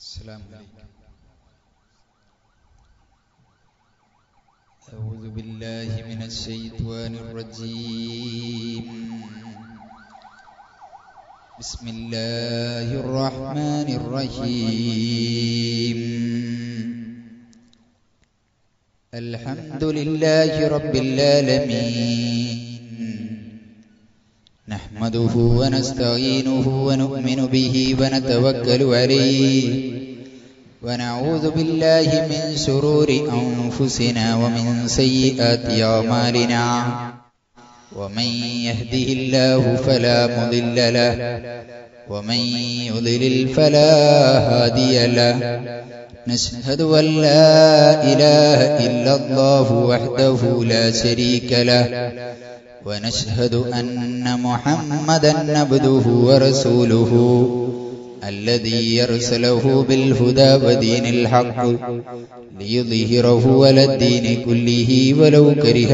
السلام عليكم أعوذ بالله من الشيطان الرجيم بسم الله الرحمن الرحيم الحمد لله رب العالمين نحمده ونستعينه ونؤمن به ونتوكل عليه ونعوذ بالله من شرور أنفسنا ومن سيئات أعمالنا ومن يهده الله فلا مضل له ومن يضلل فلا هادي له نشهد أن لا إله إلا الله وحده لا شريك له ونشهد أن محمدا عبده ورسوله الذي يرسله بالهدى ودين الحق ليظهره على الدين كله ولو كره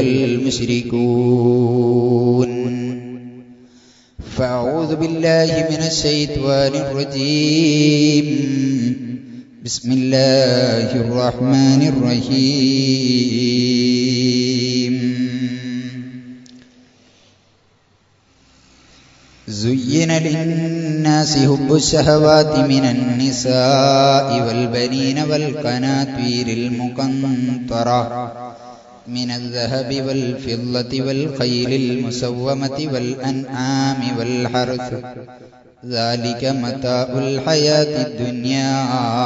المشركون فأعوذ بالله من الشيطان الرجيم بسم الله الرحمن الرحيم زين للناس حب الشهوات من النساء والبنين والقناطير المقنطرة من الذهب والفضة والخيل المسومة والأنعام والحرث ذلك متاع الحياة الدنيا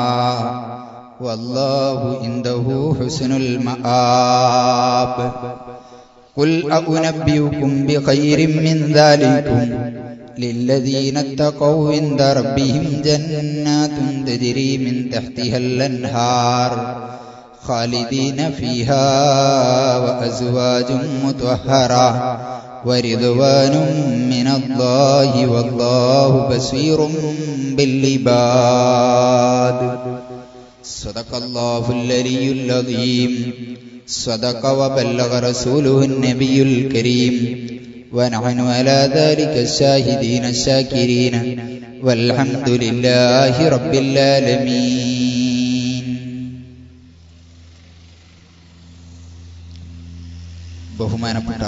والله عنده حسن المآب قل أنبئكم بخير من ذلكم للذين اتقوا عند ربهم جنات تجري من تحتها الأنهار خالدين فيها وأزواج مطهرة ورضوان من الله والله بصير بالعباد صدق الله العلي العظيم صدق وبلغ رسوله النبي الكريم ونحن على ذلك الشاهدين الشاكرين والحمد لله رب العالمين ബഹുമാനപ്പെട്ട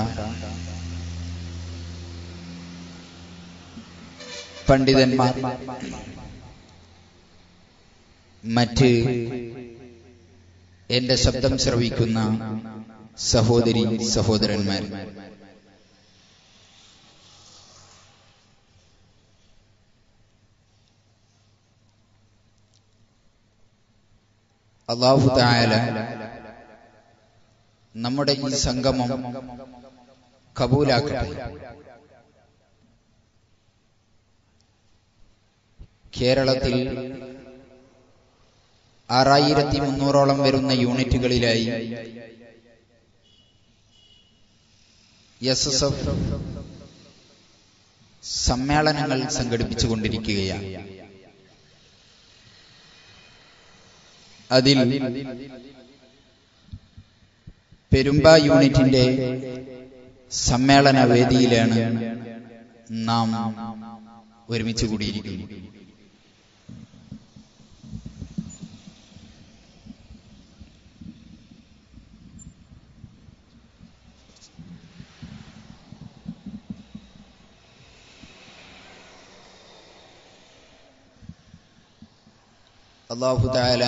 പണ്ഡിതന്മാർ മറ്റ് എന്റെ ശബ്ദം ശ്രവിക്കുന്ന സഹോദരി സഹോദരന്മാർ അള്ളാഹു തായാല നമ്മുടെ ഈ സംഗമം കബൂലാക്കട്ടെ കേരളത്തിൽ ആറായിരത്തി മുന്നൂറോളം വരുന്ന യൂണിറ്റുകളിലായി എസ് എസ് എഫ് സമ്മേളനങ്ങൾ സംഘടിപ്പിച്ചുകൊണ്ടിരിക്കുകയാണ് അതിൽ പെരുമ്പ യൂണിറ്റിന്റെ സമ്മേളന വേദിയിലാണ് നാം ഒരുമിച്ച് കൂടിയിരിക്കുന്നത് അള്ളാഹു താല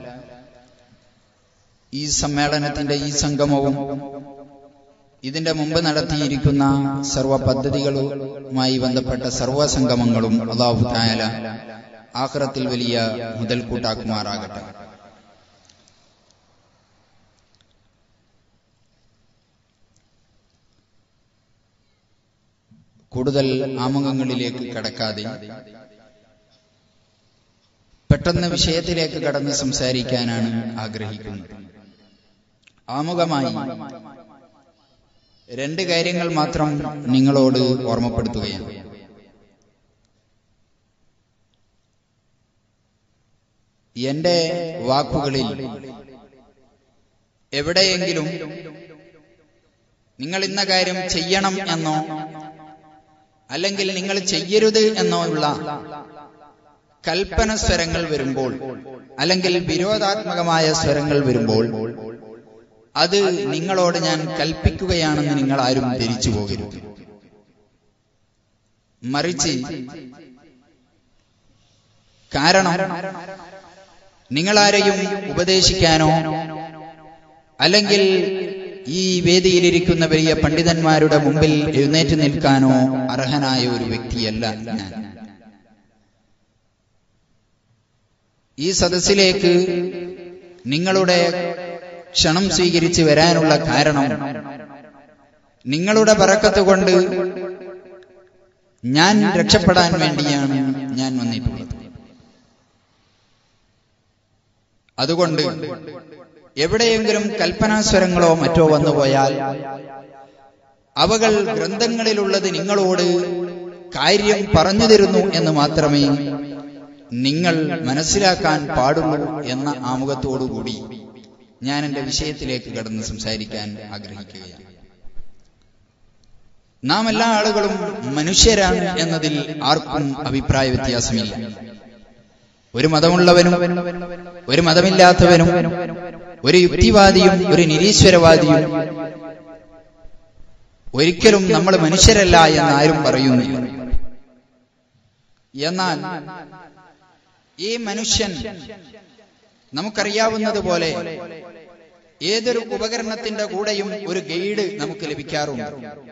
ഈ സമ്മേളനത്തിന്റെ ഈ സംഗമവും ഇതിന്റെ മുമ്പ് നടത്തിയിരിക്കുന്ന സർവ പദ്ധതികളുമായി ബന്ധപ്പെട്ട സർവ സംഗമങ്ങളും അള്ളാഹു തായാല ആഹ്റത്തിൽ വലിയ മുതൽക്കൂട്ടാക്കുമാറാകട്ടെ കൂടുതൽ ആമുഖങ്ങളിലേക്ക് കടക്കാതെ പെട്ടെന്ന് വിഷയത്തിലേക്ക് കടന്ന് സംസാരിക്കാനാണ് ആഗ്രഹിക്കുന്നത് ആമുഖമായി രണ്ട് കാര്യങ്ങൾ മാത്രം നിങ്ങളോട് ഓർമ്മപ്പെടുത്തുകയാണ് എന്റെ വാക്കുകളിൽ എവിടെയെങ്കിലും നിങ്ങൾ ഇന്ന കാര്യം ചെയ്യണം എന്നോ അല്ലെങ്കിൽ നിങ്ങൾ ചെയ്യരുത് എന്നോ ഉള്ള കൽപ്പന സ്വരങ്ങൾ വരുമ്പോൾ അല്ലെങ്കിൽ വിരോധാത്മകമായ സ്വരങ്ങൾ വരുമ്പോൾ അത് നിങ്ങളോട് ഞാൻ കൽപ്പിക്കുകയാണെന്ന് നിങ്ങൾ ആരും ധരിച്ചു പോകരുത് മറിച്ച് കാരണം നിങ്ങളാരെയും ഉപദേശിക്കാനോ അല്ലെങ്കിൽ ഈ വേദിയിലിരിക്കുന്ന വലിയ പണ്ഡിതന്മാരുടെ മുമ്പിൽ എഴുന്നേറ്റ് നിൽക്കാനോ അർഹനായ ഒരു വ്യക്തിയല്ല ഞാൻ ഈ സദസ്സിലേക്ക് നിങ്ങളുടെ ക്ഷണം സ്വീകരിച്ച് വരാനുള്ള കാരണം നിങ്ങളുടെ പറക്കത്ത് കൊണ്ട് ഞാൻ രക്ഷപ്പെടാൻ വേണ്ടിയാണ് ഞാൻ വന്നിട്ടുള്ളത് അതുകൊണ്ട് എവിടെയെങ്കിലും കൽപ്പനാസ്വരങ്ങളോ മറ്റോ വന്നുപോയാൽ അവകൾ ഗ്രന്ഥങ്ങളിലുള്ളത് നിങ്ങളോട് കാര്യം പറഞ്ഞു തരുന്നു എന്ന് മാത്രമേ നിങ്ങൾ മനസ്സിലാക്കാൻ പാടുള്ളൂ എന്ന ആമുഖത്തോടുകൂടി ഞാൻ എന്റെ വിഷയത്തിലേക്ക് കടന്ന് സംസാരിക്കാൻ ആഗ്രഹിക്കുകയാണ് നാം എല്ലാ ആളുകളും മനുഷ്യരാണ് എന്നതിൽ ആർക്കും അഭിപ്രായ വ്യത്യാസമില്ല ഒരു മതമുള്ളവനും ഒരു മതമില്ലാത്തവനും ഒരു യുക്തിവാദിയും ഒരു നിരീശ്വരവാദിയും ഒരിക്കലും നമ്മൾ മനുഷ്യരല്ല എന്ന് ആരും പറയുന്നില്ല എന്നാൽ ഈ മനുഷ്യൻ നമുക്കറിയാവുന്നതുപോലെ ഏതൊരു ഉപകരണത്തിന്റെ കൂടെയും ഒരു ഗൈഡ് നമുക്ക് ലഭിക്കാറുണ്ട്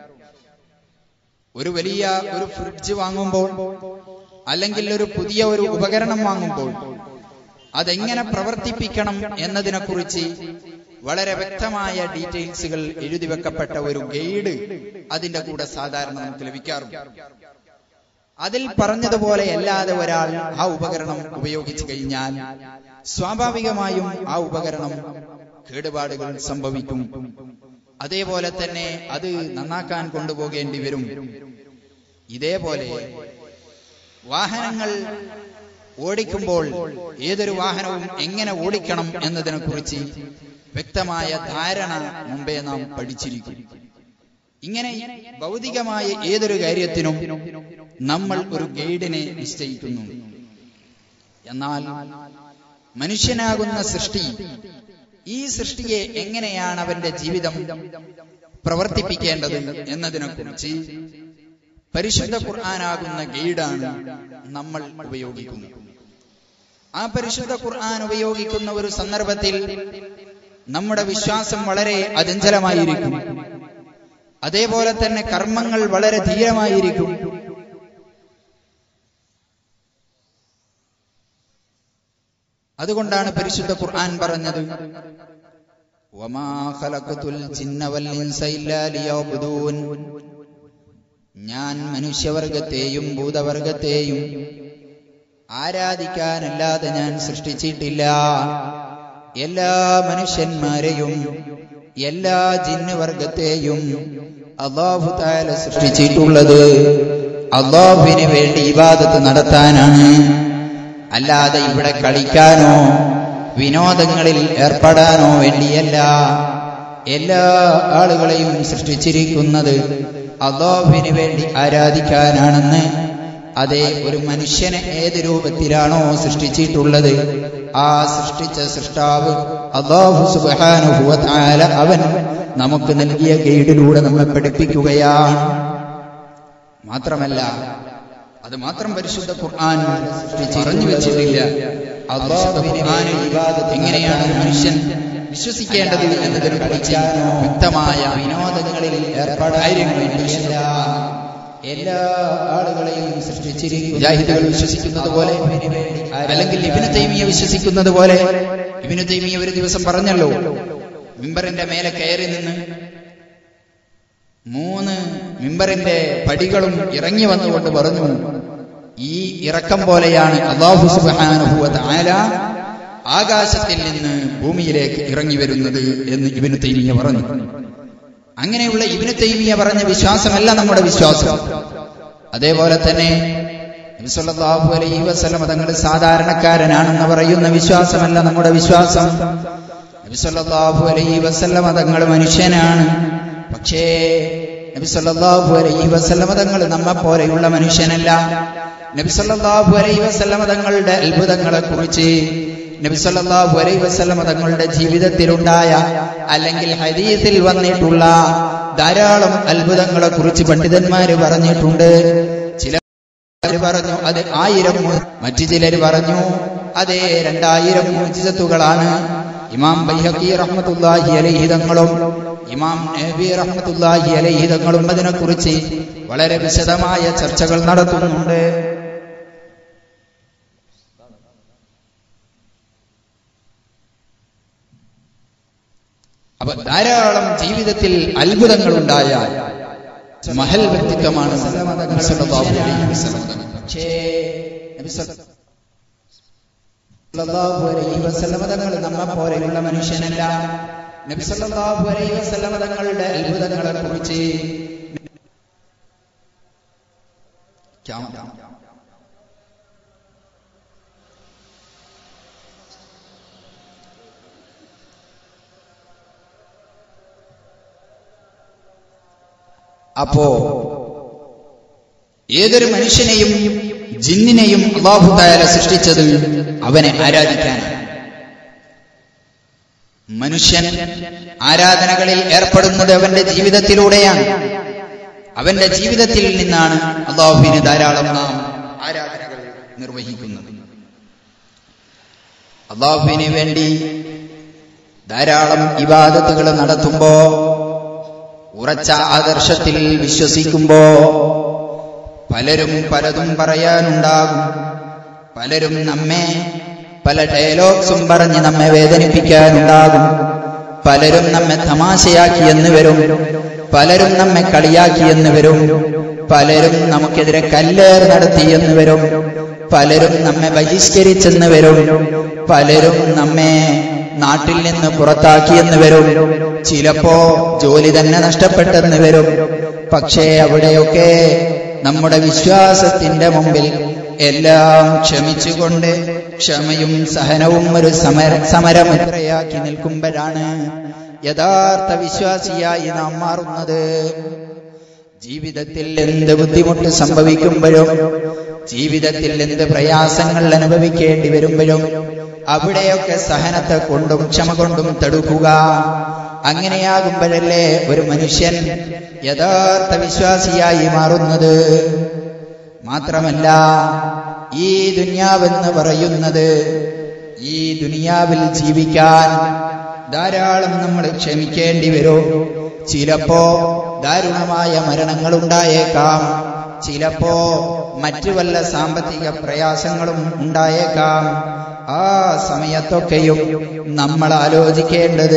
ഒരു വലിയ ഒരു ഫ്രിഡ്ജ് വാങ്ങുമ്പോൾ അല്ലെങ്കിൽ ഒരു പുതിയ ഒരു ഉപകരണം വാങ്ങുമ്പോൾ അതെങ്ങനെ പ്രവർത്തിപ്പിക്കണം എന്നതിനെക്കുറിച്ച് വളരെ വ്യക്തമായ ഡീറ്റെയിൽസുകൾ എഴുതി വെക്കപ്പെട്ട ഒരു ഗൈഡ് അതിന്റെ കൂടെ സാധാരണ നമുക്ക് ലഭിക്കാറുണ്ട് അതിൽ പറഞ്ഞതുപോലെ അല്ലാതെ ഒരാൾ ആ ഉപകരണം ഉപയോഗിച്ചു കഴിഞ്ഞാൽ സ്വാഭാവികമായും ആ ഉപകരണം കേടുപാടുകൾ സംഭവിക്കും അതേപോലെ തന്നെ അത് നന്നാക്കാൻ കൊണ്ടുപോകേണ്ടി വരും ഇതേപോലെ വാഹനങ്ങൾ ഓടിക്കുമ്പോൾ ഏതൊരു വാഹനവും എങ്ങനെ ഓടിക്കണം എന്നതിനെ കുറിച്ച് വ്യക്തമായ ധാരണ മുമ്പേ നാം പഠിച്ചിരിക്കും ഇങ്ങനെ ഭൗതികമായ ഏതൊരു കാര്യത്തിനും നമ്മൾ ഒരു ഗൈഡിനെ നിശ്ചയിക്കുന്നു എന്നാൽ മനുഷ്യനാകുന്ന സൃഷ്ടി ഈ സൃഷ്ടിയെ എങ്ങനെയാണ് അവന്റെ ജീവിതം പ്രവർത്തിപ്പിക്കേണ്ടത് എന്നതിനെ കുറിച്ച് പരിശുദ്ധ ഖുർആനാകുന്ന ഗൈഡാണ് നമ്മൾ ഉപയോഗിക്കുന്നത് ആ പരിശുദ്ധ ഖുർആൻ ഉപയോഗിക്കുന്ന ഒരു സന്ദർഭത്തിൽ നമ്മുടെ വിശ്വാസം വളരെ അചഞ്ചലമായിരിക്കും അതേപോലെ തന്നെ കർമ്മങ്ങൾ വളരെ ധീരമായിരിക്കും അതുകൊണ്ടാണ് പരിശുദ്ധ ഖുർആൻ പറഞ്ഞത് വമാ ഖലഖതുൽ ജിന്ന വൽ ഇൻസ ഇല്ലാ ലിയഅ്ബുദൂൻ ഞാൻ മനുഷ്യവർഗത്തെയും ഭൂതവർഗത്തെയും ആരാധിക്കാനല്ലാതെ ഞാൻ സൃഷ്ടിച്ചിട്ടില്ല എല്ലാ മനുഷ്യന്മാരെയും എല്ലാ ജിന്നുവർഗത്തെയും അള്ളാഹു താല സൃഷ്ടിച്ചിട്ടുള്ളത് അള്ളാഹുവിന് വേണ്ടി ഇബാദത്ത് നടത്താനാണ് അല്ലാതെ ഇവിടെ കളിക്കാനോ വിനോദങ്ങളിൽ ഏർപ്പെടാനോ വേണ്ടിയല്ല എല്ലാ ആളുകളെയും സൃഷ്ടിച്ചിരിക്കുന്നത് അള്ളാഹുവിന് വേണ്ടി ആരാധിക്കാനാണെന്ന് അതെ ഒരു മനുഷ്യനെ ഏത് രൂപത്തിലാണോ സൃഷ്ടിച്ചിട്ടുള്ളത് ആ സൃഷ്ടിച്ച സൃഷ്ടാവ് അള്ളാഹു സുബാനുഭവത്താല അവൻ നമുക്ക് നൽകിയ ഗൈഡിലൂടെ നമ്മെ പഠിപ്പിക്കുകയാണ് മാത്രമല്ല അത് മാത്രം പരിശുദ്ധ ഖുർആൻ പറഞ്ഞു വെച്ചിട്ടില്ല അള്ളാഹുവിന് എങ്ങനെയാണ് മനുഷ്യൻ വിശ്വസിക്കേണ്ടത് എന്നതിനെ കുറിച്ച് വ്യക്തമായ വിനോദങ്ങളിൽ ഏർപ്പാടായിരിക്കും വേണ്ടിയില്ല എല്ലാ ആളുകളെയും സൃഷ്ടിച്ചിരിക്കും ജാഹിദുകൾ വിശ്വസിക്കുന്നത് പോലെ അല്ലെങ്കിൽ ഇബിന് തൈമിയ വിശ്വസിക്കുന്നത് പോലെ ഇബിന് തൈമിയ ഒരു ദിവസം പറഞ്ഞല്ലോ മിമ്പറിന്റെ മേലെ കയറി നിന്ന് മൂന്ന് മിമ്പറിന്റെ പടികളും ഇറങ്ങി വന്നുകൊണ്ട് പറഞ്ഞു ഈ ഇറക്കം പോലെയാണ് അള്ളാഹു സുബാനുഭൂവത്ത് ആല ആകാശത്തിൽ നിന്ന് ഭൂമിയിലേക്ക് ഇറങ്ങി വരുന്നത് എന്ന് ഇബിന് തൈമിയ പറഞ്ഞു അങ്ങനെയുള്ള ഇബിന് തൈമിയ പറഞ്ഞ വിശ്വാസമല്ല നമ്മുടെ വിശ്വാസം അതേപോലെ തന്നെ നബിസ്വല്ലാഹു അലൈഹി വസല്ലം തങ്ങൾ സാധാരണക്കാരനാണെന്ന് പറയുന്ന വിശ്വാസമല്ല നമ്മുടെ വിശ്വാസം നബിസ്വല്ലാഹു അലൈഹി വസല്ലം തങ്ങൾ മനുഷ്യനാണ് പക്ഷേ നബി സല്ലല്ലാഹു അലൈഹി വസല്ലമ തങ്ങൾ നമ്മെ പോലെയുള്ള മനുഷ്യനല്ല നബി സല്ലല്ലാഹു അലൈഹി വസല്ലമ തങ്ങളുടെ അത്ഭുതങ്ങളെ കുറിച്ച് നബി സല്ലല്ലാഹു അലൈഹി വസല്ലമ തങ്ങളുടെ ജീവിതത്തിലുണ്ടായ അല്ലെങ്കിൽ ഹദീസിൽ വന്നിട്ടുള്ള ധാരാളം അത്ഭുതങ്ങളെ കുറിച്ച് പണ്ഡിതന്മാര് പറഞ്ഞിട്ടുണ്ട് ചില ചിലർ പറഞ്ഞു അത് ആയിരം മറ്റു ചിലർ പറഞ്ഞു അതേ രണ്ടായിരം മുജിസത്തുകളാണ് ഇമാം ബൈഹക്കി റഹ്മത്തുല്ലാഹി അലഹിതങ്ങളും ഇമാം നബി റഹ്മത്തുല്ലാഹി അലഹിതങ്ങളും അതിനെക്കുറിച്ച് വളരെ വിശദമായ ചർച്ചകൾ നടത്തുന്നുണ്ട് അപ്പൊ ധാരാളം ജീവിതത്തിൽ അത്ഭുതങ്ങൾ ഉണ്ടായ മഹൽ വ്യക്തിത്വമാണ് നബി സല്ലല്ലാഹു അലൈഹി വസല്ലം തങ്ങൾ. പക്ഷേ നബി സല്ലല്ലാഹു അലൈഹി വസല്ലം തങ്ങൾ നമ്മെ പോലെയുള്ള മനുഷ്യനല്ല നബി സല്ലല്ലാഹു അലൈഹി വസല്ലം തങ്ങളുടെ അത്ഭുതങ്ങളെ കുറിച്ച് അപ്പോ ഏതൊരു മനുഷ്യനെയും ജിന്നിനെയും അള്ളാഹു തായാല സൃഷ്ടിച്ചത് അവനെ ആരാധിക്കാൻ മനുഷ്യൻ ആരാധനകളിൽ ഏർപ്പെടുന്നത് അവന്റെ ജീവിതത്തിലൂടെയാണ് അവന്റെ ജീവിതത്തിൽ നിന്നാണ് അള്ളാഹുവിന് ധാരാളം നാം ആരാധനകൾ നിർവഹിക്കുന്നത് അള്ളാഹുവിന് വേണ്ടി ധാരാളം ഇബാദത്തുകൾ നടത്തുമ്പോ ഉറച്ച ആദർശത്തിൽ വിശ്വസിക്കുമ്പോ പലരും പലതും പറയാനുണ്ടാകും പലരും നമ്മെ പല ഡയലോഗ്സും പറഞ്ഞ് നമ്മെ വേദനിപ്പിക്കാനുണ്ടാകും പലരും നമ്മെ തമാശയാക്കിയെന്ന് വരും പലരും നമ്മെ കളിയാക്കിയെന്ന് വരും പലരും നമുക്കെതിരെ കല്ലേർ നടത്തിയെന്ന് വരും പലരും നമ്മെ ബഹിഷ്കരിച്ചെന്ന് വരും പലരും നമ്മെ നാട്ടിൽ നിന്ന് പുറത്താക്കിയെന്ന് വരും ചിലപ്പോ ജോലി തന്നെ നഷ്ടപ്പെട്ടെന്ന് വരും പക്ഷേ അവിടെയൊക്കെ നമ്മുടെ വിശ്വാസത്തിന്റെ മുമ്പിൽ എല്ലാം ക്ഷമിച്ചുകൊണ്ട് ക്ഷമയും സഹനവും ഒരു സമര സമരമുദ്രയാക്കി നിൽക്കുമ്പോഴാണ് യഥാർത്ഥ വിശ്വാസിയായി നാം മാറുന്നത് ജീവിതത്തിൽ എന്ത് ബുദ്ധിമുട്ട് സംഭവിക്കുമ്പോഴും ജീവിതത്തിൽ എന്ത് പ്രയാസങ്ങൾ അനുഭവിക്കേണ്ടി വരുമ്പോഴും അവിടെയൊക്കെ സഹനത്തെ കൊണ്ടും ക്ഷമ കൊണ്ടും തടുക്കുക അങ്ങനെയാകുമ്പോഴല്ലേ ഒരു മനുഷ്യൻ യഥാർത്ഥ വിശ്വാസിയായി മാറുന്നത് മാത്രമല്ല ഈ ദുന്യാവെന്ന് പറയുന്നത് ഈ ദുനിയാവിൽ ജീവിക്കാൻ ധാരാളം നമ്മൾ ക്ഷമിക്കേണ്ടി വരും ചിലപ്പോ ദാരുണമായ മരണങ്ങൾ ഉണ്ടായേക്കാം ചിലപ്പോ മറ്റു വല്ല സാമ്പത്തിക പ്രയാസങ്ങളും ഉണ്ടായേക്കാം ആ സമയത്തൊക്കെയും നമ്മൾ ആലോചിക്കേണ്ടത്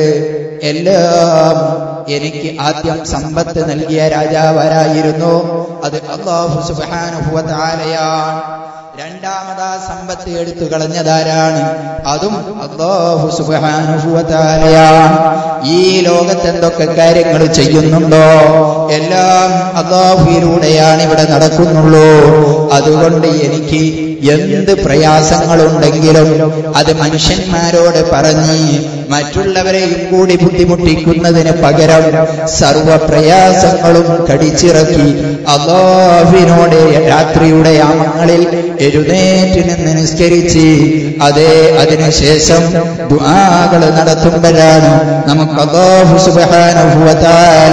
എല്ലാം എനിക്ക് ആദ്യം സമ്പത്ത് നൽകിയ രാജാവാരായിരുന്നു അത് അള്ളാഹു സുബാനുഭവത്താലയാണ് രണ്ടാമതാ സമ്പത്ത് എടുത്തു കളഞ്ഞതാരാണ് അതും അള്ളാഹു സുബാനുഭവത്താലയാണ് ഈ ലോകത്ത് എന്തൊക്കെ കാര്യങ്ങൾ ചെയ്യുന്നുണ്ടോ എല്ലാം അള്ളാഹുവിലൂടെയാണ് ഇവിടെ നടക്കുന്നുള്ളൂ അതുകൊണ്ട് എനിക്ക് എന്ത് പ്രയാസങ്ങളുണ്ടെങ്കിലും അത് മനുഷ്യന്മാരോട് പറഞ്ഞ് മറ്റുള്ളവരെയും കൂടി ബുദ്ധിമുട്ടിക്കുന്നതിന് പകരം സർവ പ്രയാസങ്ങളും കടിച്ചിറക്കി അള്ളാഹുവിനോട് രാത്രിയുടെ യാമങ്ങളിൽ എഴുന്നേറ്റ് നിന്ന് നിസ്കരിച്ച് അതേ അതിനുശേഷം ദുആകൾ നടത്തുമ്പോഴാണ് നമുക്ക് അള്ളാഹു സുബാനുഭവത്താല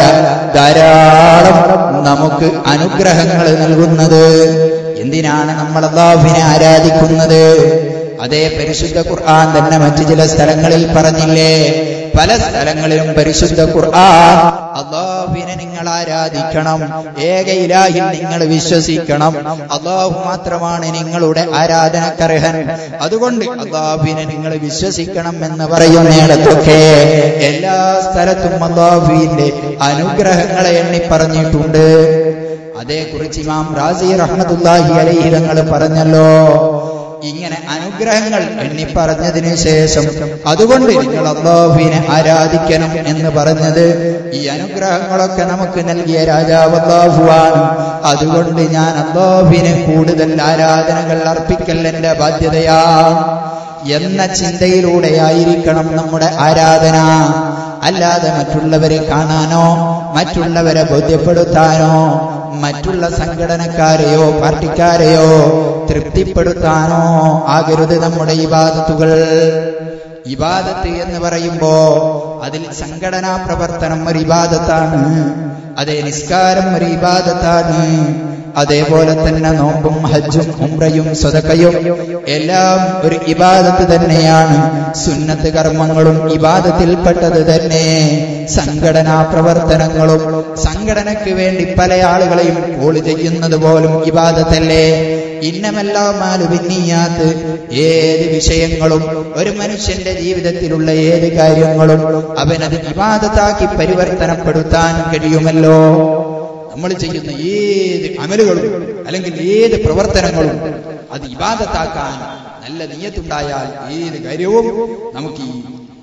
ധാരാളം നമുക്ക് അനുഗ്രഹങ്ങൾ നൽകുന്നത് എന്തിനാണ് നമ്മൾ അള്ളാഹുവിനെ ആരാധിക്കുന്നത് അതേ പരിശുദ്ധ ഖുർആൻ തന്നെ മറ്റു ചില സ്ഥലങ്ങളിൽ പറഞ്ഞില്ലേ പല സ്ഥലങ്ങളിലും പരിശുദ്ധ ഖുർആൻ അള്ളാഹുവിനെ നിങ്ങൾ ആരാധിക്കണം ഏക ഇലാഹിൽ നിങ്ങൾ വിശ്വസിക്കണം അള്ളാഹു മാത്രമാണ് നിങ്ങളുടെ ആരാധനക്കർഹൻ അതുകൊണ്ട് അള്ളാഹുവിനെ നിങ്ങൾ വിശ്വസിക്കണം എന്ന് പറയുന്നിടത്തൊക്കെ എല്ലാ സ്ഥലത്തും അള്ളാഹുവിന്റെ അനുഗ്രഹങ്ങളെ എണ്ണി പറഞ്ഞിട്ടുണ്ട് അതേക്കുറിച്ച് ഇമാം റാസി റഹ്മത്തുല്ലാഹി അലൈഹി തങ്ങൾ പറഞ്ഞല്ലോ ഇങ്ങനെ അനുഗ്രഹങ്ങൾ എണ്ണി പറഞ്ഞതിന് ശേഷം അതുകൊണ്ട് നിങ്ങൾ അള്ളാഹുവിനെ ആരാധിക്കണം എന്ന് പറഞ്ഞത് ഈ അനുഗ്രഹങ്ങളൊക്കെ നമുക്ക് നൽകിയ രാജാവ് അള്ളാഹുവാണ് അതുകൊണ്ട് ഞാൻ അള്ളാഹുവിനെ കൂടുതൽ ആരാധനകൾ അർപ്പിക്കൽ എന്റെ ബാധ്യതയാണ് എന്ന ചിന്തയിലൂടെയായിരിക്കണം നമ്മുടെ ആരാധന അല്ലാതെ മറ്റുള്ളവരെ കാണാനോ മറ്റുള്ളവരെ ബോധ്യപ്പെടുത്താനോ മറ്റുള്ള സംഘടനക്കാരെയോ പാർട്ടിക്കാരെയോ തൃപ്തിപ്പെടുത്താനോ ആകരുത് നമ്മുടെ ഇബാദത്തുകൾ ഇബാദത്ത് എന്ന് പറയുമ്പോ അതിൽ സംഘടനാ പ്രവർത്തനം ഒരു ഇബാദത്താണ് അതേ നിസ്കാരം ഒരു ഇബാദത്താണ് അതേപോലെ തന്നെ നോമ്പും ഹജ്ജും ഉംറയും സ്വതക്കയും എല്ലാം ഒരു ഇബാദത്ത് തന്നെയാണ് സുന്നത്ത് കർമ്മങ്ങളും ഇബാദത്തിൽപ്പെട്ടത് തന്നെ സംഘടനാ പ്രവർത്തനങ്ങളും സംഘടനയ്ക്ക് വേണ്ടി പല ആളുകളെയും കോള് ചെയ്യുന്നത് പോലും ഇബാദത്തല്ലേ ഇന്നമെല്ലാമാലുപിന്നീയാത്ത് ഏത് വിഷയങ്ങളും ഒരു മനുഷ്യന്റെ ജീവിതത്തിലുള്ള ഏത് കാര്യങ്ങളും അവനത് ഇബാദത്താക്കി പരിവർത്തനപ്പെടുത്താൻ കഴിയുമല്ലോ നമ്മൾ ചെയ്യുന്ന ഏത് അമലുകളും അല്ലെങ്കിൽ ഏത് പ്രവർത്തനങ്ങളും അത് ഇബാദത്താക്കാൻ നല്ല നീയത്തുണ്ടായാൽ ഏത് കാര്യവും നമുക്ക് ഈ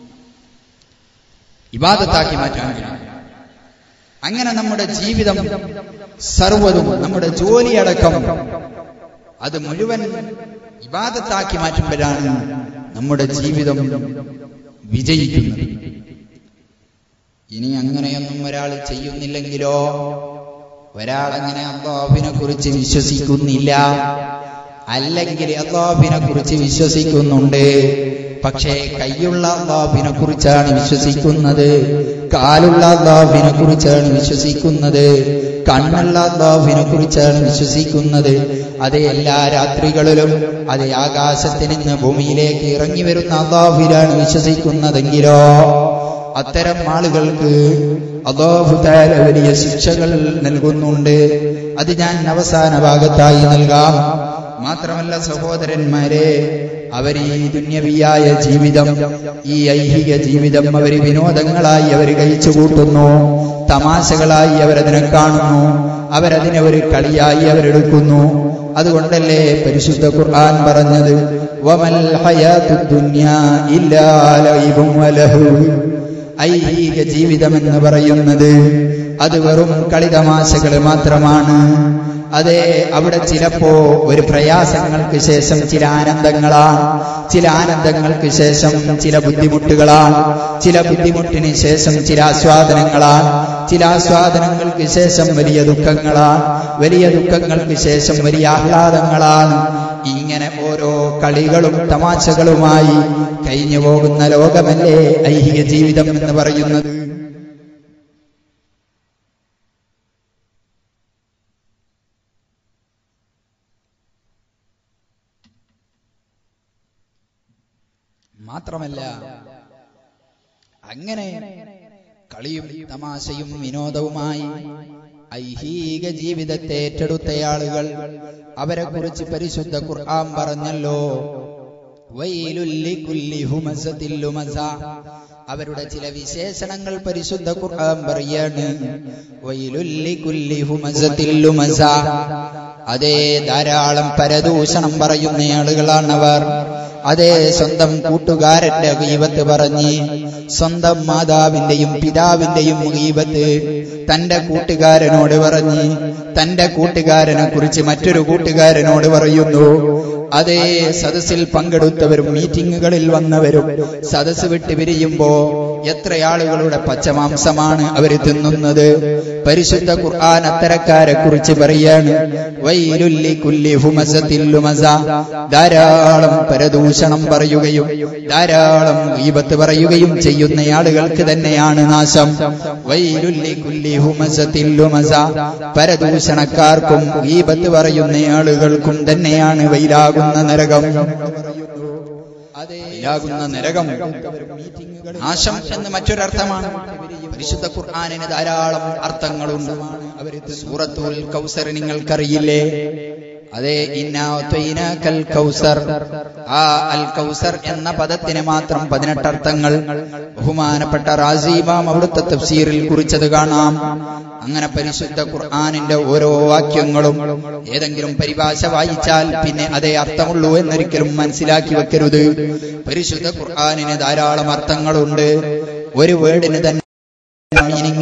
ഇബാദത്താക്കി മാറ്റാൻ കഴിയും അങ്ങനെ നമ്മുടെ ജീവിതം സർവ്വതും നമ്മുടെ ജോലിയടക്കം അത് മുഴുവൻ ഇബാദത്താക്കി മാറ്റുമ്പോഴാണ് നമ്മുടെ ജീവിതം വിജയിക്കുന്നത് ഇനി അങ്ങനെയൊന്നും ഒരാൾ ചെയ്യുന്നില്ലെങ്കിലോ ഒരാൾ അങ്ങനെ അള്ളാഹുവിനെ കുറിച്ച് വിശ്വസിക്കുന്നില്ല അല്ലെങ്കിൽ അള്ളാഹുവിനെ കുറിച്ച് വിശ്വസിക്കുന്നുണ്ട് പക്ഷേ കൈയുള്ള അള്ളാഹുവിനെ കുറിച്ചാണ് വിശ്വസിക്കുന്നത് കാലുള്ള അള്ളാഹുവിനെ കുറിച്ചാണ് വിശ്വസിക്കുന്നത് കണ്ണുള്ള അള്ളാഹുവിനെ കുറിച്ചാണ് വിശ്വസിക്കുന്നത് അത് എല്ലാ രാത്രികളിലും അത് ആകാശത്തിൽ നിന്ന് ഭൂമിയിലേക്ക് ഇറങ്ങി വരുന്ന അള്ളാഹുവിലാണ് വിശ്വസിക്കുന്നതെങ്കിലോ അത്തരം ആളുകൾക്ക് അള്ളാഹുതാല വലിയ ശിക്ഷകൾ നൽകുന്നുണ്ട് അത് ഞാൻ അവസാന ഭാഗത്തായി നൽകാം മാത്രമല്ല സഹോദരന്മാരെ അവർ ഈ ദുന്യവിയായ ജീവിതം ഈ ഐഹിക ജീവിതം അവർ വിനോദങ്ങളായി അവർ കഴിച്ചു കൂട്ടുന്നു തമാശകളായി അവരതിനെ കാണുന്നു അവരതിനെ ഒരു കളിയായി അവരെടുക്കുന്നു അതുകൊണ്ടല്ലേ പരിശുദ്ധ ഖുർആൻ പറഞ്ഞത് വമൽ ഹയാത്തു ദുന്യാ ഇല്ലാ ലൈബും വലഹു ഐഹിക ജീവിതം എന്ന് പറയുന്നത് അത് വെറും കളിതമാശകൾ മാത്രമാണ് അതെ അവിടെ ചിലപ്പോ ഒരു പ്രയാസങ്ങൾക്ക് ശേഷം ചില ആനന്ദങ്ങളാണ് ചില ആനന്ദങ്ങൾക്ക് ശേഷം ചില ബുദ്ധിമുട്ടുകളാണ് ചില ബുദ്ധിമുട്ടിന് ശേഷം ചില ആസ്വാദനങ്ങളാണ് ചില ആസ്വാദനങ്ങൾക്ക് ശേഷം വലിയ ദുഃഖങ്ങളാണ് വലിയ ദുഃഖങ്ങൾക്ക് ശേഷം വലിയ ആഹ്ലാദങ്ങളാണ് ഇങ്ങനെ ഓരോ കളികളും തമാശകളുമായി കഴിഞ്ഞു പോകുന്ന ലോകമല്ലേ ഐഹിക ജീവിതം എന്ന് പറയുന്നത് മാത്രമല്ല അങ്ങനെ കളിയും തമാശയും വിനോദവുമായി ഐഹിക ജീവിതത്തെ ഏറ്റെടുത്തയാളുകൾ അവരെ കുറിച്ച് പരിശുദ്ധ ഖുർആൻ പറഞ്ഞല്ലോ വൈലുല്ലി കുല്ലി ഹുമസത്തിൽ ലുമസ അവരുടെ ചില വിശേഷണങ്ങൾ പരിശുദ്ധ ഖുർആൻ പറയാണ് വൈലുല്ലി കുല്ലി ഹുമസത്തിൽ ലുമസ അതേ ധാരാളം പരദൂഷണം പറയുന്ന ആളുകളാണവർ അതേ സ്വന്തം കൂട്ടുകാരന്റെ ഗീപത്ത് പറഞ്ഞ് സ്വന്തം മാതാവിന്റെയും പിതാവിന്റെയും ഗീപത്ത് തന്റെ കൂട്ടുകാരനോട് പറഞ്ഞ് തന്റെ കൂട്ടുകാരനെ കുറിച്ച് മറ്റൊരു കൂട്ടുകാരനോട് പറയുന്നു അതേ സദസ്സിൽ പങ്കെടുത്തവരും മീറ്റിങ്ങുകളിൽ വന്നവരും സദസ്സ് വിട്ട് പിരിയുമ്പോ എത്ര ആളുകളുടെ പച്ചമാംസമാണ് അവർ തിന്നുന്നത് പരിശുദ്ധ ഖുർആൻ അത്തരക്കാരെ കുറിച്ച് പറയാണ് വൈലുല്ലി കുല്ലി ഹുമസത്തിൽ ലുമസ ധാരാളം പരദൂഷണം പറയുകയും ധാരാളം ഈപത്ത് പറയുകയും ചെയ്യുന്ന ആളുകൾക്ക് തന്നെയാണ് നാശം വൈലുല്ലി കുല്ലി ഹുമസത്തിൽ ലുമസ പരദൂഷണക്കാർക്കും ഈപത്ത് പറയുന്ന ആളുകൾക്കും തന്നെയാണ് വൈരാകുന്ന നരകം യാകുന്ന നരകം നാശം എന്ന് മറ്റൊരർത്ഥമാണ് പരിശുദ്ധ ഖുർആാനിന് ധാരാളം അർത്ഥങ്ങളുണ്ട് സൂറത്തുൽ കൗസർ നിങ്ങൾക്കറിയില്ലേ അതെ ഇന്നാൽ കൗസർ ആ അൽ കൗസർ എന്ന പദത്തിന് മാത്രം പതിനെട്ട് അർത്ഥങ്ങൾ ബഹുമാനപ്പെട്ട റാസീബാം അവിടുത്തെ തഫ്സീറിൽ കുറിച്ചത് കാണാം അങ്ങനെ പരിശുദ്ധ ഖുർആാനിന്റെ ഓരോ വാക്യങ്ങളും ഏതെങ്കിലും പരിഭാഷ വായിച്ചാൽ പിന്നെ അതേ അർത്ഥമുള്ളൂ എന്നൊരിക്കലും മനസ്സിലാക്കി വെക്കരുത് പരിശുദ്ധ ഖുർആാനിന് ധാരാളം അർത്ഥങ്ങളുണ്ട് ഒരു വേർഡിന് തന്നെ മീനിങ്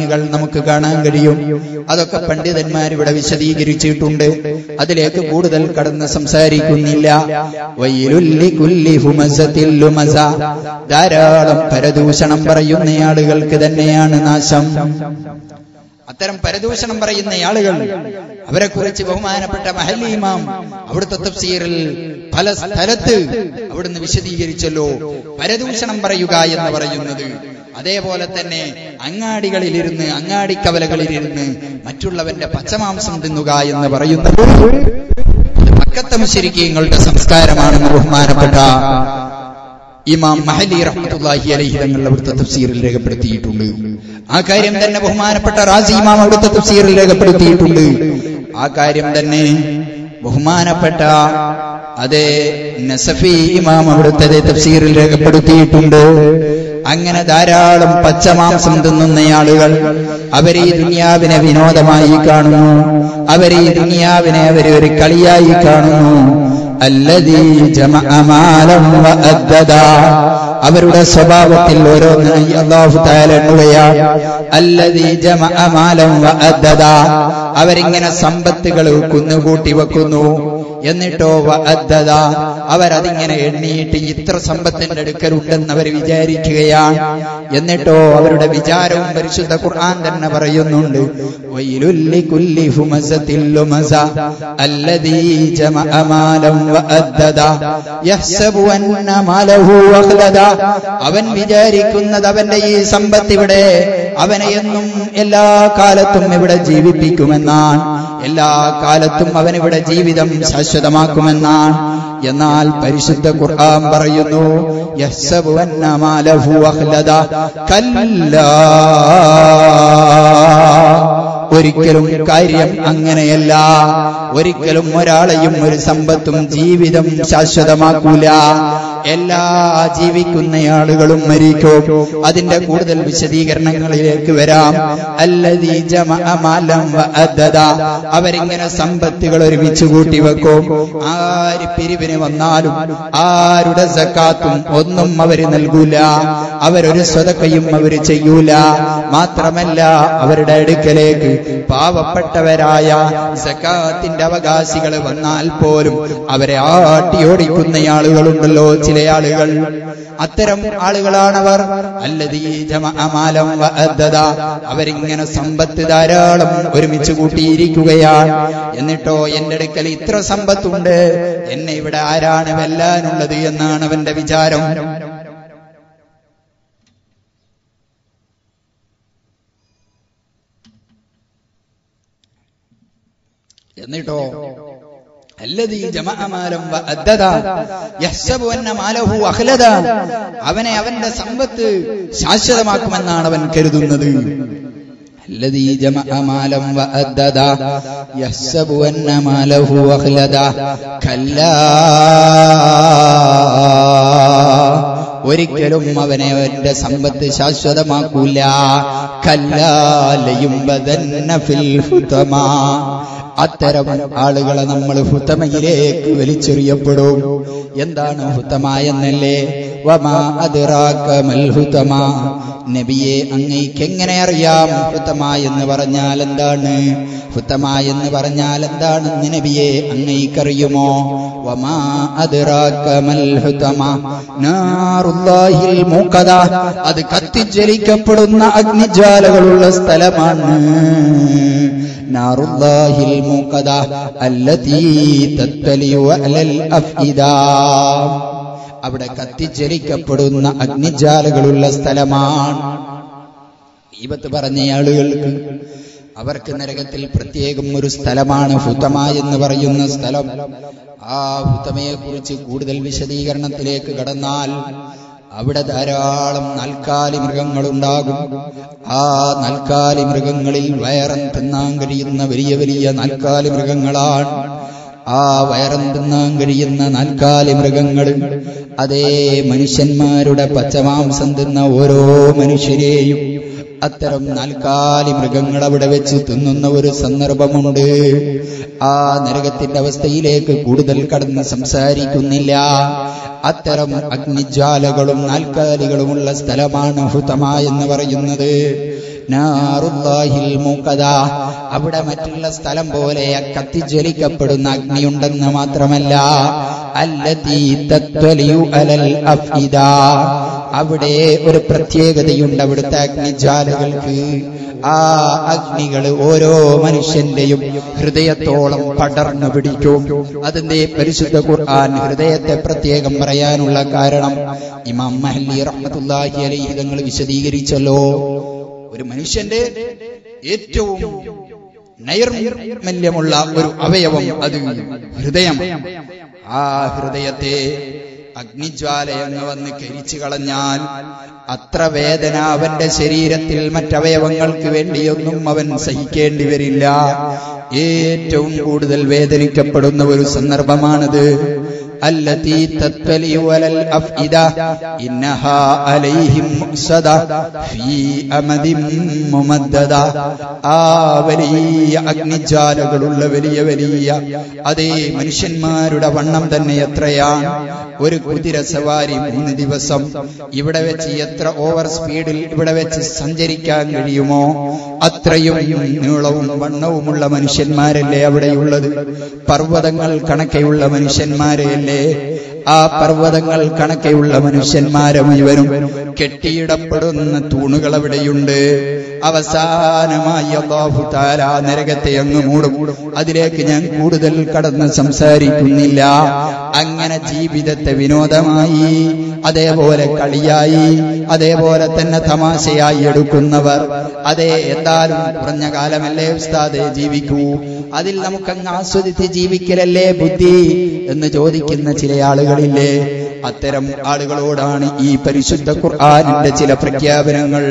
സംഗതികൾ നമുക്ക് കാണാൻ കഴിയും അതൊക്കെ പണ്ഡിതന്മാർ ഇവിടെ വിശദീകരിച്ചിട്ടുണ്ട് അതിലേക്ക് കൂടുതൽ കടന്ന് സംസാരിക്കുന്നില്ല വൈലുല്ലി കുല്ലി ഹുമസത്തിൽ ലുമസ ധാരാളം പരദൂഷണം പറയുന്ന ആളുകൾക്ക് തന്നെയാണ് നാശം അത്തരം പരദൂഷണം പറയുന്ന ആളുകൾ അവരെ കുറിച്ച് ബഹുമാനപ്പെട്ട മഹല്ലി ഇമാം അവിടുത്തെ തഫ്സീറിൽ പല സ്ഥലത്ത് അവിടുന്ന് വിശദീകരിച്ചല്ലോ പരദൂഷണം പറയുക എന്ന് പറയുന്നത് അതേപോലെ തന്നെ അങ്ങാടികളിലിരുന്ന് അങ്ങാടിക്കവലകളിലിരുന്ന് മറ്റുള്ളവന്റെ പച്ചമാംസം തിന്നുക എന്ന് പറയുന്നത് മക്കത്തെ മുശരിക്കങ്ങളുടെ സംസ്കാരമാണെന്ന് ബഹുമാനപ്പെട്ട ഇമാം മഹലി റഹ്മത്തുള്ളാഹി അലൈഹി തങ്ങൾ അവിടുത്തെ തഫ്സീറിൽ രേഖപ്പെടുത്തിയിട്ടുണ്ട് ആ കാര്യം തന്നെ ബഹുമാനപ്പെട്ട റാസി ഇമാം അവിടുത്തെ തഫ്സീറിൽ രേഖപ്പെടുത്തിയിട്ടുണ്ട് ആ കാര്യം തന്നെ ബഹുമാനപ്പെട്ട അതേ നസഫി ഇമാം അവിടുത്തെ തഫ്സീറിൽ രേഖപ്പെടുത്തിയിട്ടുണ്ട് അങ്ങനെ ധാരാളം പച്ചമാംസം തിന്നുന്ന ആളുകൾ അവർ ഈ ദുനിയാവിനെ വിനോദമായി കാണുന്നു അവർ ഈ ദുനിയാവിനെ അവർ ഒരു കളിയായി കാണുന്നു അല്ലതീ ജമഅമാലം വഅദ്ദദ അവരുടെ സ്വഭാവത്തിൽ ഓരോന്നായി അള്ളാഹു താല എണ്ണുകയാണ് അല്ലതീ ജമഅമാലം വഅദ്ദദ അവരിങ്ങനെ സമ്പത്തുകൾ കുന്നുകൂട്ടി വെക്കുന്നു എന്നിട്ടോ വഅദ്ദദ അവരതിങ്ങനെ എണ്ണിയിട്ട് ഇത്ര സമ്പത്തിന്റെ അടുക്കലുണ്ടെന്ന് അവർ വിചാരിക്കുകയാണ് എന്നിട്ടോ അവരുടെ വിചാരവും പരിശുദ്ധ ഖുർആൻ തന്നെ പറയുന്നുണ്ട് വൈലുല്ലി കുല്ലി ഹുമസത്തിൽ ലുമസ അല്ലദീ ജമഅ മാലം വഅദ്ദദ യഹ്സബു അന്ന മാലഹു അഖ്ലദ അവൻ വിചാരിക്കുന്നത് അവന്റെ ഈ സമ്പത്ത് ഇവിടെ അവനെ എന്നും എല്ലാ കാലത്തും ഇവിടെ ജീവിപ്പിക്കുമെന്നാണ് എല്ലാ കാലത്തും അവനിവിടെ ജീവിതം ശാശ്വതമാക്കുമെന്നാണ് എന്നാൽ പരിശുദ്ധ ഖുർആൻ പറയുന്നു യഹ്സബു അന്ന മാലഹു അഖ്ലദ കല്ലാ ഒരിക്കലും കാര്യം അങ്ങനെയല്ല ഒരിക്കലും ഒരാളെയും ഒരു സമ്പത്തും ജീവിതം ശാശ്വതമാക്കൂല എല്ലാ ജീവിക്കുന്ന ആളുകളും മരിക്കും അതിന്റെ കൂടുതൽ വിശദീകരണങ്ങളിലേക്ക് വരാം അല്ലതീ ജമഅമാലം വഅദ്ദദ അവരിങ്ങനെ സമ്പത്തുകൾ ഒരുമിച്ച് കൂട്ടി വെക്കും ആര് പിരിവിന് വന്നാലും ആരുടെ സക്കാത്തും ഒന്നും അവര് നൽകൂല അവരൊരു സ്വതക്കയും അവര് ചെയ്യൂല മാത്രമല്ല അവരുടെ അടുക്കലേക്ക് പാവപ്പെട്ടവരായ സക്കാത്തിന്റെ അവകാശികൾ വന്നാൽ പോലും അവരെ ആട്ടിയോടിക്കുന്ന ആളുകളുണ്ടല്ലോ ചില ആളുകൾ അത്തരം ആളുകളാണവർ അല്ലതീ ജമഅമാലം വഅദ്ദദ അവരിങ്ങനെ സമ്പത്ത് ധാരാളം ഒരുമിച്ച് കൂട്ടിയിരിക്കുകയാണ് എന്നിട്ടോ എന്റെ അടുക്കൽ ഇത്ര സമ്പത്തുണ്ട് എന്നെ ഇവിടെ ആരാണ് വെല്ലാനുള്ളത് എന്നാണ് അവന്റെ വിചാരം എന്നിട്ടോ അല്ലതീ ജമഅമാലം വഅദ്ദദ യഹ്സബു അന്ന മാലഹു അഖ്ലദ അവനെ അവന്റെ സമ്പത്ത് ശാശ്വതമാക്കുമെന്നാണ് അവൻ കരുതുന്നത് الذي جمع مالا وأددا يحسب أن ماله أخلدا كلا ഒരിക്കലും അവനെ അവന്റെ സമ്പത്ത് ശാശ്വതമാക്കൂല കല്ലാലയും ഫിൽ ഹുതമാ അത്തരം ആളുകളെ നമ്മൾ ഹുത്തമയിലേക്ക് വലിച്ചെറിയപ്പെടും എന്താണ് ഹുത്തമ എന്നല്ലേ വമാ അതിറാക്കമൽ ഹുതമ നബിയെ അങ്ങയ്ക്ക് എങ്ങനെ അറിയാം ഹുത്തമ എന്ന് പറഞ്ഞാൽ എന്താണ് ഹുത്തമ എന്ന് പറഞ്ഞാൽ എന്താണെന്ന് നബിയെ അങ്ങയ്ക്കറിയുമോ വമാ അതിറാക്കമൽ ഹുതമ നാറുല്ലാഹിൽ മൂക്കത അത് കത്തിജ്വലിക്കപ്പെടുന്ന അഗ്നിജ്വാലകളുള്ള സ്ഥലമാണ് നാറുല്ലാഹിൽ മൂക്കത അല്ലതീ തത്തലിയു അലൽ അഫ്ഇദാ അവിടെ കത്തിജ്വലിക്കപ്പെടുന്ന അഗ്നിജാലകളുള്ള സ്ഥലമാണ് ഈപത്ത് പറഞ്ഞ ആളുകൾക്ക് അവർക്ക് നരകത്തിൽ പ്രത്യേകം ഒരു സ്ഥലമാണ് ഹുതമ എന്ന് പറയുന്ന സ്ഥലം ആ ഹുതമയെ കുറിച്ച് കൂടുതൽ വിശദീകരണത്തിലേക്ക് കടന്നാൽ അവിടെ ധാരാളം നൽക്കാലി മൃഗങ്ങളുണ്ടാകും ആ നൽക്കാലി മൃഗങ്ങളിൽ വയറം തിന്നാൻ കഴിയുന്ന വലിയ വലിയ നൽക്കാലി മൃഗങ്ങളാണ് ആ വയറം തിന്നാൻ കഴിയുന്ന നാൽക്കാലി മൃഗങ്ങൾ അതേ മനുഷ്യന്മാരുടെ പച്ചമാംസം തിന്ന ഓരോ മനുഷ്യരെയും അത്തരം നാൽക്കാലി മൃഗങ്ങൾ അവിടെ വെച്ച് തിന്നുന്ന ഒരു സന്ദർഭമുണ്ട് ആ നരകത്തിന്റെ അവസ്ഥയിലേക്ക് കൂടുതൽ കടന്ന് സംസാരിക്കുന്നില്ല അത്തരം അഗ്നിജ്വാലകളും നാൽക്കാലികളുമുള്ള സ്ഥലമാണ് ഹുതമ എന്ന് പറയുന്നത് നാറുല്ലാഹിൽ മൂക്കത അവിടെ മറ്റുള്ള സ്ഥലം പോലെ കത്തിജ്വലിക്കപ്പെടുന്ന അഗ്നിയുണ്ടെന്ന് മാത്രമല്ല അല്ലതീ തത്വലിയു അലൽ അഫ്ഇദ അവിടെ ഒരു പ്രത്യേകതയുണ്ട് അവിടുത്തെ അഗ്നിജ്വാലകൾക്ക് ആ അഗ്നികൾ ഓരോ മനുഷ്യന്റെയും ഹൃദയത്തോളം പടർന്നു പിടിക്കും അതിന്റെ പരിശുദ്ധ ഖുർആൻ ഹൃദയത്തെ പ്രത്യേകം പറയാനുള്ള കാരണം ഇമാം മഹല്ലി റഹ്മത്തുള്ളാഹി അലൈഹി തങ്ങൾ വിശദീകരിച്ചല്ലോ ഒരു മനുഷ്യന്റെ ഏറ്റവും നൈർമല്യമുള്ള ഒരു അവയവം അത് ഹൃദയം ആ ഹൃദയത്തെ അഗ്നിജ്വാലയങ്ങ് വന്ന് കരിച്ചു കളഞ്ഞാൽ അത്ര വേദന അവന്റെ ശരീരത്തിൽ മറ്റവയവങ്ങൾക്ക് വേണ്ടിയൊന്നും അവൻ സഹിക്കേണ്ടി വരില്ല ഏറ്റവും കൂടുതൽ വേദനിക്കപ്പെടുന്ന ഒരു സന്ദർഭമാണിത് التي تطلع على الأفئدة إنها عليهم مؤصدة في أمد ممددة ആ വലിയ അഗ്നിജ്വാലകളുള്ള വലിയ വലിയ അതേ മനുഷ്യന്മാരുടെ വണ്ണം തന്നെ എത്രയാണ് ഒരു കുതിര സവാരി മൂന്ന് ദിവസം ഇവിടെ വെച്ച് എത്ര ഓവർ സ്പീഡിൽ ഇവിടെ വെച്ച് സഞ്ചരിക്കാൻ കഴിയുമോ അത്രയും നീളവും വണ്ണവുമുള്ള മനുഷ്യന്മാരല്ലേ അവിടെയുള്ളത് പർവ്വതങ്ങൾ കണക്കെയുള്ള മനുഷ്യന്മാരെയല്ലേ ആ പർവ്വതങ്ങൾ കണക്കെയുള്ള മനുഷ്യന്മാരെ മുഴുവനും കെട്ടിയിടപ്പെടുന്ന തൂണുകൾ അവിടെയുണ്ട് അവസാനമായി അള്ളാഹു താല നരകത്തെ അങ്ങ് മൂടും അതിലേക്ക് ഞാൻ കൂടുതൽ കടന്ന് സംസാരിക്കുന്നില്ല അങ്ങനെ ജീവിതത്തെ വിനോദമായി അതേപോലെ കളിയായി അതേപോലെ തന്നെ തമാശയായി എടുക്കുന്നവർ അതേ എന്തായാലും കുറഞ്ഞ കാലമല്ലേ ഉസ്താദെ ജീവിക്കൂ അതിൽ നമുക്കങ്ങ് ആസ്വദിച്ച് ജീവിക്കലല്ലേ ബുദ്ധി എന്ന് ചോദിക്കുന്ന ചില ആളുകളില്ലേ അത്തരം ആളുകളോടാണ് ഈ പരിശുദ്ധ ഖുർആാനിന്റെ ചില പ്രഖ്യാപനങ്ങൾ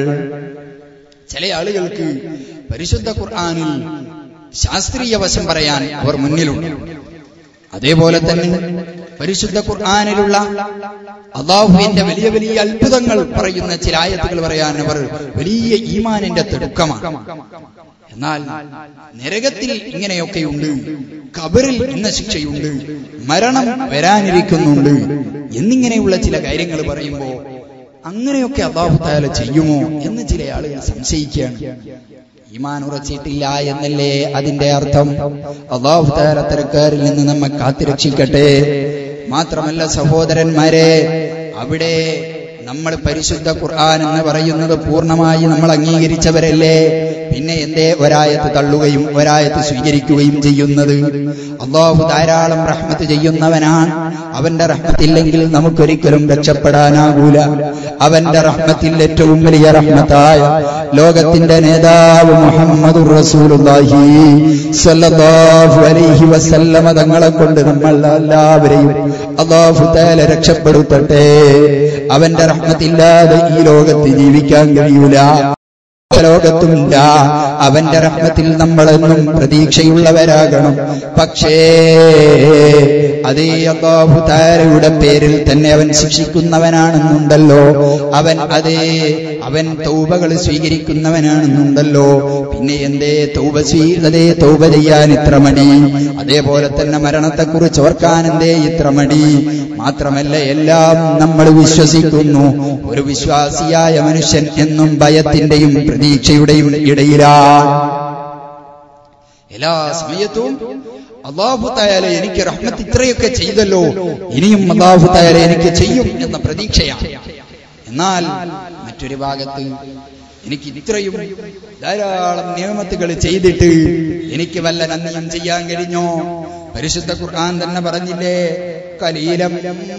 ചില ആളുകൾക്ക് പരിശുദ്ധ ഖുർആാനിൽ ശാസ്ത്രീയ വശം പറയാൻ അവർ മുന്നിലുണ്ട് അതേപോലെ തന്നെ പരിശുദ്ധ ഖുർആാനിലുള്ള അള്ളാഹുവിന്റെ വലിയ വലിയ അത്ഭുതങ്ങൾ പറയുന്ന ചില ആയത്തുകൾ പറയാൻ അവർ വലിയ ഈമാനിന്റെ തിടുക്കമാണ് എന്നാൽ നരകത്തിൽ ഇങ്ങനെയൊക്കെയുണ്ട് കബറിൽ ഇന്ന ശിക്ഷയുണ്ട് മരണം വരാനിരിക്കുന്നുണ്ട് എന്നിങ്ങനെയുള്ള ചില കാര്യങ്ങൾ പറയുമ്പോൾ അങ്ങനെയൊക്കെ അള്ളാഹു താല ചെയ്യുമോ എന്ന് ചില ആളുകൾ സംശയിക്കുകയാണ് ഈമാൻ ഉറച്ചിട്ടില്ല എന്നല്ലേ അതിന്റെ അർത്ഥം അള്ളാഹു താല അത്തരക്കാരിൽ നിന്ന് നമ്മെ കാത്തിരക്ഷിക്കട്ടെ മാത്രമല്ല സഹോദരന്മാരെ അവിടെ നമ്മൾ പരിശുദ്ധ ഖുർആൻ എന്ന് പറയുന്നത് പൂർണ്ണമായി നമ്മൾ അംഗീകരിച്ചവരല്ലേ പിന്നെ എന്തേ ഒരായത്ത് തള്ളുകയും ഒരായത്ത് സ്വീകരിക്കുകയും ചെയ്യുന്നത് അള്ളാഹു ധാരാളം റഹ്മത്ത് ചെയ്യുന്നവനാണ് അവന്റെ റഹ്മത്തില്ലെങ്കിൽ നമുക്കൊരിക്കലും രക്ഷപ്പെടാനാകൂല അവന്റെ റഹ്മത്തിൽ ഏറ്റവും വലിയ റഹ്മത്തായ ലോകത്തിന്റെ നേതാവ് മുഹമ്മദ് റസൂലുള്ളാഹി സ്വല്ലല്ലാഹു അലൈഹി വസല്ലമ തങ്ങളെ കൊണ്ട് നമ്മൾ എല്ലാവരെയും അള്ളാഹു തആല രക്ഷപ്പെടുത്തട്ടെ അവന്റെ റഹ്മത്തില്ലാതെ ഈ ലോകത്ത് ജീവിക്കാൻ കഴിയൂല ലോകത്തുമില്ല അവന്റെ റഹ്മത്തിൽ നമ്മളെന്നും പ്രതീക്ഷയുള്ളവരാകണം പക്ഷേ അതേ അള്ളാഹുതാരയുടെ പേരിൽ തന്നെ അവൻ ശിക്ഷിക്കുന്നവനാണെന്നുണ്ടല്ലോ അവൻ അതേ അവൻ തൗബകൾ സ്വീകരിക്കുന്നവനാണെന്നുണ്ടല്ലോ പിന്നെ എന്തേ തൗബ സ്വീ അതേ തൗബ ചെയ്യാൻ ഇത്ര മടി അതേപോലെ തന്നെ മരണത്തെക്കുറിച്ച് ഓർക്കാൻ എന്തേ ഇത്ര മടി മാത്രമല്ല എല്ലാം നമ്മൾ വിശ്വസിക്കുന്നു ഒരു വിശ്വാസിയായ മനുഷ്യൻ എന്നും ഭയത്തിന്റെയും പ്രതീക്ഷയുടെയും ഇടയിലാണ് എല്ലാ സമയത്തും അള്ളാഹു തായാല എനിക്ക് റഹ്മത്ത് ഇത്രയൊക്കെ ചെയ്തല്ലോ ഇനിയും അള്ളാഹു തായാല എനിക്ക് ചെയ്യും എന്ന പ്രതീക്ഷയാണ് എന്നാൽ മറ്റൊരു ഭാഗത്ത് എനിക്ക് ഇത്രയും ധാരാളം നിയമത്തുകൾ ചെയ്തിട്ട് എനിക്ക് വല്ല നന്ദിയും ചെയ്യാൻ കഴിഞ്ഞോ പരിശുദ്ധ ഖുർആൻ തന്നെ പറഞ്ഞില്ലേ കലീലം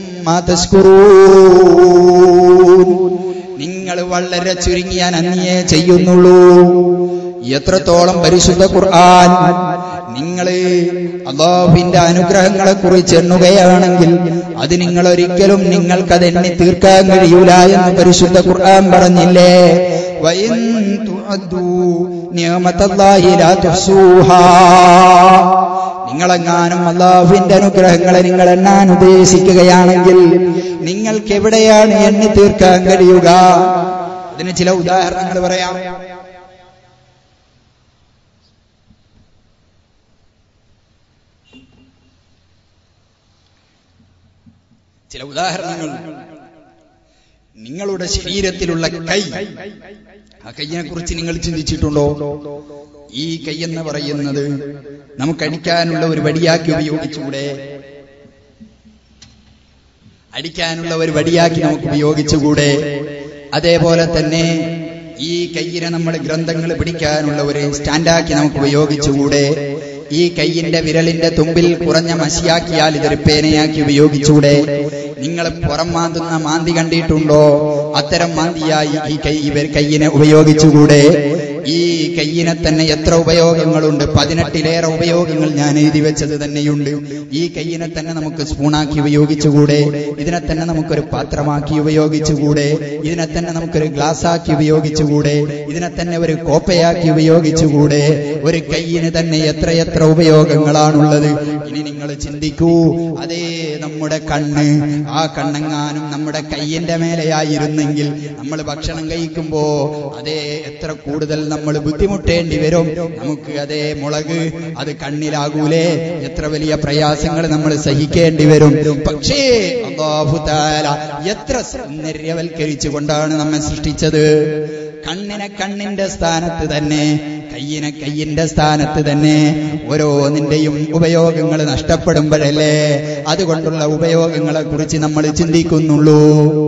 നിങ്ങൾ വളരെ ചുരുങ്ങിയ നന്ദിയെ ചെയ്യുന്നുള്ളൂ എത്രത്തോളം പരിശുദ്ധ ഖുർആൻ നിങ്ങൾ അള്ളാഹുവിന്റെ അനുഗ്രഹങ്ങളെ കുറിച്ച് എണ്ണുകയാണെങ്കിൽ അത് നിങ്ങൾ ഒരിക്കലും നിങ്ങൾക്കത് എണ്ണി തീർക്കാൻ കഴിയൂല എന്ന് പരിശുദ്ധ ഖുർആൻ പറഞ്ഞില്ലേ വൈൻ തുഅദ്ദൂ നിഅമത്തല്ലാഹി ലാ തുഹ്സൂഹാ നിങ്ങളെങ്ങാനും അള്ളാഹുവിന്റെ അനുഗ്രഹങ്ങളെ നിങ്ങൾ എണ്ണാൻ ഉദ്ദേശിക്കുകയാണെങ്കിൽ നിങ്ങൾക്ക് എവിടെയാണ് എണ്ണി തീർക്കാൻ കഴിയുക അതിന് ചില ഉദാഹരണങ്ങൾ പറയാം ചില ഉദാഹരണങ്ങൾ നിങ്ങളുടെ ശരീരത്തിലുള്ള കൈ ആ കയ്യിനെ കുറിച്ച് നിങ്ങൾ ചിന്തിച്ചിട്ടുണ്ടോ ഈ കൈയെന്ന് പറയുന്നത് നമുക്ക് അടിക്കാനുള്ള ഒരു വടിയാക്കി ഉപയോഗിച്ചുകൂടെ അടിക്കാനുള്ള ഒരു വടിയാക്കി നമുക്ക് ഉപയോഗിച്ചുകൂടെ അതേപോലെ തന്നെ ഈ കയ്യിനെ നമ്മൾ ഗ്രന്ഥങ്ങൾ പിടിക്കാനുള്ള ഒരു സ്റ്റാൻഡാക്കി നമുക്ക് ഉപയോഗിച്ചുകൂടെ ഈ കയ്യിന്റെ വിരലിന്റെ തുമ്പിൽ കുറഞ്ഞ മഷിയാക്കിയാൽ ഇതൊരു പേനയാക്കി ഉപയോഗിച്ചൂടെ നിങ്ങൾ പുറം മാന്തുന്ന മാന്തി കണ്ടിട്ടുണ്ടോ അത്തരം മാന്തിയായി ഈ കൈ ഇവർ കയ്യിനെ ഉപയോഗിച്ചുകൂടെ ഈ കയ്യിനെ തന്നെ എത്ര ഉപയോഗങ്ങളുണ്ട് പതിനെട്ടിലേറെ ഉപയോഗങ്ങൾ ഞാൻ എഴുതി വെച്ചത് തന്നെയുണ്ട് ഈ കയ്യിനെ തന്നെ നമുക്ക് സ്പൂണാക്കി ഉപയോഗിച്ചുകൂടെ ഇതിനെ തന്നെ നമുക്കൊരു പാത്രമാക്കി ഉപയോഗിച്ചുകൂടെ ഇതിനെ തന്നെ നമുക്കൊരു ഗ്ലാസ് ആക്കി ഉപയോഗിച്ചുകൂടെ ഇതിനെ തന്നെ ഒരു കോപ്പയാക്കി ഉപയോഗിച്ചുകൂടെ ഒരു കയ്യിന് തന്നെ എത്രയെത്ര ഉപയോഗങ്ങളാണുള്ളത് ഇനി നിങ്ങൾ ചിന്തിക്കൂ അതേ നമ്മുടെ കണ്ണ് ആ കണ്ണെങ്ങാനും നമ്മുടെ കയ്യിന്റെ മേലെയായിരുന്നെങ്കിൽ നമ്മൾ ഭക്ഷണം കഴിക്കുമ്പോ അതേ എത്ര കൂടുതൽ നമ്മൾ ബുദ്ധിമുട്ടേണ്ടി വരും നമുക്ക് അതേ മുളക് അത് കണ്ണിലാകൂലേ എത്ര വലിയ പ്രയാസങ്ങൾ നമ്മൾ സഹിക്കേണ്ടി വരും പക്ഷേ അള്ളാഹു താല എത്ര സൗന്ദര്യവൽക്കരിച്ചുകൊണ്ടാണ് നമ്മെ സൃഷ്ടിച്ചത് കണ്ണിനെ കണ്ണിന്റെ സ്ഥാനത്ത് തന്നെ കയ്യിനെ കയ്യിന്റെ സ്ഥാനത്ത് തന്നെ ഓരോന്നിന്റെയും ഉപയോഗങ്ങൾ നഷ്ടപ്പെടുമ്പോഴല്ലേ അതുകൊണ്ടുള്ള ഉപയോഗങ്ങളെ കുറിച്ച് നമ്മൾ ചിന്തിക്കുന്നുള്ളൂ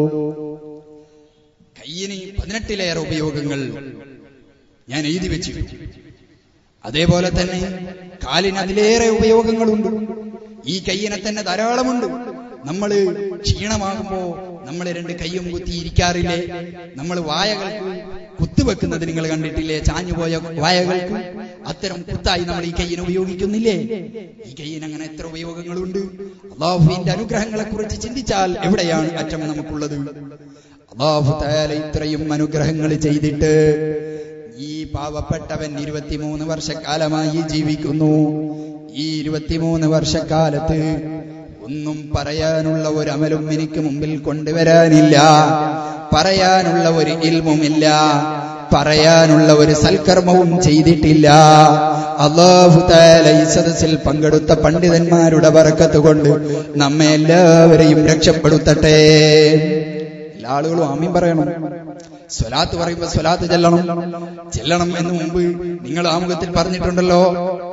കയ്യിന് പതിനെട്ടിലേറെ ഉപയോഗങ്ങൾ ഞാൻ എഴുതി വെച്ചിട്ടു അതേപോലെ തന്നെ കാലിന് അതിലേറെ ഉപയോഗങ്ങളുണ്ട് ഈ കയ്യിനെ തന്നെ ധാരാളമുണ്ട് നമ്മൾ ക്ഷീണമാകുമ്പോ നമ്മൾ രണ്ട് കയ്യും കുത്തി ഇരിക്കാറില്ലേ നമ്മൾ വായകൾക്ക് കുത്തുവെക്കുന്നത് നിങ്ങൾ കണ്ടിട്ടില്ലേ ചാഞ്ഞുപോയ വായകൾക്ക് അത്തരം കുത്തായി നമ്മൾ ഈ കയ്യിനെ ഉപയോഗിക്കുന്നില്ലേ ഈ കയ്യിന് അങ്ങനെ എത്ര ഉപയോഗങ്ങളുണ്ട് അള്ളാഹുവിന്റെ അനുഗ്രഹങ്ങളെ കുറിച്ച് ചിന്തിച്ചാൽ എവിടെയാണ് അറ്റം നമുക്കുള്ളത് അള്ളാഹു താല ഇത്രയും അനുഗ്രഹങ്ങൾ ചെയ്തിട്ട് ഈ പാവപ്പെട്ടവൻ ഇരുപത്തിമൂന്ന് വർഷക്കാലമായി ജീവിക്കുന്നു ഈ ഇരുപത്തിമൂന്ന് വർഷക്കാലത്ത് ഒന്നും പറയാനുള്ള ഒരു അമലും എനിക്ക് മുമ്പിൽ കൊണ്ടുവരാനില്ല പറയാനുള്ള ഒരു ഇൽമുമില്ല പറയാനുള്ള ഒരു സൽക്കർമ്മവും ചെയ്തിട്ടില്ല അള്ളാഹു താല ഈ സദസ്സിൽ പങ്കെടുത്ത പണ്ഡിതന്മാരുടെ വറക്കത്ത് കൊണ്ട് നമ്മെ എല്ലാവരെയും രക്ഷപ്പെടുത്തട്ടെ എല്ലാ ആളുകളും ആമീൻ പറയണം സ്വലാത്ത് പറയുമ്പോ സ്വലാത്ത് ചെല്ലണം ചെല്ലണം എന്ന് മുമ്പ് നിങ്ങൾ ആമുഖത്തിൽ പറഞ്ഞിട്ടുണ്ടല്ലോ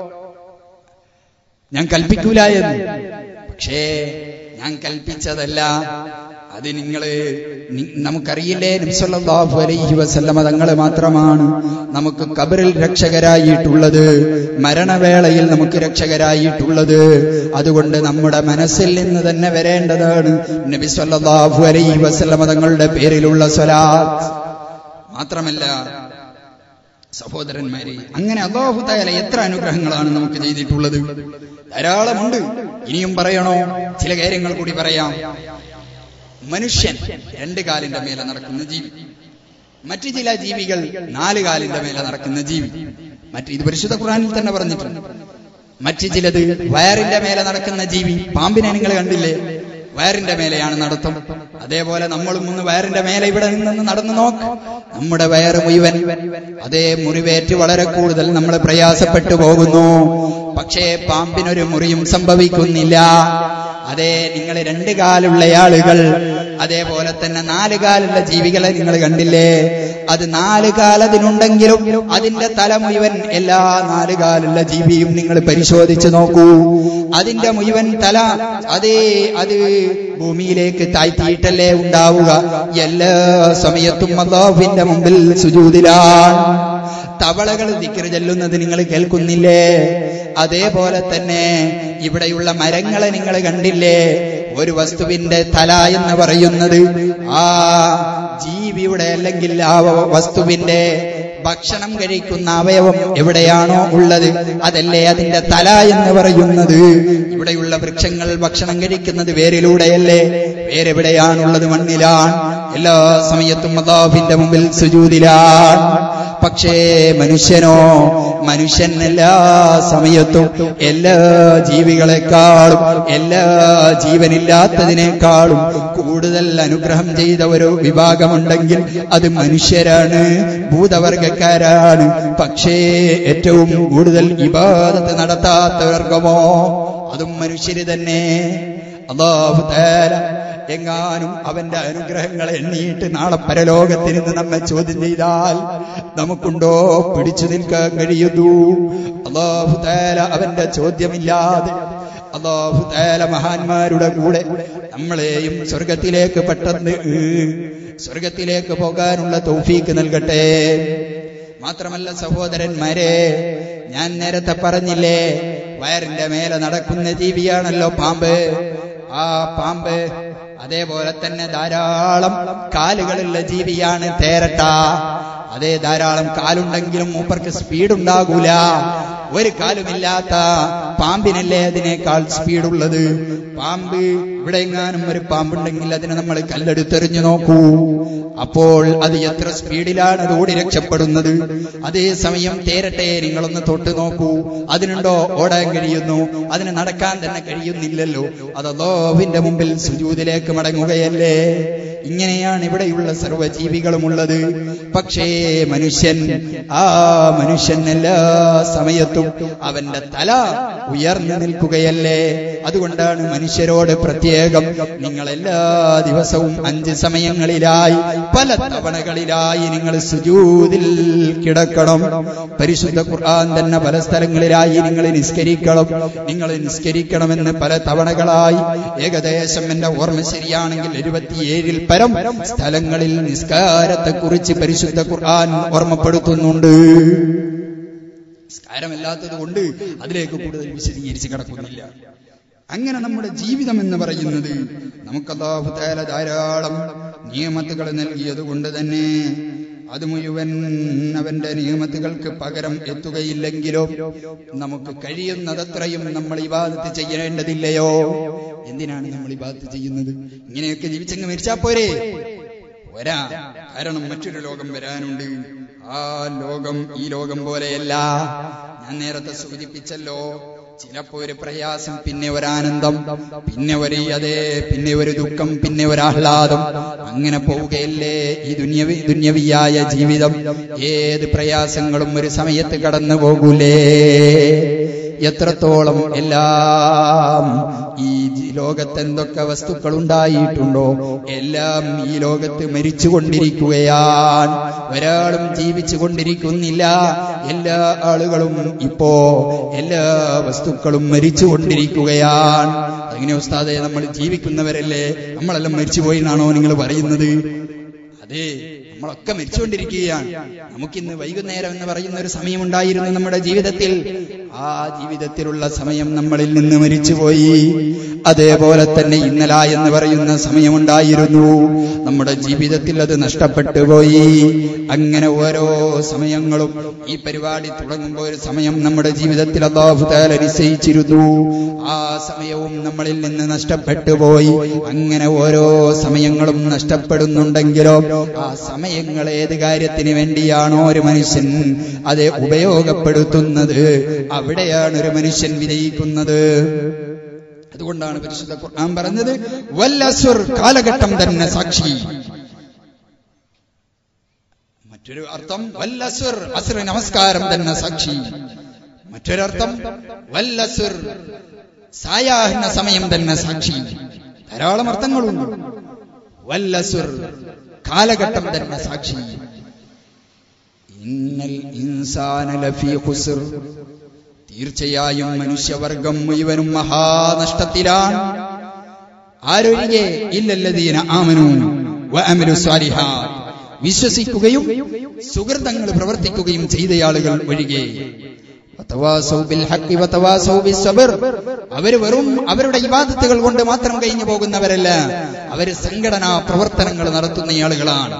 ഞാൻ കൽപ്പിക്കൂല എന്ന് പക്ഷേ ഞാൻ കൽപ്പിച്ചതല്ല അത് നിങ്ങള് നി- നമുക്കറിയില്ലേ നബ്സല്ലാഹു അലൈഹി വസല്ലമ തങ്ങൾ മാത്രമാണ് നമുക്ക് കബറിൽ രക്ഷകരായിട്ടുള്ളത് മരണവേളയിൽ നമുക്ക് രക്ഷകരായിട്ടുള്ളത് അതുകൊണ്ട് നമ്മുടെ മനസ്സിൽ നിന്ന് തന്നെ വരേണ്ടതാണ് നബി സല്ലല്ലാഹു അലൈഹി വസല്ലമ തങ്ങളുടെ പേരിലുള്ള സ്വലാത്ത് മാത്രമല്ല സഹോദരന്മാരെ അങ്ങനെ അള്ളാഹു തായാല എത്ര അനുഗ്രഹങ്ങളാണ് നമുക്ക് ചെയ്തിട്ടുള്ളത് ധാരാളമുണ്ട് ഇനിയും പറയണോ ചില കാര്യങ്ങൾ കൂടി പറയാം മനുഷ്യൻ രണ്ട് കാലിന്റെ മേലെ നടക്കുന്ന ജീവി മറ്റു ചില ജീവികൾ നാല് കാലിന്റെ മേലെ നടക്കുന്ന ജീവി മറ്റ് ഇത് പരിശുദ്ധ ഖുറാനിൽ തന്നെ പറഞ്ഞിട്ടുണ്ട് മറ്റു ചിലത് വയറിന്റെ മേലെ നടക്കുന്ന ജീവി പാമ്പിനെ നിങ്ങൾ കണ്ടില്ലേ വയറിന്റെ മേലെയാണ് നടത്തം അതേപോലെ നമ്മളും ഒന്ന് വയറിന്റെ മേലെ ഇവിടെ നിന്ന് നടന്നു നോക്ക് നമ്മുടെ വയറ് മുഴുവൻ അതേ മുറിവേറ്റ് വളരെ കൂടുതൽ നമ്മൾ പ്രയാസപ്പെട്ടു പോകുന്നു പക്ഷേ പാമ്പിനൊരു മുറിയും സംഭവിക്കുന്നില്ല അതെ നിങ്ങൾ രണ്ട് കാലുള്ള ആളുകൾ അതേപോലെ തന്നെ നാല് കാലുള്ള ജീവികളെ നിങ്ങൾ കണ്ടില്ലേ അത് നാല് കാലതിനുണ്ടെങ്കിലും അതിന്റെ തല മുഴുവൻ എല്ലാ നാല് കാലുള്ള ജീവിയും നിങ്ങൾ പരിശോധിച്ചു നോക്കൂ അതിന്റെ മുഴുവൻ തല അതേ അത് ഭൂമിയിലേക്ക് താഴ്ത്തിയിട്ടല്ലേ ഉണ്ടാവുക എല്ലാ സമയത്തും അള്ളാഹുവിന്റെ മുമ്പിൽ സുജൂതിലാണ് തവളകൾ ദിക്കറ് ചെല്ലുന്നത് നിങ്ങൾ കേൾക്കുന്നില്ലേ അതേപോലെ തന്നെ ഇവിടെയുള്ള മരങ്ങളെ നിങ്ങൾ കണ്ടില്ലേ ഒരു വസ്തുവിന്റെ തല എന്ന് പറയുന്നത് ആ ജീവിയുടെ അല്ലെങ്കിൽ ആ വസ്തുവിന്റെ ഭക്ഷണം കഴിക്കുന്ന അവയവം എവിടെയാണോ ഉള്ളത് അതല്ലേ അതിന്റെ തല എന്ന് പറയുന്നത് ഇവിടെയുള്ള വൃക്ഷങ്ങൾ ഭക്ഷണം കഴിക്കുന്നത് വേരിലൂടെയല്ലേ വേരെവിടെയാണുള്ളത് മണ്ണിലാണ് എല്ലാ സമയത്തും അള്ളാഹുവിന്റെ മുമ്പിൽ സുജൂതിലാണ് പക്ഷേ മനുഷ്യനോ മനുഷ്യൻ എല്ലാ സമയത്തും എല്ലാ ജീവികളെക്കാളും എല്ലാ ജീവനില്ലാത്തതിനേക്കാളും കൂടുതൽ അനുഗ്രഹം ചെയ്ത ഒരു വിഭാഗമുണ്ടെങ്കിൽ അത് മനുഷ്യരാണ് ഭൂതവർഗക്കാരാണ് പക്ഷേ ഏറ്റവും കൂടുതൽ ഇബാദത്ത് നടത്താത്ത വർഗമോ അതും മനുഷ്യര് തന്നെ അള്ളാഹു താല എങ്ങാനും അവന്റെ അനുഗ്രഹങ്ങൾ എണ്ണിയിട്ട് നാളെ പരലോകത്തിൽ നിന്ന് നമ്മെ ചോദ്യം ചെയ്താൽ നമുക്കുണ്ടോ പിടിച്ചു നിൽക്കാൻ കഴിയുന്നു അള്ളാഹു താല അവന്റെ ചോദ്യമില്ലാതെ അള്ളാഹു താല മഹാന്മാരുടെ കൂടെ നമ്മളെയും സ്വർഗത്തിലേക്ക് പെട്ടെന്ന് സ്വർഗത്തിലേക്ക് പോകാനുള്ള തൗഫീക്ക് നൽകട്ടെ മാത്രമല്ല സഹോദരന്മാരെ ഞാൻ നേരത്തെ പറഞ്ഞില്ലേ വയറിന്റെ മേലെ നടക്കുന്ന ജീവിയാണല്ലോ പാമ്പ് ആ പാമ്പ് അതേപോലെ തന്നെ ധാരാളം കാലുകളുള്ള ജീവിയാണ് തേരട്ട അതേ ധാരാളം കാലുണ്ടെങ്കിലും മൂപ്പർക്ക് സ്പീഡ് ഉണ്ടാകൂല ഒരു കാലുമില്ലാത്ത പാമ്പിനല്ലേ അതിനേക്കാൾ സ്പീഡുള്ളത് പാമ്പ് ഇവിടെ എങ്ങാനും ഒരു പാമ്പുണ്ടെങ്കിൽ അതിനെ നമ്മൾ കല്ലെടുത്തെറിഞ്ഞു നോക്കൂ അപ്പോൾ അത് എത്ര സ്പീഡിലാണ് അത് ഓടി രക്ഷപ്പെടുന്നത് അതേസമയം തേരട്ടെ നിങ്ങളൊന്ന് തൊട്ട് നോക്കൂ അതിനുണ്ടോ ഓടാൻ കഴിയുന്നു അതിന് നടക്കാൻ തന്നെ കഴിയുന്നില്ലല്ലോ അത് അള്ളാഹുവിന്റെ മുമ്പിൽ സുജൂതിലേക്ക് മടങ്ങുകയല്ലേ ഇങ്ങനെയാണ് ഇവിടെയുള്ള സർവ്വജീവികളുമുള്ളത് പക്ഷേ മനുഷ്യൻ ആ മനുഷ്യൻ എല്ലാ സമയത്തും അവന്റെ തല ഉയർന്നു നിൽക്കുകയല്ലേ അതുകൊണ്ടാണ് മനുഷ്യരോട് പ്രത്യേകം നിങ്ങൾ എല്ലാ ദിവസവും അഞ്ച് സമയങ്ങളിലായി പല തവണകളിലായി നിങ്ങൾ സുജൂതിൽ കിടക്കണം പരിശുദ്ധ ഖുർആൻ തന്നെ പല സ്ഥലങ്ങളിലായി നിങ്ങൾ നിസ്കരിക്കണം നിങ്ങൾ നിസ്കരിക്കണമെന്ന് പല തവണകളായി ഏകദേശം എന്റെ ഓർമ്മ ശരിയാണെങ്കിൽ എഴുപത്തിയേഴിൽ പരം സ്ഥലങ്ങളിൽ നിസ്കാരത്തെക്കുറിച്ച് പരിശുദ്ധ ഖുർആൻ ഓർമ്മപ്പെടുത്തുന്നുണ്ട് നിസ്കാരമല്ലാത്തത് കൊണ്ട് അതിലേക്ക് കൂടുതൽ വിശദീകരിച്ച് കിടക്കുന്നില്ല അങ്ങനെ നമ്മുടെ ജീവിതം എന്ന് പറയുന്നത് നമുക്ക് അല്ലാഹു തആല ധാരാളം നിയമത്തുകൾ നൽകിയത് കൊണ്ട് തന്നെ അത് മുഴുവൻ അവന്റെ നിയമത്തുകൾക്ക് പകരം എത്തുകയില്ലെങ്കിലോ നമുക്ക് കഴിയുന്നതത്രയും നമ്മൾ ഇബാദത്ത് ചെയ്യേണ്ടതില്ലയോ എന്തിനാണ് നമ്മൾ ഇബാദത്ത് ചെയ്യുന്നത് ഇങ്ങനെയൊക്കെ ജീവിച്ചങ്ങ് മരിച്ചാ പോരെ വരാ കാരണം മറ്റൊരു ലോകം വരാനുണ്ട് ആ ലോകം ഈ ലോകം പോലെയല്ല ഞാൻ നേരത്തെ സൂചിപ്പിച്ചല്ലോ ചിലപ്പോ ഒരു പ്രയാസം പിന്നെ ഒരാനന്ദം പിന്നെ ഒരു അതേ പിന്നെ ഒരു ദുഃഖം പിന്നെ ഒരാഹ്ലാദം അങ്ങനെ പോവുകയല്ലേ ഈ ദുന്യവി ദുന്യവിയായ ജീവിതം ഏത് പ്രയാസങ്ങളും ഒരു സമയത്ത് കടന്നു പോകൂലേ എത്രത്തോളം എല്ലാം ഈ ലോകത്ത് എന്തൊക്കെ വസ്തുക്കൾ ഉണ്ടായിട്ടുണ്ടോ എല്ലാം ഈ ലോകത്ത് മരിച്ചുകൊണ്ടിരിക്കുകയാണ് ഒരാളും ജീവിച്ചു കൊണ്ടിരിക്കുന്നില്ല എല്ലാ ആളുകളും ഇപ്പോ എല്ലാ വസ്തുക്കളും മരിച്ചുകൊണ്ടിരിക്കുകയാണ് അങ്ങനെ ഉസ്താദെ നമ്മൾ ജീവിക്കുന്നവരല്ലേ നമ്മളെല്ലാം മരിച്ചുപോയി എന്നാണോ നിങ്ങൾ പറയുന്നത് അതെ നമ്മളൊക്കെ മരിച്ചുകൊണ്ടിരിക്കുകയാണ് നമുക്കിന്ന് വൈകുന്നേരം എന്ന് പറയുന്ന ഒരു സമയമുണ്ടായിരുന്നു നമ്മുടെ ജീവിതത്തിൽ ആ ജീവിതത്തിലുള്ള സമയം നമ്മളിൽ നിന്ന് മരിച്ചുപോയി അതേപോലെ തന്നെ ഇന്നല എന്ന് പറയുന്ന സമയമുണ്ടായിരുന്നു നമ്മുടെ ജീവിതത്തിൽ അത് നഷ്ടപ്പെട്ടു പോയി അങ്ങനെ ഓരോ സമയങ്ങളും ഈ പരിപാടി തുടങ്ങുമ്പോൾ ഒരു സമയം നമ്മുടെ ജീവിതത്തിൽ അള്ളാഹുതാല നിശ്ചയിച്ചിരുന്നു ആ സമയവും നമ്മളിൽ നിന്ന് നഷ്ടപ്പെട്ടു പോയി അങ്ങനെ ഓരോ സമയങ്ങളും നഷ്ടപ്പെടുന്നുണ്ടെങ്കിലോ ആ സമയങ്ങൾ ഏത് കാര്യത്തിന് വേണ്ടിയാണോ ഒരു മനുഷ്യൻ അത് ഉപയോഗപ്പെടുത്തുന്നത് അവിടെയാണ് ഒരു മനുഷ്യൻ വിജയിക്കുന്നത് അതുകൊണ്ടാണ് പരിശുദ്ധ ഖുർആൻ പറഞ്ഞത് വല്ലസുർ കാലഘട്ടം തന്നെ സാക്ഷി മറ്റൊരു അർത്ഥം വല്ലസുർ അസുർ നമസ്കാരം തന്നെ സാക്ഷി മറ്റൊരർത്ഥം വല്ലസുർ സായാഹ്ന സമയം തന്നെ സാക്ഷി ധാരാളം അർത്ഥങ്ങളുണ്ട് വല്ലസുർ കാലഘട്ടം തന്നെ സാക്ഷി ഇന്നൽ ഇൻസാന ലഫീ ഖുസ്ർ തീർച്ചയായും മനുഷ്യവർഗം മുഴുവനും മഹാനഷ്ടത്തിലാണ് ആരൊഴികെ ഇല്ലല്ലതീന ആമനു വഅമലു സ്വാലിഹാത്ത് വിശ്വസിക്കുകയും സുഹൃതങ്ങൾ പ്രവർത്തിക്കുകയും ചെയ്ത ആളുകൾ ഒഴികെ അവര് വെറും അവരുടെ ഇബാദത്തുകൾ കൊണ്ട് മാത്രം കഴിഞ്ഞു പോകുന്നവരല്ല അവര് സംഘടനാ പ്രവർത്തനങ്ങൾ നടത്തുന്ന ആളുകളാണ്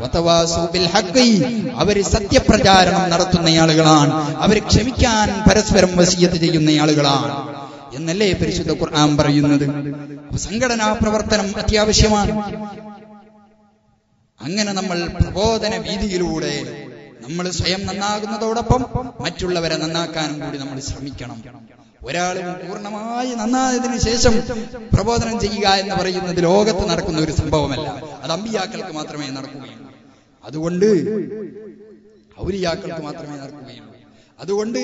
അവര് സത്യപ്രചാരണം നടത്തുന്ന ആളുകളാണ് അവര് ക്ഷമിക്കാൻ പരസ്പരം വസീയത്ത് ചെയ്യുന്ന ആളുകളാണ് എന്നല്ലേ പരിശുദ്ധ ഖുർആൻ പറയുന്നത് സംഘടനാ പ്രവർത്തനം അത്യാവശ്യമാണ് അങ്ങനെ നമ്മൾ പ്രബോധന വീതിയിലൂടെ നമ്മൾ സ്വയം നന്നാകുന്നതോടൊപ്പം മറ്റുള്ളവരെ നന്നാക്കാനും കൂടി നമ്മൾ ശ്രമിക്കണം ഒരാൾ പൂർണ്ണമായി നന്നായതിനു ശേഷം പ്രബോധനം ചെയ്യുക എന്ന് പറയുന്നത് ലോകത്ത് നടക്കുന്ന ഒരു സംഭവമല്ല അത് അമ്പിയാക്കൾക്ക് മാത്രമേ നടക്കുകയുള്ളൂ അതുകൊണ്ട് ഔലിയാക്കൾക്ക് മാത്രമേ നടക്കുകയുള്ളൂ അതുകൊണ്ട്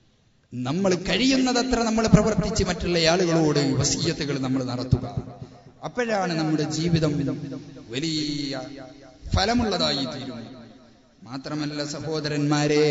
നമ്മൾ കഴിയുന്നതത്ര നമ്മൾ പ്രവർത്തിച്ച് മറ്റുള്ള ആളുകളോട് വസീയത്തുകൾ നമ്മൾ നടത്തുക അപ്പോഴാണ് നമ്മുടെ ജീവിതം വലിയ ഫലമുള്ളതായി തീരും മാത്രമല്ല സഹോദരന്മാരെ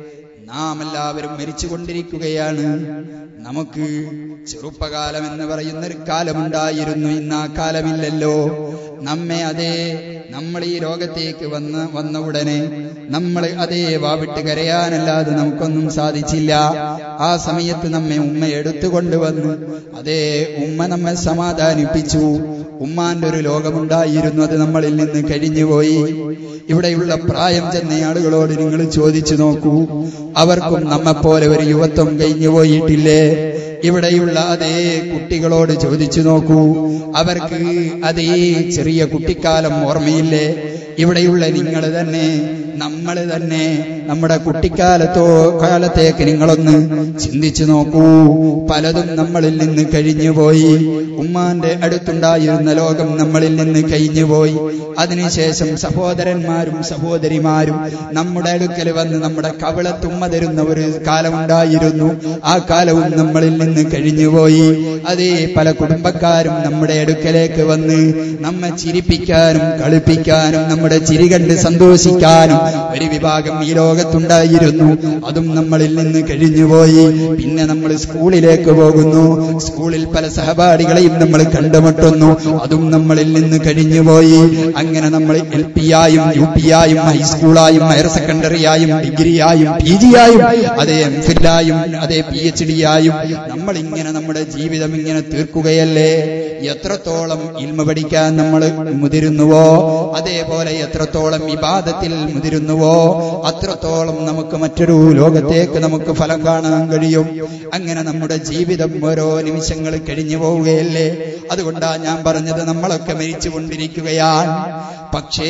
നാം എല്ലാവരും മരിച്ചുകൊണ്ടിരിക്കുകയാണ് നമുക്ക് ചെറുപ്പകാലം എന്ന് പറയുന്ന ഒരു കാലമുണ്ടായിരുന്നു ഇന്ന് ആ കാലമില്ലല്ലോ നമ്മെ അതേ നമ്മൾ ഈ ലോകത്തേക്ക് വന്ന വന്ന ഉടനെ നമ്മൾ അതേ വാവിട്ട് കരയാനല്ലാതെ നമുക്കൊന്നും സാധിച്ചില്ല ആ സമയത്ത് നമ്മെ ഉമ്മ എടുത്തുകൊണ്ടുവന്നു അതേ ഉമ്മ നമ്മെ സമാധാനിപ്പിച്ചു ഉമ്മാന്റെ ഒരു ലോകമുണ്ടായിരുന്നു അത് നമ്മളിൽ നിന്ന് കഴിഞ്ഞുപോയി ഇവിടെയുള്ള പ്രായം ചെന്ന ആളുകളോട് നിങ്ങൾ ചോദിച്ചു നോക്കൂ അവർക്കും നമ്മെപ്പോലെ ഒരു യുവത്വം കഴിഞ്ഞു പോയിട്ടില്ലേ ഇവിടെയുള്ള അതേ കുട്ടികളോട് ചോദിച്ചു നോക്കൂ അവർക്ക് അതേ ചെറിയ കുട്ടിക്കാലം ഓർമ്മയില്ലേ ഇവിടെയുള്ള നിങ്ങൾ തന്നെ നമ്മൾ തന്നെ നമ്മുടെ കുട്ടിക്കാലത്തോ കാലത്തേക്ക് നിങ്ങളൊന്ന് ചിന്തിച്ചു നോക്കൂ പലതും നമ്മളിൽ നിന്ന് കഴിഞ്ഞുപോയി ഉമ്മാന്റെ അടുത്തുണ്ടായിരുന്ന ലോകം നമ്മളിൽ നിന്ന് കഴിഞ്ഞുപോയി അതിനുശേഷം സഹോദരന്മാരും സഹോദരിമാരും നമ്മുടെ അടുക്കൽ വന്ന് നമ്മുടെ കവിളത്തുമ്മ തരുന്ന ഒരു കാലമുണ്ടായിരുന്നു ആ കാലവും നമ്മളിൽ നിന്ന് കഴിഞ്ഞുപോയി അതേ പല കുടുംബക്കാരും നമ്മുടെ അടുക്കലേക്ക് വന്ന് നമ്മെ ചിരിപ്പിക്കാനും കളിപ്പിക്കാനും നമ്മുടെ ചിരി കണ്ട് സന്തോഷിക്കാനും ഒരു വിഭാഗം ഈ ലോകത്തുണ്ടായിരുന്നു അതും നമ്മളിൽ നിന്ന് കഴിഞ്ഞുപോയി പിന്നെ നമ്മൾ സ്കൂളിലേക്ക് പോകുന്നു സ്കൂളിൽ പല സഹപാഠികളെയും നമ്മൾ കണ്ടുമുട്ടുന്നു അതും നമ്മളിൽ നിന്ന് കഴിഞ്ഞുപോയി അങ്ങനെ നമ്മൾ എൽ പി ആയും യു പി ആയും ഹൈസ്കൂളായും ഹയർ സെക്കൻഡറിയായും ഡിഗ്രിയായും പി ജിയായും അതേ എം ഫില്ലായും അതേ പി എച്ച് ഡി ആയും നമ്മൾ ഇങ്ങനെ നമ്മുടെ ജീവിതം ഇങ്ങനെ തീർക്കുകയല്ലേ എത്രത്തോളം ഇൽമ പഠിക്കാൻ നമ്മൾ മുതിരുന്നുവോ അതേപോലെ എത്രത്തോളം വിവാദത്തിൽ മുതിരുന്നുവോ അത്രത്തോളം നമുക്ക് മറ്റൊരു ലോകത്തേക്ക് നമുക്ക് ഫലം കാണാൻ കഴിയും അങ്ങനെ നമ്മുടെ ജീവിതം ഓരോ നിമിഷങ്ങൾ കഴിഞ്ഞു പോവുകയല്ലേ അതുകൊണ്ടാ ഞാൻ പറഞ്ഞത് നമ്മളൊക്കെ മരിച്ചു കൊണ്ടിരിക്കുകയാണ് പക്ഷേ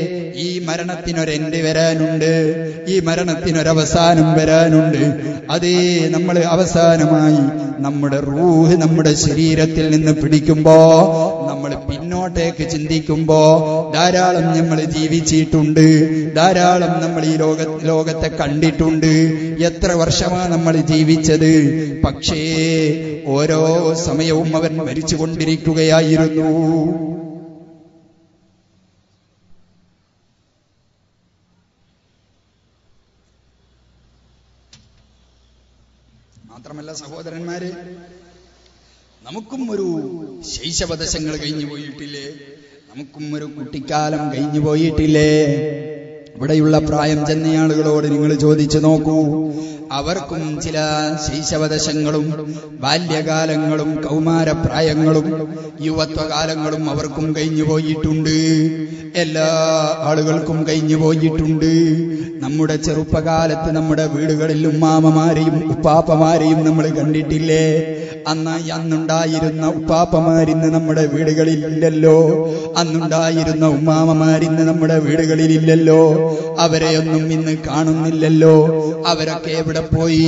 ഈ മരണത്തിനൊരെന്റ് വരാനുണ്ട് ഈ മരണത്തിനൊരവസാനം വരാനുണ്ട് അതേ നമ്മൾ അവസാനമായി നമ്മുടെ റൂഹ് നമ്മുടെ ശരീരത്തിൽ നിന്ന് പിടിക്കുമ്പോ നമ്മൾ പിന്നോട്ടേക്ക് ചിന്തിക്കുമ്പോ ധാരാളം നമ്മൾ ജീവിച്ചിട്ടുണ്ട് ധാരാളം നമ്മൾ ഈ ലോക ലോകത്തെ കണ്ടിട്ടുണ്ട് എത്ര വർഷമാണ് നമ്മൾ ജീവിച്ചത് പക്ഷേ ഓരോ സമയവും അവൻ മരിച്ചുകൊണ്ടിരിക്കുകയായിരുന്നു മാത്രമല്ല സഹോദരന്മാര് നമുക്കും ഒരു ശൈശവദശങ്ങൾ കഴിഞ്ഞു പോയിട്ടില്ലേ നമുക്കും ഒരു കുട്ടിക്കാലം കഴിഞ്ഞു പോയിട്ടില്ലേ ഇവിടെയുള്ള പ്രായം ചെന്ന ആളുകളോട് നിങ്ങൾ ചോദിച്ചു നോക്കൂ അവർക്കും ചില ശൈശവദശങ്ങളും ബാല്യകാലങ്ങളും കൗമാരപ്രായങ്ങളും യുവത്വകാലങ്ങളും അവർക്കും കഴിഞ്ഞു പോയിട്ടുണ്ട് എല്ലാ ആളുകൾക്കും കഴിഞ്ഞു പോയിട്ടുണ്ട് നമ്മുടെ ചെറുപ്പകാലത്ത് നമ്മുടെ വീടുകളിൽ ഉമ്മാമമാരെയും ഉപ്പാപ്പമാരെയും നമ്മൾ കണ്ടിട്ടില്ലേ അന്ന് അന്നുണ്ടായിരുന്ന ഉപ്പാപ്പമാരിന്ന് നമ്മുടെ വീടുകളിൽ ഇല്ലല്ലോ അന്നുണ്ടായിരുന്ന ഉമ്മാമമാരിന്ന് നമ്മുടെ വീടുകളിൽ ഇല്ലല്ലോ അവരെയൊന്നും ഇന്ന് കാണുന്നില്ലല്ലോ അവരൊക്കെ എവിടെ പോയി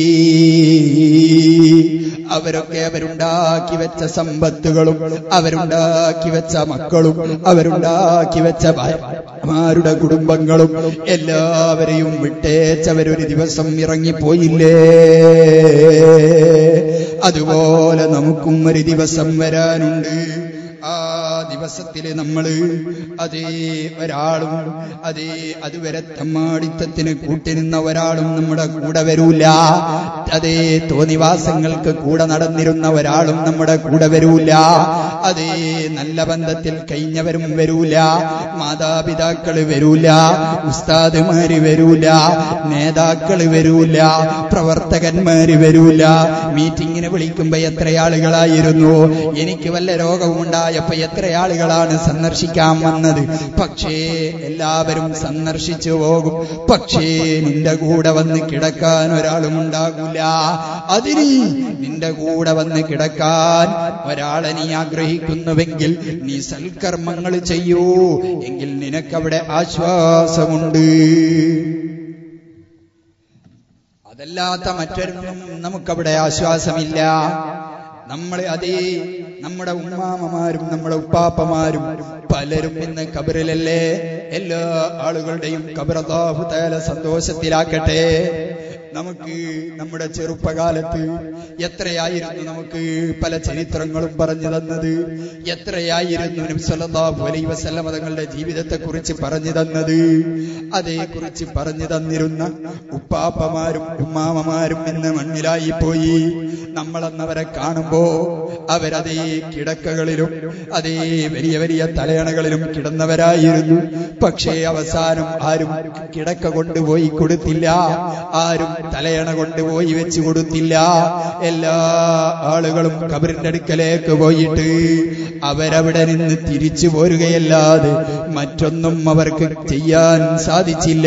അവരൊക്കെ അവരുണ്ടാക്കി വെച്ച സമ്പത്തുകളും അവരുണ്ടാക്കി വെച്ച മക്കളും അവരുണ്ടാക്കി വെച്ച ഭാര്യമാരുടെ കുടുംബങ്ങളും എല്ലാവരെയും വിട്ടേച്ചവരൊരു ദിവസം ഇറങ്ങിപ്പോയില്ലേ അതുപോലെ നമുക്കും ഒരു ദിവസം വരാനുണ്ട് ആ ദിവസത്തില് നമ്മള് അതേ ഒരാളും അതേ അതുവരെ തമ്മാടിത്തത്തിന് കൂട്ടിനിന്ന ഒരാളും നമ്മുടെ കൂടെ വരൂല അതേ തോന്നിവാസങ്ങൾക്ക് കൂടെ നടന്നിരുന്ന ഒരാളും നമ്മുടെ കൂടെ വരൂല അതേ നല്ല ബന്ധത്തിൽ കഴിഞ്ഞവരും വരൂല മാതാപിതാക്കള് വരൂല ഉസ്താദുമാര് വരൂല നേതാക്കള് വരൂല പ്രവർത്തകന്മാര് വരൂല മീറ്റിങ്ങിന് വിളിക്കുമ്പോ എത്ര ആളുകളായിരുന്നു എനിക്ക് വല്ല രോഗവും ഉണ്ടായപ്പോ എത്ര ആളുകളാണ് സന്ദർശിക്കാൻ വന്നത് പക്ഷേ എല്ലാവരും സന്ദർശിച്ചു പോകും പക്ഷേ നിന്റെ കൂടെ വന്ന് കിടക്കാൻ ഒരാളും ഉണ്ടാകൂല അതിന് നിന്റെ കൂടെ വന്ന് കിടക്കാൻ ഒരാളെ നീ ആഗ്രഹിക്കുന്നുവെങ്കിൽ നീ സൽക്കർമ്മങ്ങൾ ചെയ്യൂ എങ്കിൽ നിനക്കവിടെ ആശ്വാസമുണ്ട് അതല്ലാത്ത മറ്റൊന്നും നമുക്കവിടെ ആശ്വാസമില്ല നമ്മൾ അതേ നമ്മുടെ ഉമ്മാമമാരും നമ്മുടെ ഉപ്പാപ്പമാരും പലരും ഇന്ന് കബറിലല്ലേ എല്ലാ ആളുകളുടെയും കബറതാഹു തല സന്തോഷത്തിലാക്കട്ടെ നമുക്ക് നമ്മുടെ ചെറുപ്പകാലത്ത് എത്രയായിരുന്നു നമുക്ക് പല ചരിത്രങ്ങളും പറഞ്ഞു തന്നത് എത്രയായിരുന്നു നബി സല്ലല്ലാഹു അലൈഹി വസല്ലം തങ്ങളുടെ ജീവിതത്തെ കുറിച്ച് പറഞ്ഞു തന്നത് അതേക്കുറിച്ച് പറഞ്ഞു തന്നിരുന്ന ഉപ്പാപ്പമാരും ഉമ്മാമമാരും ഇന്ന് മണ്ണിലായി പോയി നമ്മളന്നവരെ കാണുമ്പോ അവരതേ കിടക്കകളിലും അതേ വലിയ വലിയ തലയണകളിലും കിടന്നവരായിരുന്നു പക്ഷേ അവസാനം ആരും കിടക്ക കൊണ്ടുപോയി കൊടുത്തില്ല ആരും തലയണ കൊണ്ടുപോയി വെച്ച് കൊടുത്തില്ല എല്ലാ ആളുകളും കബറിന്റെ അടുക്കലേക്ക് പോയിട്ട് അവരവിടെ നിന്ന് തിരിച്ചു പോരുകയല്ലാതെ മറ്റൊന്നും അവർക്ക് ചെയ്യാൻ സാധിച്ചില്ല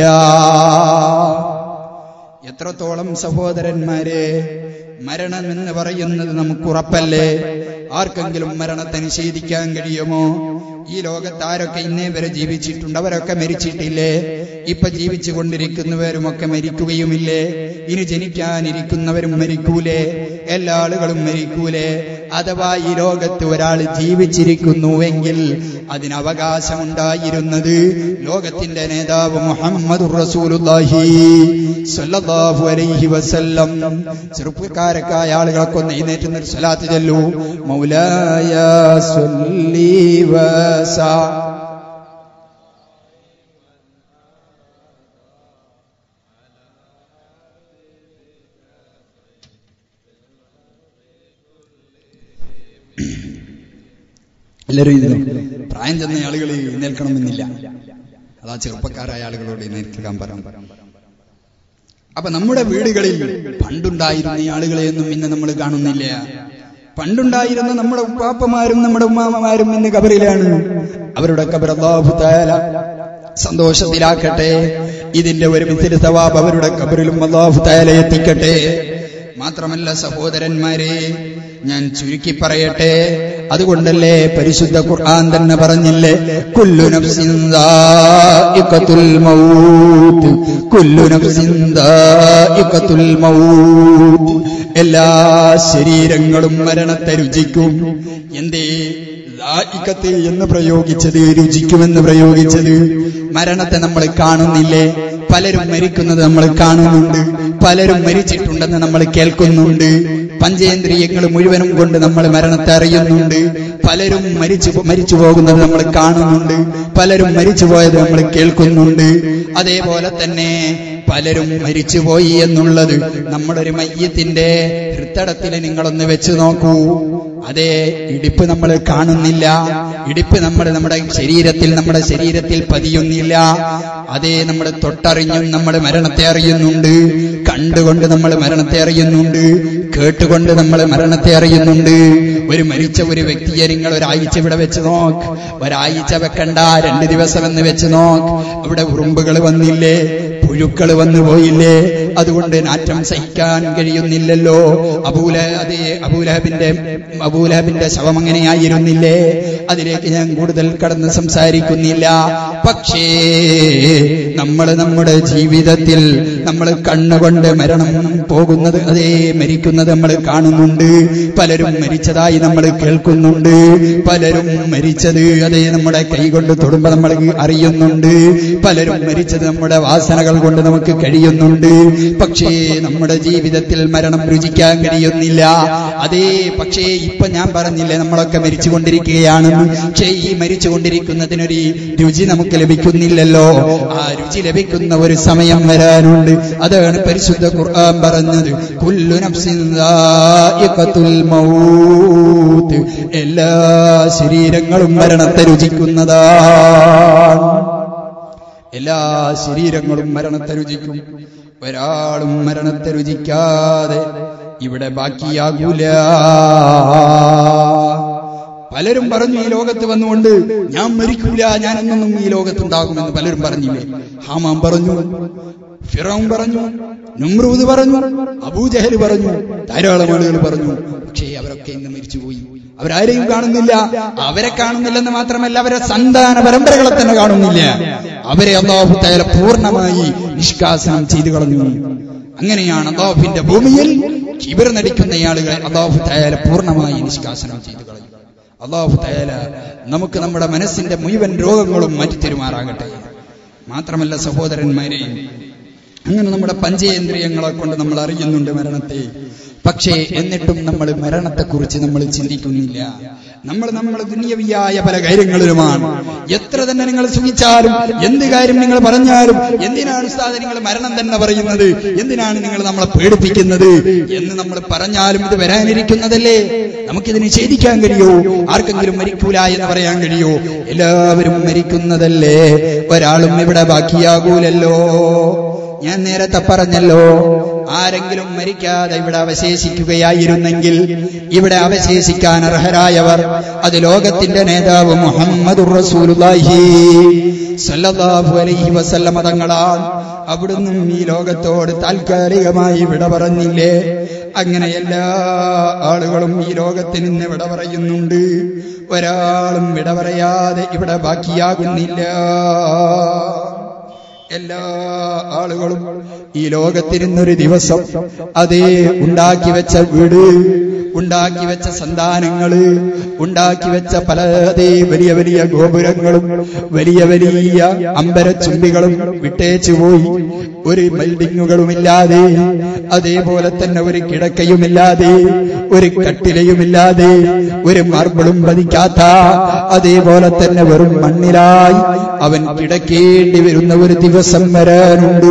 എത്രത്തോളം സഹോദരന്മാരെ മരണം എന്ന് പറയുന്നത് നമുക്ക് ഉറപ്പല്ലേ ആർക്കെങ്കിലും മരണത്തെ നിഷേധിക്കാൻ കഴിയുമോ ഈ ലോകത്ത് ആരൊക്കെ ഇന്നേ വരെ ജീവിച്ചിട്ടുണ്ട് അവരൊക്കെ മരിച്ചിട്ടില്ലേ ഇപ്പൊ ജീവിച്ചു കൊണ്ടിരിക്കുന്നവരുമൊക്കെ മരിക്കുകയുമില്ലേ ഇനി ജനിക്കാനിരിക്കുന്നവരും മരിക്കൂലേ എല്ലാ ആളുകളും മരിക്കൂലേ അഥവാ ഈ ലോകത്ത് ഒരാൾ ജീവിച്ചിരിക്കുന്നുവെങ്കിൽ അതിന് അവകാശമുണ്ടായിരുന്നത് ലോകത്തിന്റെ നേതാവ് മുഹമ്മദ് റസൂലുള്ളാഹി സ്വല്ലല്ലാഹു അലൈഹി വസല്ലം ചെറുപ്പക്കാരക്കായ ആളുകളൊക്കെ ഒന്ന് എഴുന്നേറ്റ് നിന്ന് സ്വലാത്ത് ചെല്ലൂ മൗലായ സ്വല്ലി വസ എല്ലാവരും ഇതിലും പ്രായം ചെന്ന ആളുകൾ എഴുന്നേൽക്കണമെന്നില്ല അതാ ചെറുപ്പക്കാരായ ആളുകളോട് എഴുന്നേൽക്കാൻ പറയാം അപ്പൊ നമ്മുടെ വീടുകളിൽ പണ്ടുണ്ടായിരുന്ന ഈ ആളുകളെയൊന്നും ഇന്ന് നമ്മൾ കാണുന്നില്ല പണ്ടുണ്ടായിരുന്ന നമ്മുടെ ഉപ്പാപ്പമാരും നമ്മുടെ ഉമ്മാമമാരും ഇന്ന് കബറിലാണ് അവരുടെ കബർ അള്ളാഹു താല സന്തോഷത്തിലാക്കട്ടെ ഇതിന്റെ ഒരു മിത്തിരി സവാബ് അവരുടെ കബറിലും അള്ളാഹു താല എത്തിക്കട്ടെ മാത്രമല്ല സഹോദരന്മാരെ ഞാൻ ചുരുക്കി പറയട്ടെ അതുകൊണ്ടല്ലേ പരിശുദ്ധ ഖുർആൻ തന്നെ പറഞ്ഞില്ലേ കുല്ലു നഫ്സിൻ ദാഇഖത്തുൽ മൗത്ത് കുല്ലു നഫ്സിൻ ദാഇഖത്തുൽ മൗത്ത് എല്ലാ ശരീരങ്ങളും മരണത്തെ രുചിക്കും എന്തേ ദാഇഖത്ത് എന്ന് പ്രയോഗിച്ചത് രുചിക്കുമെന്ന് പ്രയോഗിച്ചത് മരണത്തെ നമ്മൾ കാണുന്നില്ലേ പലരും മരിക്കുന്നത് നമ്മൾ കാണുന്നുണ്ട് പലരും മരിച്ചിട്ടുണ്ടെന്ന് നമ്മൾ കേൾക്കുന്നുണ്ട് പഞ്ചേന്ദ്രിയങ്ങൾ മുഴുവനും കൊണ്ട് നമ്മൾ മരണത്തെ അറിയുന്നുണ്ട് പലരും മരിച്ചു മരിച്ചു പോകുന്നത് നമ്മൾ കാണുന്നുണ്ട് പലരും മരിച്ചുപോയത് നമ്മൾ കേൾക്കുന്നുണ്ട് അതേപോലെ തന്നെ പലരും മരിച്ചുപോയി എന്നുള്ളത് നമ്മുടെ ഒരു മയ്യത്തിന്റെ ഹൃത്തടത്തിൽ നിങ്ങളൊന്ന് വെച്ച് നോക്കൂ അതേ ഇടിപ്പ് നമ്മൾ കാണുന്നില്ല ഇടിപ്പ് നമ്മൾ നമ്മുടെ ശരീരത്തിൽ നമ്മുടെ ശരീരത്തിൽ പതിയുന്നില്ല അതേ നമ്മുടെ തൊട്ടറിഞ്ഞും നമ്മൾ മരണത്തെ അറിയുന്നുണ്ട് കണ്ടുകൊണ്ട് നമ്മൾ മരണത്തെ അറിയുന്നുണ്ട് കേട്ടുകൊണ്ട് നമ്മൾ മരണത്തെ അറിയുന്നുണ്ട് ഒരു മരിച്ച ഒരു വ്യക്തിയെ നിങ്ങൾ ഒരാഴ്ച ഇവിടെ വെച്ച് നോക്ക് ഒരാഴ്ച വെക്കണ്ട രണ്ട് ദിവസം എന്ന് വെച്ച് നോക്ക് അവിടെ ഉറുമ്പുകൾ വന്നില്ലേ പുഴുക്കൾ വന്നു പോയില്ലേ അതുകൊണ്ട് നാറ്റം സഹിക്കാൻ കഴിയുന്നില്ലല്ലോ അബൂല അതേ അബൂലഹബിന്റെ അബൂലഹബിന്റെ ശവം അങ്ങനെയായിരുന്നില്ലേ അതിലേക്ക് ഞാൻ കൂടുതൽ കടന്ന് സംസാരിക്കുന്നില്ല പക്ഷേ നമ്മൾ നമ്മുടെ ജീവിതത്തിൽ നമ്മൾ കണ്ണുകൊണ്ട് മരണം പോകുന്നത് അതേ മരിക്കുന്നത് നമ്മൾ കാണുന്നുണ്ട് പലരും മരിച്ചതായി നമ്മൾ കേൾക്കുന്നുണ്ട് പലരും മരിച്ചത് അതേ നമ്മുടെ കൈകൊണ്ട് തൊടുമ്പോൾ നമ്മൾ അറിയുന്നുണ്ട് പലരും മരിച്ചത് നമ്മുടെ വാസനകൾ കൊണ്ട് നമുക്ക് കഴിയുന്നുണ്ട് പക്ഷേ നമ്മുടെ ജീവിതത്തിൽ മരണം രുചിക്കാൻ കഴിയുന്നില്ല അതേ പക്ഷേ ഇപ്പൊ ഞാൻ പറഞ്ഞില്ലേ നമ്മളൊക്കെ മരിച്ചുകൊണ്ടിരിക്കുകയാണെന്ന് പക്ഷേ ഈ മരിച്ചുകൊണ്ടിരിക്കുന്നതിനൊരു രുചി നമുക്ക് ലഭിക്കുന്നില്ലല്ലോ ആ രുചി ലഭിക്കുന്ന ഒരു സമയം വരാനുണ്ട് അതാണ് പരിശുദ്ധ ഖുർആൻ പറഞ്ഞത് കുല്ലു നഫ്സിൻ ദാഇഖത്തുൽ മൗത്ത് എല്ലാ ശരീരങ്ങളും മരണത്തെ രുചിക്കുന്നതാണ് എല്ലാ ശരീരങ്ങളും മരണത്തെ രുചിക്കും ഒരാളും മരണത്തെ രുചിക്കാതെ ഇവിടെ ബാക്കിയാകൂല പലരും പറഞ്ഞു ഈ ലോകത്ത് വന്നുകൊണ്ട് ഞാൻ മരിക്കൂല ഞാൻ എന്നൊന്നും ഈ ലോകത്തുണ്ടാകുമെന്ന് പലരും പറഞ്ഞില്ലേ ഹാമാൻ പറഞ്ഞു ഫിറോൻ പറഞ്ഞു നുമ്രൂദ് പറഞ്ഞു അബൂജഹൽ പറഞ്ഞു ധാരാളം ആളുകൾ പറഞ്ഞു പക്ഷേ അവരൊക്കെ ഇന്ന് മരിച്ചുപോയി അവരാരെയും കാണുന്നില്ല അവരെ കാണുന്നില്ലെന്ന് മാത്രമല്ല അവരെ സന്താന പരമ്പരകളെ തന്നെ കാണുന്നില്ല അവരെ അള്ളാഹു തയാല പൂർണ്ണമായി നിഷ്കാസനം ചെയ്തു കളഞ്ഞു അങ്ങനെയാണ് അള്ളാഹുവിന്റെ ഭൂമിയിൽ കിബിർ നടിക്കുന്ന ആളുകളെ അള്ളാഹു തയാല പൂർണ്ണമായി നിഷ്കാസനം ചെയ്തു കളഞ്ഞു അള്ളാഹു തയാല നമുക്ക് നമ്മുടെ മനസ്സിന്റെ മുഴുവൻ രോഗങ്ങളും മാറ്റിത്തരുമാറാകട്ടെ മാത്രമല്ല സഹോദരന്മാരെ അങ്ങനെ നമ്മുടെ പഞ്ചേന്ദ്രിയങ്ങളെ കൊണ്ട് നമ്മൾ അറിയുന്നുണ്ട് മരണത്തെ പക്ഷേ എന്നിട്ടും നമ്മൾ മരണത്തെക്കുറിച്ച് നമ്മൾ ചിന്തിക്കുന്നില്ല നമ്മൾ നമ്മൾ ദുനിയവിയായ പല കാര്യങ്ങളിലുമാണ് എത്ര തന്നെ നിങ്ങൾ സുഖിച്ചാലും എന്ത് കാര്യം നിങ്ങൾ പറഞ്ഞാലും എന്തിനാണ് ഉസ്താദ് നിങ്ങൾ മരണം തന്നെ പറയുന്നത് എന്തിനാണ് നിങ്ങൾ നമ്മളെ പേടിപ്പിക്കുന്നത് എന്ന് നമ്മൾ പറഞ്ഞാലും ഇത് വരാനിരിക്കുന്നതല്ലേ നമുക്കിത് നിഷേധിക്കാൻ കഴിയോ ആർക്കെങ്കിലും മരിക്കൂല എന്ന് പറയാൻ കഴിയോ എല്ലാവരും മരിക്കുന്നതല്ലേ ഒരാളും ഇവിടെ ബാക്കിയാകൂലല്ലോ ഞാൻ നേരത്തെ പറഞ്ഞല്ലോ ആരെങ്കിലും മരിക്കാതെ ഇവിടെ അവശേഷിക്കുകയായിരുന്നെങ്കിൽ ഇവിടെ അവശേഷിക്കാൻ അർഹരായവർ അത് ലോകത്തിന്റെ നേതാവ് മുഹമ്മദ് റസൂലുള്ളാഹി സല്ലല്ലാഹു അലൈഹി വസല്ലമ തങ്ങളാണ് അവിടുന്ന് ഈ ലോകത്തോട് താൽക്കാലികമായി വിട പറഞ്ഞില്ലേ അങ്ങനെ എല്ലാ ആളുകളും ഈ ലോകത്തിൽ നിന്ന് വിട പറയുന്നുണ്ട് ഒരാളും വിട പറയാതെ ഇവിടെ ബാക്കിയാകുന്നില്ല എല്ലാ ആളുകളും ഈ ലോകത്തിരുന്നൊരു ദിവസം അതേ ഉണ്ടാക്കി വെച്ച വീട് ഉണ്ടാക്കി വെച്ച സന്താനങ്ങള് ഉണ്ടാക്കി വെച്ച പല അതേ വലിയ വലിയ ഗോപുരങ്ങളും വലിയ വലിയ അമ്പരച്ചുംബികളും വിട്ടേച്ചു പോയി ഒരു ബിൽഡിങ്ങുകളുമില്ലാതെ അതേപോലെ തന്നെ ഒരു കിടക്കയുമില്ലാതെ ഒരു കട്ടിലയുമില്ലാതെ ഒരു മാർബിളും പതിക്കാത്ത അതേപോലെ തന്നെ വെറും മണ്ണിലായി അവൻ കിടക്കേണ്ടി വരുന്ന ഒരു ദിവസം വരാനുണ്ട്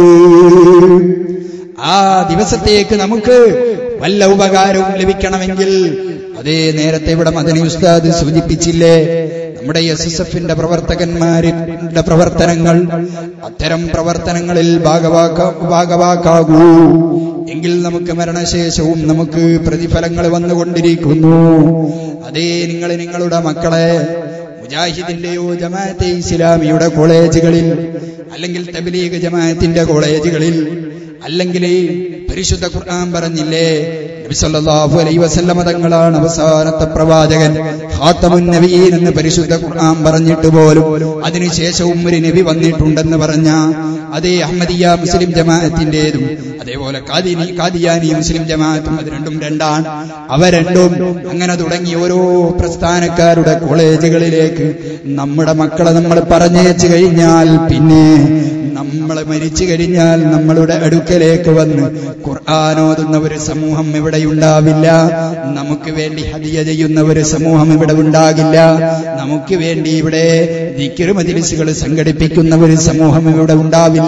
ആ ദിവസത്തേക്ക് നമുക്ക് വല്ല ഉപകാരവും ലഭിക്കണമെങ്കിൽ അതേ നേരത്തെ ഇവിടെ മദനി ഉസ്താദ് സൂചിപ്പിച്ചില്ലേ നമ്മുടെ എസ് എസ് എഫിന്റെ പ്രവർത്തകന്മാരുടെ പ്രവർത്തനങ്ങൾ അത്തരം പ്രവർത്തനങ്ങളിൽ ഭാഗവാക്ക ഭാഗവാക്കാകൂ എങ്കിൽ നമുക്ക് മരണശേഷവും നമുക്ക് പ്രതിഫലങ്ങൾ വന്നുകൊണ്ടിരിക്കുന്നു അതേ നിങ്ങൾ നിങ്ങളുടെ മക്കളെ മുജാഹിദിന്റെയോ ജമാഅത്തെ ഇസ്ലാമിയുടെ കോളേജുകളിൽ അല്ലെങ്കിൽ തബ്ലീഗ് ജമാഅത്തിന്റെ കോളേജുകളിൽ അല്ലെങ്കിൽ പരിശുദ്ധ ഖുർആൻ പറഞ്ഞില്ലേ നബി സല്ലല്ലാഹു അലൈഹി വസല്ലമ തങ്ങളാണ് അവസാനത്തെ പ്രവാചകൻ ഖാത്തമുൻ നബിയീൻ എന്ന് പരിശുദ്ധ ഖുർആൻ പറഞ്ഞിട്ട് പോലും അതിനുശേഷവും ഒരു നബി വന്നിട്ടുണ്ടെന്ന് പറഞ്ഞ അതേ അഹമ്മദിയ മുസ്ലിം ജമാഅത്തിന്റേതും അതേപോലെ കാദിനി കാദിയാനി മുസ്ലിം ജമാഅത്തും അത് രണ്ടും രണ്ടാണ് അവ രണ്ടും അങ്ങനെ തുടങ്ങി ഓരോ പ്രസ്ഥാനക്കാരുടെ കോളേജുകളിലേക്ക് നമ്മുടെ മക്കളെ നമ്മൾ പറഞ്ഞേച്ചു കഴിഞ്ഞാൽ പിന്നെ നമ്മൾ മരിച്ചു കഴിഞ്ഞാൽ നമ്മളുടെ അടുക്കലേക്ക് വന്ന് ഖുർആാനോതുന്ന ഒരു സമൂഹം ഇവിടെ ഉണ്ടാവില്ല നമുക്ക് വേണ്ടി ഹദിയ ചെയ്യുന്ന ഒരു സമൂഹം ഇവിടെ ഉണ്ടാകില്ല നമുക്ക് വേണ്ടി ഇവിടെ ദിക്കറ് മജിലിസുകൾ സംഘടിപ്പിക്കുന്ന ഒരു സമൂഹം ഇവിടെ ഉണ്ടാവില്ല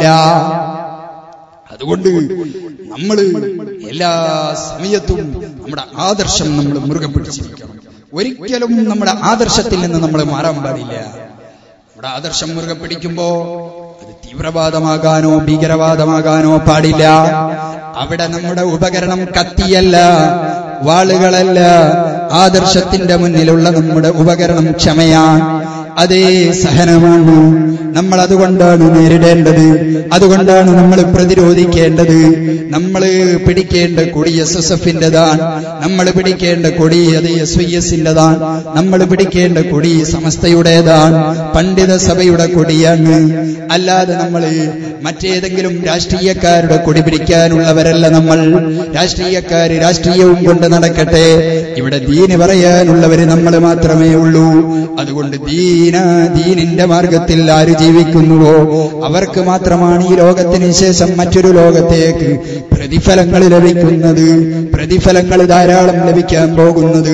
അതുകൊണ്ട് നമ്മൾ എല്ലാ സമയത്തും നമ്മുടെ ആദർശം നമ്മൾ മുറുകെ പിടിച്ചിരിക്കണം ഒരിക്കലും നമ്മുടെ ആദർശത്തിൽ നിന്ന് നമ്മൾ മാറാൻ പാടില്ല നമ്മുടെ ആദർശം മുറുകെ പിടിക്കുമ്പോ അത് തീവ്രവാദമാകാനോ ഭീകരവാദമാകാനോ പാടില്ല അവിടെ നമ്മുടെ ഉപകരണം കത്തിയല്ല വാളുകളല്ല ആദർശത്തിന്റെ മുന്നിലുള്ള നമ്മുടെ ഉപകരണം ക്ഷമയാണ് അതേ സഹനമാണ് നമ്മൾ അതുകൊണ്ടാണ് നേരിടേണ്ടത് അതുകൊണ്ടാണ് നമ്മൾ പ്രതിരോധിക്കേണ്ടത് നമ്മൾ പിടിക്കേണ്ട കൊടി എസ് എസ് എഫിന്റെതാണ് നമ്മൾ പിടിക്കേണ്ട കൊടി അത് എസ് വൈ എസിന്റെതാണ് നമ്മൾ പിടിക്കേണ്ട കൊടി സമസ്തയുടേതാണ് പണ്ഡിത സഭയുടെ കൊടിയാണ് അല്ലാതെ നമ്മൾ മറ്റേതെങ്കിലും രാഷ്ട്രീയക്കാരുടെ കൊടി പിടിക്കാനുള്ളവരല്ല നമ്മൾ രാഷ്ട്രീയക്കാര് രാഷ്ട്രീയവും കൊണ്ട് നടക്കട്ടെ ഇവിടെ ദീന് പറയാനുള്ളവര് നമ്മൾ മാത്രമേ ഉള്ളൂ അതുകൊണ്ട് ദീന ദീനിന്റെ മാർഗത്തിൽ ആര് ജീവിക്കുന്നുവോ അവർക്ക് മാത്രമാണ് ഈ ലോകത്തിന് ശേഷം മറ്റൊരു ലോകത്തേക്ക് പ്രതിഫലങ്ങൾ ലഭിക്കുന്നത് പ്രതിഫലങ്ങൾ ധാരാളം ലഭിക്കാൻ പോകുന്നത്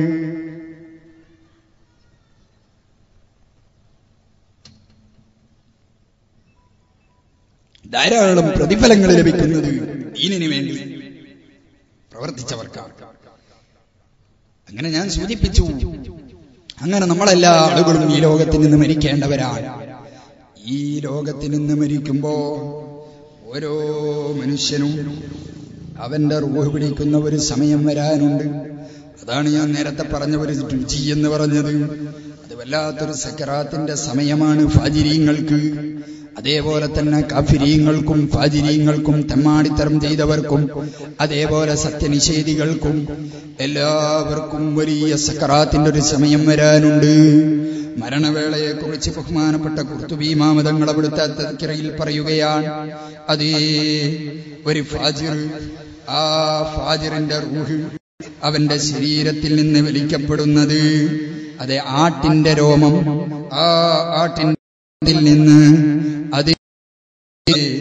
ധാരാളം പ്രതിഫലങ്ങൾ ലഭിക്കുന്നത് ദീനിന് വേണ്ടി പ്രവർത്തിച്ചവർക്കാണ് അങ്ങനെ ഞാൻ സൂചിപ്പിച്ചു അങ്ങനെ നമ്മളെല്ലാ ആളുകളും ഈ ലോകത്തിൽ നിന്ന് മരിക്കേണ്ടവരാണ് ഈ ലോകത്തിൽ നിന്ന് മരിക്കുമ്പോ ഓരോ മനുഷ്യനും അവന്റെ റൂഹ് പിടിക്കുന്ന ഒരു സമയം വരാനുണ്ട് അതാണ് ഞാൻ നേരത്തെ പറഞ്ഞ ഒരു രുചി എന്ന് പറഞ്ഞത് അത് വല്ലാത്തൊരു സക്കറാത്തിന്റെ സമയമാണ് ഫാജിരീങ്ങൾക്ക് അതേപോലെ തന്നെ കാഫിരീങ്ങൾക്കും ഫാജിരീങ്ങൾക്കും തെമ്മാടിത്തരം ചെയ്തവർക്കും അതേപോലെ സത്യനിഷേധികൾക്കും എല്ലാവർക്കും വലിയ സക്കറാത്തിന്റെ ഒരു സമയം വരാനുണ്ട് മരണവേളയെക്കുറിച്ച് ബഹുമാനപ്പെട്ട കുർത്തുബീമാമതങ്ങൾ അവിടുത്തെ തദ്ക്കിറയിൽ പറയുകയാണ് അതേ ഒരു ഫാജിർ ആ ഫാജിറിന്റെ റൂഹ് അവന്റെ ശരീരത്തിൽ നിന്ന് വലിക്കപ്പെടുന്നത് അതെ ആട്ടിന്റെ രോമം ആ ആട്ടിന്റെ നിന്ന് അത്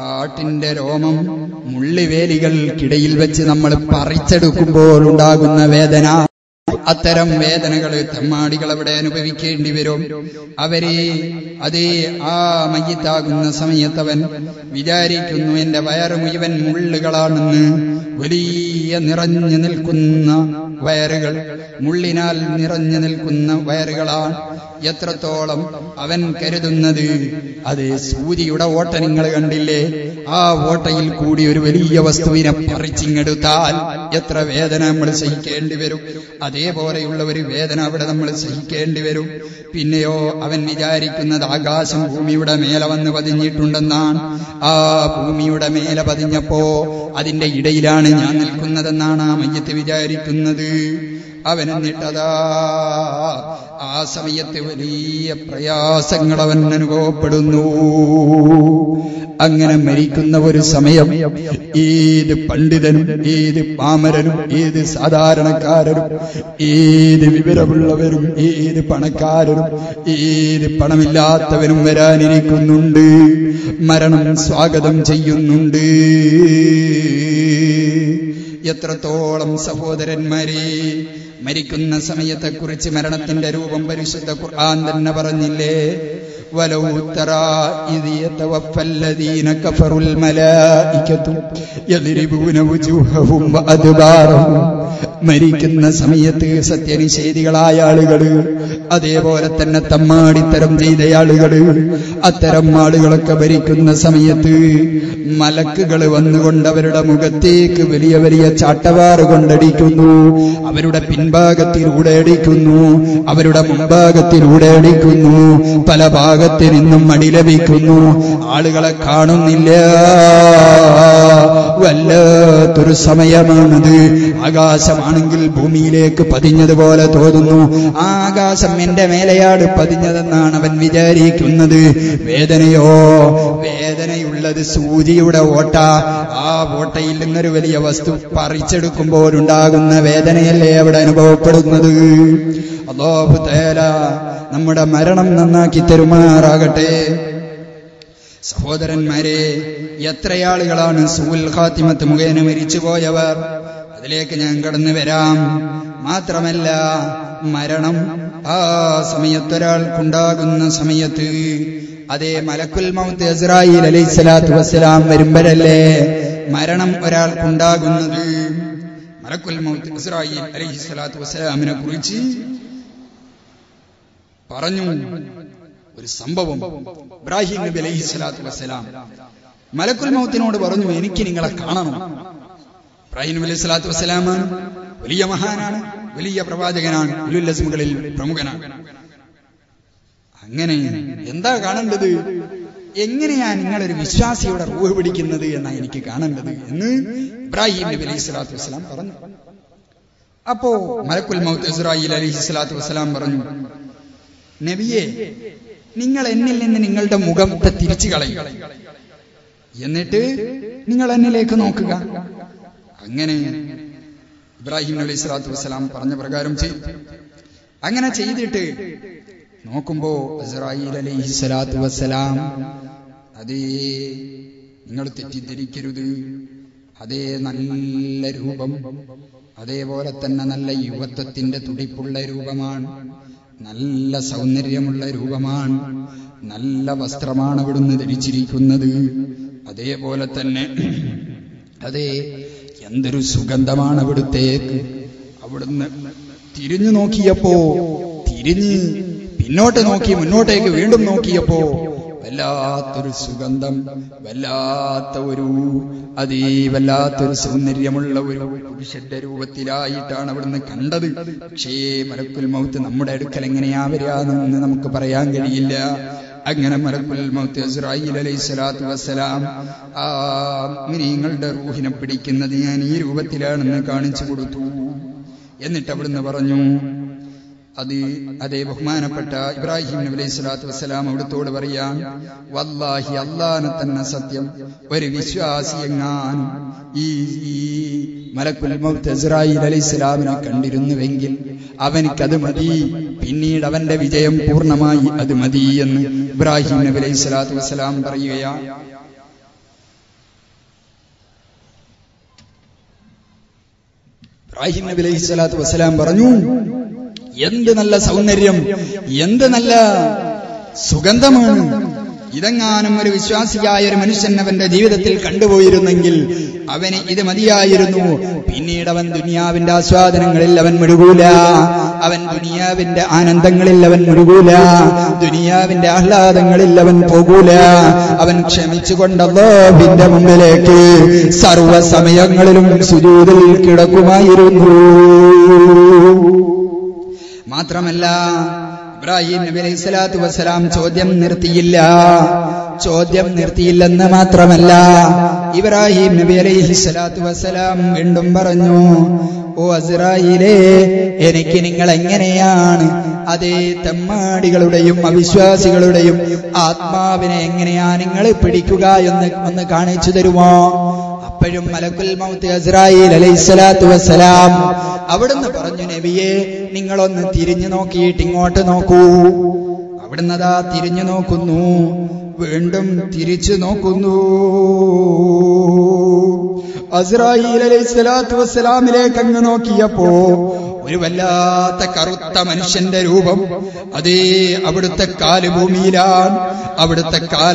ആട്ടിന്റെ രോമം മുള്ളിവേലികൾക്കിടയിൽ വെച്ച് നമ്മൾ പറിച്ചെടുക്കുമ്പോൾ ഉണ്ടാകുന്ന വേദന അത്തരം വേദനകൾ തെമ്മാടികൾ അവിടെ അനുഭവിക്കേണ്ടി വരും അവരെ അതേ ആ മയ്യത്താകുന്ന സമയത്ത് അവൻ വിചാരിക്കുന്നു എന്റെ വയറ് മുഴുവൻ മുള്ളുകളാണെന്ന് വലിയ നിറഞ്ഞു നിൽക്കുന്ന വയറുകൾ മുള്ളിനാൽ നിറഞ്ഞു നിൽക്കുന്ന വയറുകളാണ് എത്രത്തോളം അവൻ കരുതുന്നത് അത് സൂര്യയുടെ ഓട്ട നിങ്ങൾ കണ്ടില്ലേ ആ ഓട്ടയിൽ കൂടി ഒരു വലിയ വസ്തുവിനെ പറിച്ചിങ്ങെടുത്താൽ എത്ര വേദന നമ്മൾ സഹിക്കേണ്ടി വരും അതേപോലെയുള്ള ഒരു വേദന അവിടെ നമ്മൾ സഹിക്കേണ്ടി വരും പിന്നെയോ അവൻ വിചാരിക്കുന്നത് ആകാശം ഭൂമിയുടെ മേലെ വന്ന് പതിഞ്ഞിട്ടുണ്ടെന്നാണ് ആ ഭൂമിയുടെ മേലെ പതിഞ്ഞപ്പോ അതിന്റെ ഇടയിലാണ് ഞാൻ നിൽക്കുന്നതെന്നാണ് ആ മയ്യത്ത് വിചാരിക്കുന്നത് അവൻ എന്നിട്ടതാ ആ സമയത്ത് വലിയ പ്രയാസങ്ങൾ അവൻ അനുഭവപ്പെടുന്നു അങ്ങനെ മരിക്കുന്ന ഒരു സമയം ഏത് പണ്ഡിതനും ഏത് പാമരനും ഏത് സാധാരണക്കാരനും ഏത് വിവരമുള്ളവരും ഏത് പണക്കാരനും ഏത് പണമില്ലാത്തവനും വരാനിരിക്കുന്നുണ്ട് മരണം സ്വാഗതം ചെയ്യുന്നുണ്ട് എത്രത്തോളം സഹോദരന്മാരെ മരിക്കുന്ന സമയത്തെക്കുറിച്ച് മരണത്തിന്റെ രൂപം പരിശുദ്ധ ഖുർആൻ തന്നെ പറഞ്ഞില്ലേ ولو ترى إذ يتوفى الذين كفروا الملائكة يضربون وجوههم وأدبارهم മരിക്കുന്ന സമയത്ത് സത്യനിഷേധികളായ ആളുകൾ അതേപോലെ തന്നെ തമ്മാടിത്തരം ചെയ്ത ആളുകൾ അത്തരം ആളുകളൊക്കെ ഭരിക്കുന്ന സമയത്ത് മലക്കുകൾ വന്നുകൊണ്ട് അവരുടെ മുഖത്തേക്ക് വലിയ വലിയ ചാട്ടവാറ് കൊണ്ടടിക്കുന്നു അവരുടെ പിൻഭാഗത്തിലൂടെ അടിക്കുന്നു അവരുടെ മുൻഭാഗത്തിലൂടെ അടിക്കുന്നു പല ഭാഗത്തു നിന്നും അടി ലഭിക്കുന്നു ആളുകളെ കാണുന്നില്ല വല്ലാത്തൊരു സമയമാണത് ആകാശമാണെങ്കിൽ ഭൂമിയിലേക്ക് പതിഞ്ഞതുപോലെ തോന്നുന്നു ആ ആകാശം എന്റെ മേലെയാണ് പതിഞ്ഞതെന്നാണ് അവൻ വിചാരിക്കുന്നത് വേദനയോ വേദനയുള്ളത് സൂര്യയുടെ ഓട്ട ആ ഓട്ടയിൽ നിന്നൊരു വലിയ വസ്തു പറിച്ചെടുക്കുമ്പോഴുണ്ടാകുന്ന വേദനയല്ലേ അവിടെ അനുഭവപ്പെടുന്നത് അള്ളാഹു തേല നമ്മുടെ മരണം നന്നാക്കി തരുമാറാകട്ടെ സഹോദരന്മാരെ എത്രയാളുകളാണ് സൂൽ ഖാത്തിമത്ത് മുഖേന മരിച്ചുപോയവർ അതിലേക്ക് ഞാൻ കടന്നു വരാം മാത്രമല്ല മരണം ആ സമയത്തൊരാൾക്കുണ്ടാകുന്ന സമയത്ത് അതേ മലക്കുൽ മൗത്ത് ഇസ്രായേൽ അലൈഹി സ്വലാത്തു വസ്സലാം വരുമ്പോഴല്ലേ മരണം ഒരാൾക്കുണ്ടാകുന്നത് മലക്കുൽ മൗത്ത് ഇസ്രായേൽ അലൈഹി സ്വലാത്തു വസ്സലാമിനെ കുറിച്ച് പറഞ്ഞു ഒരു സംഭവം ഇബ്രാഹിം നബി അലൈഹി സ്വലാത്തു വസ്സലാം മലക്കുൽ മൗത്തിനോട് പറഞ്ഞു എനിക്ക് നിങ്ങളെ കാണണം ഇബ്രാഹിം നബി അലൈഹി സ്വലാത്തു വസ്സലാമാണ് വലിയ മഹാനാണ് വലിയ പ്രവാചകനാണ് ഉലുല്ലസ്മുകളിൽ പ്രമുഖനാണ് അങ്ങനെ എന്താ കാണേണ്ടത് എങ്ങനെയാ നിങ്ങളൊരു വിശ്വാസിയുടെ റൂഹ് പിടിക്കുന്നത് എന്നാ എനിക്ക് കാണേണ്ടത് എന്ന് ഇബ്രാഹിം നബി അലൈഹി സ്വലാത്തു വസ്സലാം പറഞ്ഞു അപ്പോ മലക്കുൽ മൗത്ത് ഇസ്രായേൽ അലൈഹി സ്വലാത്തു വസ്സലാം പറഞ്ഞു നബിയെ നിങ്ങൾ എന്നിൽ നിന്ന് നിങ്ങളുടെ മുഖത്തെ തിരിച്ചു കളയും എന്നിട്ട് നിങ്ങൾ എന്നിലേക്ക് നോക്കുക അങ്ങനെ ഇബ്രാഹിം അലൈഹി സ്വലാത്തു വസ്സലാം പറഞ്ഞ പ്രകാരം ചെയ്തു അങ്ങനെ ചെയ്തിട്ട് നോക്കുമ്പോ ഇസ്രായേൽ അലൈഹി സ്വലാത്തു വസ്സലാം അതേ നിങ്ങൾ തെറ്റിദ്ധരിക്കരുത് അതേ നല്ല രൂപം അതേപോലെ തന്നെ നല്ല യുവത്വത്തിന്റെ തുടിപ്പുള്ള രൂപമാണ് നല്ല സൗന്ദര്യമുള്ള രൂപമാണ് നല്ല വസ്ത്രമാണ് അവിടുന്ന് ധരിച്ചിരിക്കുന്നത് അതേപോലെ തന്നെ അതെ എന്തൊരു സുഗന്ധമാണ് അവിടുത്തേക്ക് അവിടുന്ന് തിരിഞ്ഞു നോക്കിയപ്പോ തിരിഞ്ഞ് പിന്നോട്ട് നോക്കി മുന്നോട്ടേക്ക് വീണ്ടും നോക്കിയപ്പോ വല്ലാത്തൊരു സുഗന്ധം വല്ലാത്ത ഒരു അതീ വല്ലാത്തൊരു സൗന്ദര്യമുള്ള ഒരു പുരുഷന്റെ രൂപത്തിലായിട്ടാണ് അവിടുന്ന് കണ്ടത് പക്ഷേ മലക്കുൽ മൗത്ത് നമ്മുടെ അടുക്കൽ എങ്ങനെയാ വരികയെന്ന് നമുക്ക് പറയാൻ കഴിയില്ല അങ്ങനെ മലക്കുൽ മൗത്ത് ഇസ്രായേൽ അലൈഹി സ്വലാത്തു വസ്സലാം ആ നിങ്ങളുടെ റൂഹിനെ പിടിക്കുന്നത് ഞാൻ ഈ രൂപത്തിലാണെന്ന് കാണിച്ചു കൊടുത്തു എന്നിട്ട് അവിടുന്ന് പറഞ്ഞു അത് അതേ ബഹുമാനപ്പെട്ട ഇബ്രാഹിം നബി അലൈഹി സ്വലാത്തു വസ്സലാം അവിടുത്തോട് പറയാം വല്ലാഹി അള്ളാനെ തന്നെ സത്യം ഒരു വിശ്വാസി എങ്ങാനും ഈ ഈ മലക്കുൽ മൗത്ത് ഇസ്രായേൽ അലൈഹി സ്വലാമിനെ കണ്ടിരുന്നുവെങ്കിൽ അവനിക്കത് മതി പിന്നീട് അവന്റെ വിജയം പൂർണ്ണമായി അത് മതി എന്ന് ഇബ്രാഹിം നബി അലൈഹി സ്വലാത്തു വസ്സലാം പറയുകയാണ് ഇബ്രാഹിം നബി അലൈഹി സ്വലാത്തു വസ്സലാം പറഞ്ഞു എന്ത് നല്ല സൗന്ദര്യം എന്ത് നല്ല സുഗന്ധമാണ് ഇതെങ്ങാനും ഒരു വിശ്വാസിയായ ഒരു മനുഷ്യൻ അവന്റെ ജീവിതത്തിൽ കണ്ടുപോയിരുന്നെങ്കിൽ അവന് ഇത് മതിയായിരുന്നു പിന്നീട് അവൻ ദുനിയാവിന്റെ ആസ്വാദനങ്ങളിൽ അവൻ മുഴുകൂല അവൻ ദുനിയാവിന്റെ ആനന്ദങ്ങളിൽ അവൻ മുഴുകൂല ദുനിയാവിന്റെ ആഹ്ലാദങ്ങളിൽ അവൻ പോകൂല അവൻ ക്ഷമിച്ചുകൊണ്ടല്ലോവിന്റെ മുമ്പിലേക്ക് സർവസമയങ്ങളിലും സുജൂതിൽ കിടക്കുമായിരുന്നു മാത്രമല്ല ഇബ്രാഹിം നബി അലൈഹി സ്വലാത്തു വസ്സലാം ചോദ്യം നിർത്തിയില്ല ചോദ്യം നിർത്തിയില്ലെന്ന് മാത്രമല്ല ഇബ്രാഹിം നബി അലൈഹി സ്വലാത്തു വസ്സലാം വീണ്ടും പറഞ്ഞു ഓ അസ്രായിലേ എനിക്ക് നിങ്ങൾ എങ്ങനെയാണ് അതേ തെമ്മാടികളുടെയും അവിശ്വാസികളുടെയും ആത്മാവിനെ എങ്ങനെയാ നിങ്ങൾ പിടിക്കുക എന്ന് ഒന്ന് കാണിച്ചു തരുമോ അപ്പോഴും മലക്കുൽ മൗത്ത് അസ്രായിൽ അലൈഹിസ്സലാത്തു വസ്സലാം അവിടുന്ന് പറഞ്ഞു നബിയെ നിങ്ങളൊന്ന് തിരിഞ്ഞു നോക്കിയിട്ട് ഇങ്ങോട്ട് നോക്കൂ അവിടുന്ന് അതാ തിരിഞ്ഞു നോക്കുന്നു വീണ്ടും തിരിച്ചു നോക്കുന്നു അസ്രായിൽ അലൈഹിസ്സലാത്തു വസ്സലാമിലേക്ക് അങ്ങ് നോക്കിയപ്പോ ഒരു വല്ലാത്ത കറുത്ത മനുഷ്യന്റെ രൂപം അതേ അവിടുത്തെ കാല് ഭൂമിയിലാണ് അവിടുത്തെ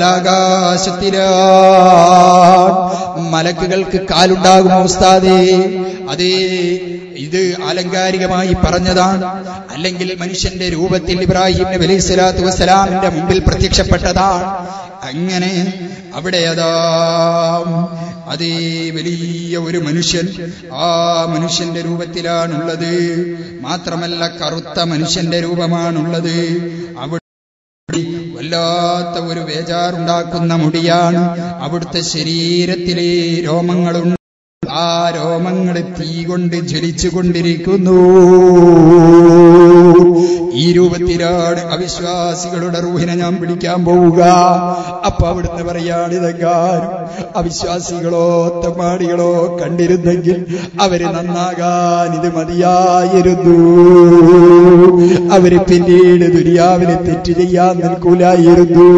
കാലാകാശത്തിലാണ് മലക്കുകൾക്ക് കാലുണ്ടാകുമോ ഉസ്താദേ അതേ ഇത് ആലങ്കാരികമായി പറഞ്ഞതാണ് അല്ലെങ്കിൽ മനുഷ്യന്റെ രൂപത്തിൽ ഇബ്രാഹിം നബി അലൈഹി സ്വലാത്തു വസ്സലാമിന്റെ മുമ്പിൽ പ്രത്യക്ഷപ്പെട്ടതാണ് അങ്ങനെ അവിടെ അതാ അതേ വലിയ ഒരു മനുഷ്യൻ ആ മനുഷ്യന്റെ രൂപത്തിലാണുള്ളത് മാത്രമല്ല കറുത്ത മനുഷ്യന്റെ രൂപമാണുള്ളത് അവിടെ വല്ലാത്ത ഒരു വേജാറുണ്ടാക്കുന്ന മുടിയാണ് അവിടുത്തെ ശരീരത്തിലെ രോമങ്ങളുണ്ട് ആ രോമങ്ങൾ തീ കൊണ്ട് ജ്വലിച്ചുകൊണ്ടിരിക്കുന്നു ഈ രൂപത്തിലാണ് അവിശ്വാസികളുടെ റൂഹിനെ ഞാൻ പിടിക്കാൻ പോവുക അപ്പൊ അവിടുന്ന് പറയാണ് ഇതെങ്ങാനും അവിശ്വാസികളോ തെമ്മാടികളോ കണ്ടിരുന്നെങ്കിൽ അവര് നന്നാകാൻ ഇത് മതിയായിരുന്നു അവര് പിന്നീട് ദുരിയാവിനെ തെറ്റ് ചെയ്യാൻ നിൽക്കൂലായിരുന്നു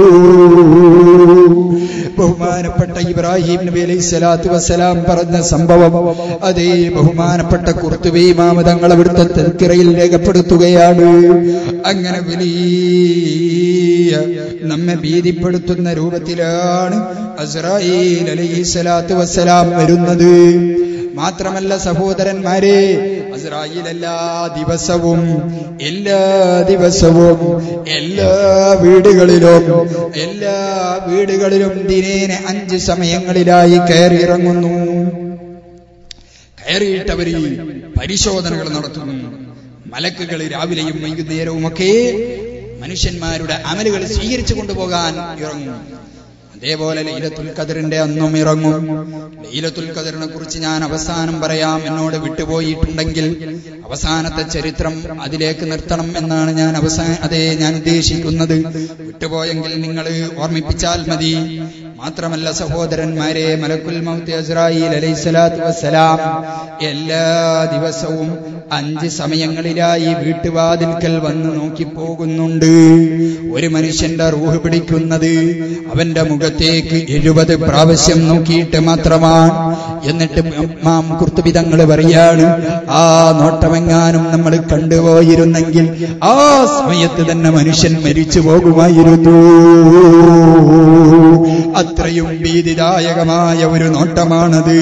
ബഹുമാനപ്പെട്ട ഇബ്രാഹിം നബി അലൈഹി സ്വലാത്തു വസ്സലാം പറഞ്ഞ സംഭവം അതേ ബഹുമാനപ്പെട്ട കുർത്തുബി മാമതങ്ങൾ അവിടുത്തെ തെൽക്കിറയിൽ രേഖപ്പെടുത്തുകയാണ് അങ്ങനെ വലിയ നമ്മെ ഭീതിപ്പെടുത്തുന്ന രൂപത്തിലാണ് അസ്രായിൽ അലൈഹി സ്വലാത്തു വസ്സലാം വരുന്നത് മാത്രമല്ല സഹോദരന്മാരെ അസ്രായിൽ എല്ലാ ദിവസവും എല്ലാ ദിവസവും എല്ലാ വീടുകളിലും എല്ലാ വീടുകളിലും ദിനേന അഞ്ച് സമയങ്ങളിലായി കയറി ഇറങ്ങുന്നു കയറിയിട്ടവർ പരിശോധനകൾ നടത്തുന്നു മലക്കുകൾ രാവിലെയും വൈകുന്നേരവും ഒക്കെ മനുഷ്യന്മാരുടെ അമലുകൾ സ്വീകരിച്ചു കൊണ്ടുപോകാൻ ഇറങ്ങും അതേപോലെ ലൈലത്തുൽ ഖദറിന്റെ അന്നും ഇറങ്ങും ലൈലത്തുൽ ഖദറിനെ കുറിച്ച് ഞാൻ അവസാനം പറയാം എന്നോട് വിട്ടുപോയിട്ടുണ്ടെങ്കിൽ അവസാനത്തെ ചരിത്രം അതിലേക്ക് നിർത്തണം എന്നാണ് ഞാൻ അവസാന അതേ ഞാൻ ഉദ്ദേശിക്കുന്നത് വിട്ടുപോയെങ്കിൽ നിങ്ങൾ ഓർമ്മിപ്പിച്ചാൽ മതി മാത്രമല്ല സഹോദരന്മാരെ മലക്കുൽ മൗത്ത് അസ്രായിൽ അലൈഹിസ്സലാത്തു വസ്സലാം എല്ലാ ദിവസവും അഞ്ച് സമയങ്ങളിലായി വീട്ടുവാതിൽക്കൽ വന്ന് നോക്കി പോകുന്നുണ്ട് ഒരു മനുഷ്യന്റെ റൂഹ് പിടിക്കുന്നത് അവന്റെ മുഖത്തേക്ക് എഴുപത് പ്രാവശ്യം നോക്കിയിട്ട് മാത്രമാണ് എന്നിട്ട് മാം കുർത്തുബിതങ്ങൾ പറയാണ് ആ നോട്ടമെങ്ങാനും നമ്മൾ കണ്ടുപോയിരുന്നെങ്കിൽ ആ സമയത്ത് തന്നെ മനുഷ്യൻ മരിച്ചു പോകുമായിരുന്നു അത്രയും ഭീതിദായകമായ ഒരു നോട്ടമാണത്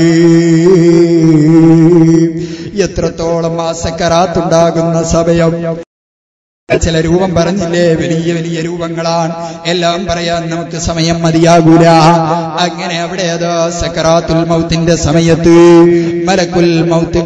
എത്രത്തോളം ആ സക്കറാത്തുണ്ടാകുന്ന സമയം ചില രൂപം പറഞ്ഞില്ലേ വലിയ വലിയ രൂപങ്ങളാണ് എല്ലാം പറയാൻ നമുക്ക് സമയം മതിയാകൂല അങ്ങനെ അവിടെ അതാ സക്കറാത്തുൽ മൗത്തിന്റെ സമയത്ത് മലക്കുൽ മൗത്ത്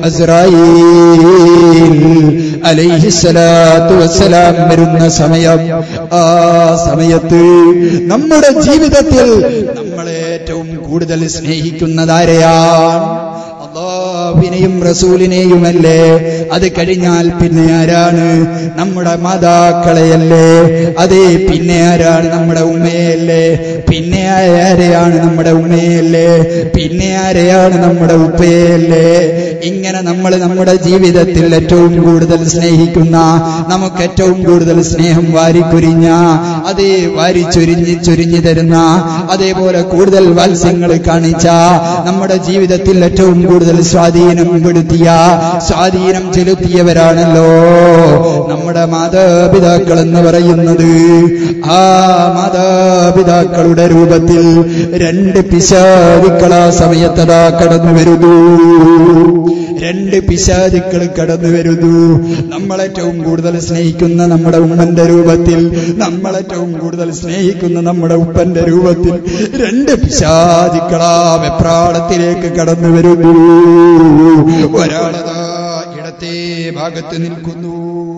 അലൈഹിസ്സലാത്തു വസ്സലാം വരുന്ന സമയം ആ സമയത്ത് നമ്മുടെ ജീവിതത്തിൽ നമ്മളെ ഏറ്റവും കൂടുതൽ സ്നേഹിക്കുന്നതാരെയാണ് അള്ളാഹുവിനെയും റസൂലിനെയുമല്ലേ അത് കഴിഞ്ഞാൽ പിന്നെ ആരാണ് നമ്മുടെ മാതാക്കളെയല്ലേ അതേ പിന്നെ ആരാണ് നമ്മുടെ ഉമ്മയല്ലേ പിന്നെ ആരെയാണ് നമ്മുടെ ഉമ്മയല്ലേ പിന്നെ ആരെയാണ് നമ്മുടെ ഉപ്പയല്ലേ ഇങ്ങനെ നമ്മൾ നമ്മുടെ ജീവിതത്തിൽ ഏറ്റവും കൂടുതൽ സ്നേഹിക്കുന്ന നമുക്ക് ഏറ്റവും കൂടുതൽ സ്നേഹം വാരിക്കുരിഞ്ഞ അതേ വാരി ചൊരിഞ്ഞ് ചൊരിഞ്ഞു തരുന്ന അതേപോലെ കൂടുതൽ വാത്സ്യങ്ങൾ കാണിച്ച നമ്മുടെ ജീവിതത്തിൽ ഏറ്റവും കൂടുതൽ സ്വാധീനം സ്വാധീനം പെടുത്തിയ സ്വാധീനം ചെലുത്തിയവരാണല്ലോ നമ്മുടെ മാതാപിതാക്കൾ എന്ന് പറയുന്നത് ആ മാതാപിതാക്കളുടെ രൂപത്തിൽ രണ്ട് പിശാദിക്കൾ ആ സമയത്തതാ കടന്നു വരുന്നു രണ്ട് പിശാചുക്കൾ കടന്നു വരുന്നു നമ്മളേറ്റവും കൂടുതൽ സ്നേഹിക്കുന്ന നമ്മുടെ ഉമ്മന്റെ രൂപത്തിൽ നമ്മളേറ്റവും കൂടുതൽ സ്നേഹിക്കുന്ന നമ്മുടെ ഉപ്പന്റെ രൂപത്തിൽ രണ്ട് പിശാചുക്കളാ വെപ്രാളത്തിലേക്ക് കടന്നു വരുന്നു ഒരാളതാ ഇടത്തെ ഭാഗത്ത് നിൽക്കുന്നു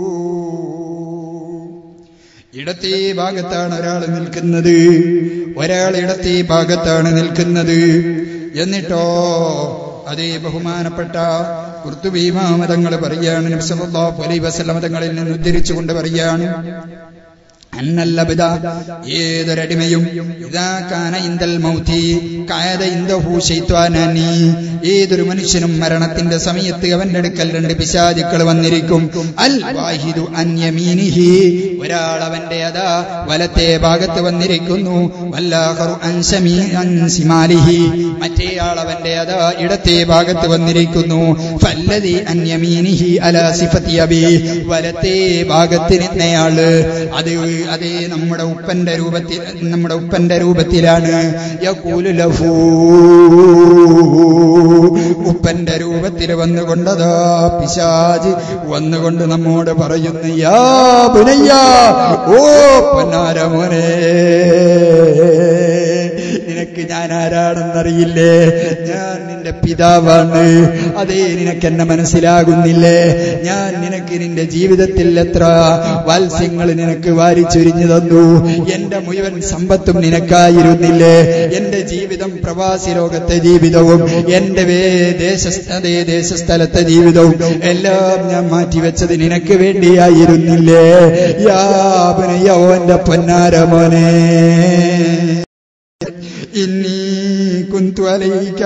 ഇടത്തെ ഭാഗത്താണ് ഒരാൾ നിൽക്കുന്നത് ഒരാൾ ഇടത്തെ ഭാഗത്താണ് നിൽക്കുന്നത് എന്നിട്ടോ അതേ ബഹുമാനപ്പെട്ട കുർത്തുബീമാമതങ്ങൾ പറയാണ് നബ്സല്ലാഹു അലൈ വസല്ലമതങ്ങളിൽ നിന്ന് ഉദ്ധരിച്ചുകൊണ്ട് പറയാണ് അന്നല്ലബിത ഏതൊരടിമയും ഇതാ കാന ഇന്ദൽ മൗതി കായത ഇന്ദഹു ശൈത്വാനാനി ഏതൊരു മനുഷ്യനും മരണത്തിന്റെ സമയത്ത് അവന്റെ അടുക്കൽ രണ്ട് പിശാചുക്കൾ വന്നിരിക്കും അൽ വാഹിദു അന്യമീനിഹി ഒരാൾ അവന്റെ അതാ വലത്തെ ഭാഗത്ത് വന്നിരിക്കുന്നു വല്ലാഹറു അൻസമി അൻസിമാലിഹി മറ്റേയാൾ അവന്റെ അതാ ഇടത്തെ ഭാഗത്ത് വന്നിരിക്കുന്നു ഫല്ലതി അന്യമീനിഹി അല സിഫത്തി അബി വലത്തെ ഭാഗത്ത് നിന്നയാള് അത് അതേ നമ്മുടെ ഉപ്പന്റെ രൂപത്തിൽ നമ്മുടെ ഉപ്പന്റെ രൂപത്തിലാണ് യഖൂലു ലഹു ഉപ്പന്റെ രൂപത്തിൽ വന്നുകൊണ്ടതാ പിശാജ് വന്നുകൊണ്ട് നമ്മോട് പറയുന്നു യാ പുനയ്യ ഓ പൊന്നാരമോനെ നിനക്ക് ഞാൻ ആരാണെന്നറിയില്ലേ ഞാൻ നിന്റെ പിതാവാണ് അതേ നിനക്ക് എന്നെ മനസ്സിലാകുന്നില്ലേ ഞാൻ നിനക്ക് നിന്റെ ജീവിതത്തിൽ എത്ര വാത്സ്യങ്ങൾ നിനക്ക് വാരിച്ചൊരിഞ്ഞു തന്നു എന്റെ മുഴുവൻ സമ്പത്തും നിനക്കായിരുന്നില്ലേ എന്റെ ജീവിതം പ്രവാസി ലോകത്തെ ജീവിതവും എന്റെ വേ ദേശ അതേ ദേശസ്ഥലത്തെ ജീവിതവും എല്ലാം ഞാൻ മാറ്റിവെച്ചത് നിനക്ക് വേണ്ടിയായിരുന്നില്ലേ യാപനയോ എന്റെ പൊന്നാരമോനെ ഇന്നീ കുന്തു അലയിക്ക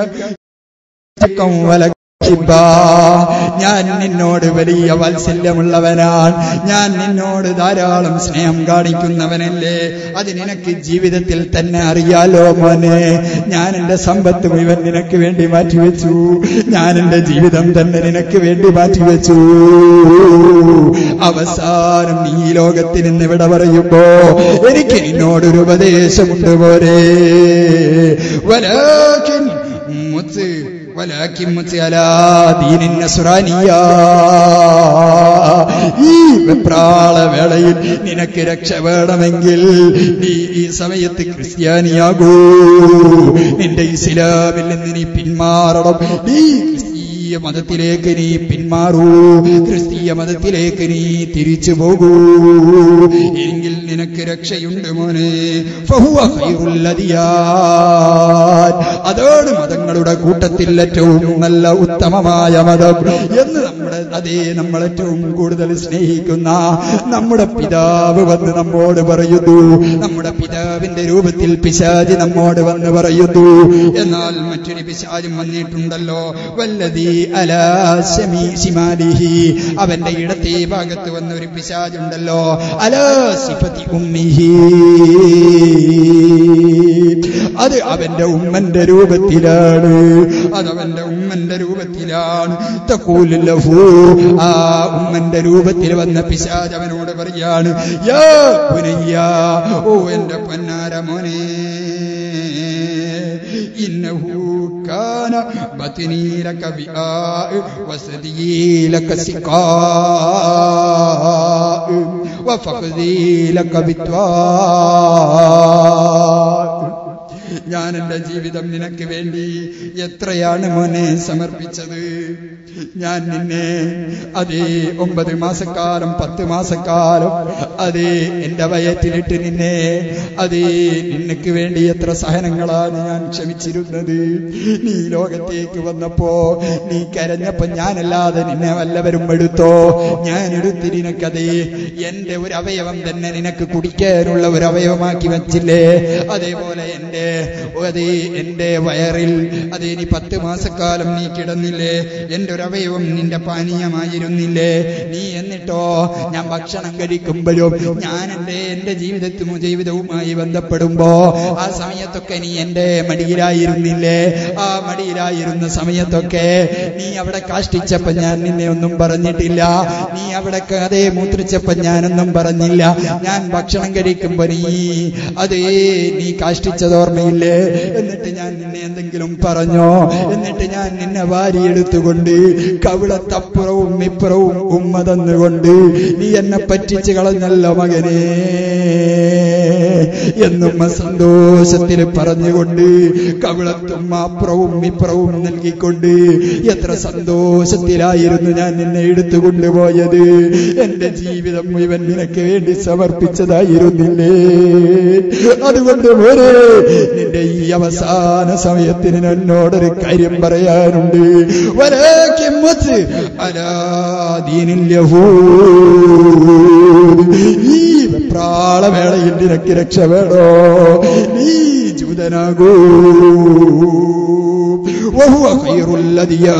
ഞാൻ നിന്നോട് വലിയ വാത്സല്യമുള്ളവനാണ് ഞാൻ നിന്നോട് ധാരാളം സ്നേഹം കാണിക്കുന്നവനല്ലേ അത് നിനക്ക് ജീവിതത്തിൽ തന്നെ അറിയാലോ മോനെ ഞാൻ എന്റെ സമ്പത്ത് മുഴുവൻ നിനക്ക് വേണ്ടി മാറ്റിവെച്ചു ഞാൻ എന്റെ ജീവിതം തന്നെ നിനക്ക് വേണ്ടി മാറ്റിവെച്ചു അവസാനം ഈ ലോകത്തിൽ നിന്ന് ഇവിടെ പറയുമ്പോ എനിക്ക് നിന്നോടൊരു ഉപദേശമുണ്ട് പോരെ വലാക്കിൻ മുത്ത് ولكن مت على دين النصرانية ഈ വെപ്രാള വേളയിൽ നിനക്ക് രക്ഷ വേണമെങ്കിൽ നീ ഈ സമയത്ത് ക്രിസ്ത്യാനിയാകൂ നിന്റെ ഇസ്ലാമിൽ നിന്ന് നീ പിന്മാറണം നീ ക്രിസ്തീയ മതത്തിലേക്ക് നീ പിന്മാറൂ ക്രിസ്തീയ മതത്തിലേക്ക് നീ തിരിച്ചു പോകൂ എങ്കിൽ നിനക്ക് രക്ഷയുണ്ട് മോനെ ഫഹുവ ഖൈറുൽ അദിയാൻ. അതാണ് മതങ്ങളുടെ കൂട്ടത്തിൽ ഏറ്റവും നല്ല ഉത്തമമായ മതം എന്ന് നമ്മുടെ അതേ നമ്മൾ ഏറ്റവും കൂടുതൽ സ്നേഹിക്കുന്ന നമ്മുടെ പിതാവ് വന്ന് നമ്മോട് പറയുന്നു നമ്മുടെ പിതാവിന്റെ രൂപത്തിൽ പിശാജ് നമ്മോട് വന്ന് പറയുന്നു എന്നാൽ മറ്റൊരു പിശാജും വന്നിട്ടുണ്ടല്ലോ വല്ലതീ അലാ ശമീ ശിമാലിഹി അവന്റെ ഇടത്തെ ഭാഗത്ത് വന്ന ഒരു പിശാജുണ്ടല്ലോ അലാ സിഫതി ഉമ്മിഹി അത് അവന്റെ ഉമ്മന്റെ രൂപത്തിലാണ് അത് അവന്റെ ഉമ്മന്റെ രൂപത്തിലാണ് തക്കൂലഹു ആ ഉമ്മന്റെ രൂപത്തിൽ വന്ന പിശാജ് അവനോട് പറയാണ് യാ പുനയ്യ ഓ എന്റെ പൊന്നാര മോനെ إنه كان بطني لك بآء وثدي لك سقاء وفخذي لك بتواء ഞാൻ എന്റെ ജീവിതം നിനക്ക് വേണ്ടി എത്രയാണ് മോനെ സമർപ്പിച്ചത് ഞാൻ നിന്നെ അതേ ഒമ്പത് മാസക്കാലം പത്ത് മാസക്കാലം അതേ എന്റെ വയറ്റിലിട്ട് നിന്നെ അതേ നിനക്ക് വേണ്ടി എത്ര സഹനങ്ങളാണ് ഞാൻ ക്ഷമിച്ചിരുന്നത് നീ ലോകത്തേക്ക് വന്നപ്പോ നീ കരഞ്ഞപ്പോ ഞാനല്ലാതെ നിന്നെ വല്ലവരും എടുത്തോ ഞാൻ എടുത്ത് നിനക്കതേ എന്റെ ഒരു അവയവം തന്നെ നിനക്ക് കുടിക്കാനുള്ള ഒരു അവയവമാക്കി വെച്ചില്ലേ അതേപോലെ എന്റെ അതേ എന്റെ വയറിൽ അതേ നീ പത്ത് മാസക്കാലം നീ കിടന്നില്ലേ എന്റെ ഒരു ദ്രവയവും നിന്റെ പാനീയമായിരുന്നില്ലേ നീ എന്നിട്ടോ ഞാൻ ഭക്ഷണം കഴിക്കുമ്പോഴും ഞാൻ എന്റെ എന്റെ ജീവിതത്തും ജീവിതവുമായി ബന്ധപ്പെടുമ്പോ ആ സമയത്തൊക്കെ നീ എന്റെ മടിയിലായിരുന്നില്ലേ ആ മടിയിലായിരുന്ന സമയത്തൊക്കെ നീ അവിടെ കാഷ്ടിച്ചപ്പോ ഞാൻ നിന്നെ ഒന്നും പറഞ്ഞിട്ടില്ല നീ അവിടെ അതേ മൂത്രിച്ചപ്പോ ഞാനൊന്നും പറഞ്ഞില്ല ഞാൻ ഭക്ഷണം കഴിക്കുമ്പോ നീ അതേ നീ കാഷ്ടിച്ചത് ഓർമ്മയില്ലേ എന്നിട്ട് ഞാൻ നിന്നെ എന്തെങ്കിലും പറഞ്ഞോ എന്നിട്ട് ഞാൻ നിന്നെ വാരിയെടുത്തുകൊണ്ട് കവിളത്തപ്പുറവും ഇപ്പുറവും ഉമ്മ തന്നുകൊണ്ട് നീ എന്നെ പറ്റിച്ച് കളഞ്ഞല്ലോ മകനെ എന്നും സന്തോഷത്തിൽ പറഞ്ഞുകൊണ്ട് കവിളത്തും അപ്പുറവും ഇപ്പുറവും നൽകിക്കൊണ്ട് എത്ര സന്തോഷത്തിലായിരുന്നു ഞാൻ നിന്നെ എടുത്തു കൊണ്ടുപോയത് എന്റെ ജീവിതം മുഴുവൻ നിനക്ക് വേണ്ടി സമർപ്പിച്ചതായിരുന്നില്ലേ അതുകൊണ്ട് പോരെ നിന്റെ ഈ അവസാന സമയത്തിന് എന്നോടൊരു കാര്യം പറയാനുണ്ട് വലാക്കിമ്മത്ത് അലാദീനിൽ യഹൂദ്. ഈ വെപ്രാളവേളയിൽ നിനക്ക് രക്ഷ വേണോ നീ ജൂതനാകൂ വഹുവ ഖൈറുൽ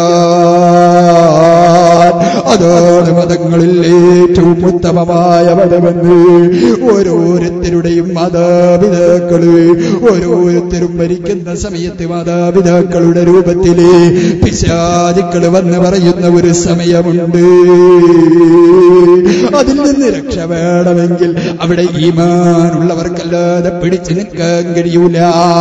അദിയാൻ. അതാണ് മതങ്ങളിൽ ഏറ്റവും ഉത്തമമായ മതമെന്ന് ഓരോരുത്തരുടെയും മാതാപിതാക്കള് ഓരോരുത്തരും മരിക്കുന്ന സമയത്ത് മാതാപിതാക്കളുടെ രൂപത്തില് പിശാചുക്കള് വന്ന് പറയുന്ന ഒരു സമയമുണ്ട് അതിൽ നിന്ന് രക്ഷ വേണമെങ്കിൽ അവിടെ ഈമാനുള്ളവർക്കല്ലാതെ പിടിച്ചു നിൽക്കാൻ കഴിയൂല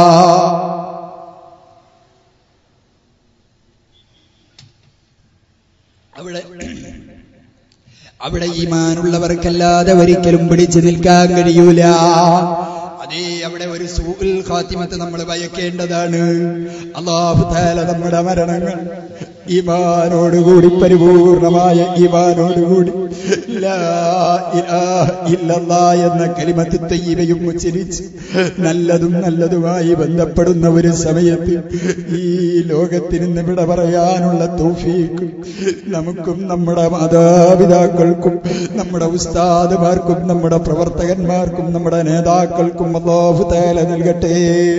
അവിടെ അവിടെ ഈമാനുള്ളവർക്കല്ലാതെ ഒരിക്കലും പിടിച്ചു നിൽക്കാൻ കഴിയൂല അതേ അവിടെ ഒരു സൂൽ ഖാത്തിമത്ത് നമ്മൾ ഭയക്കേണ്ടതാണ് അള്ളാഹു താല നമ്മുടെ മരണങ്ങൾ ഈമാനോടുകൂടി പരിപൂർണമായ ഈമാനോടുകൂടി ലാ ഇലാഹ ഇല്ലല്ലാ എന്ന കലിമത്ത് തയ്യവയും ഉച്ചരിച്ച് നല്ലതും നല്ലതുമായി ബന്ധപ്പെടുന്ന ഒരു സമയത്ത് ഈ ലോകത്തിന് ഇന്ന് വിട പറയാനുള്ള തൗഫീഖ് നമുക്കും നമ്മുടെ മാതാപിതാക്കൾക്കും നമ്മുടെ ഉസ്താദുമാർക്കും നമ്മുടെ പ്രവർത്തകന്മാർക്കും നമ്മുടെ നേതാക്കൾക്കും അല്ലാഹു തആല നൽകട്ടെ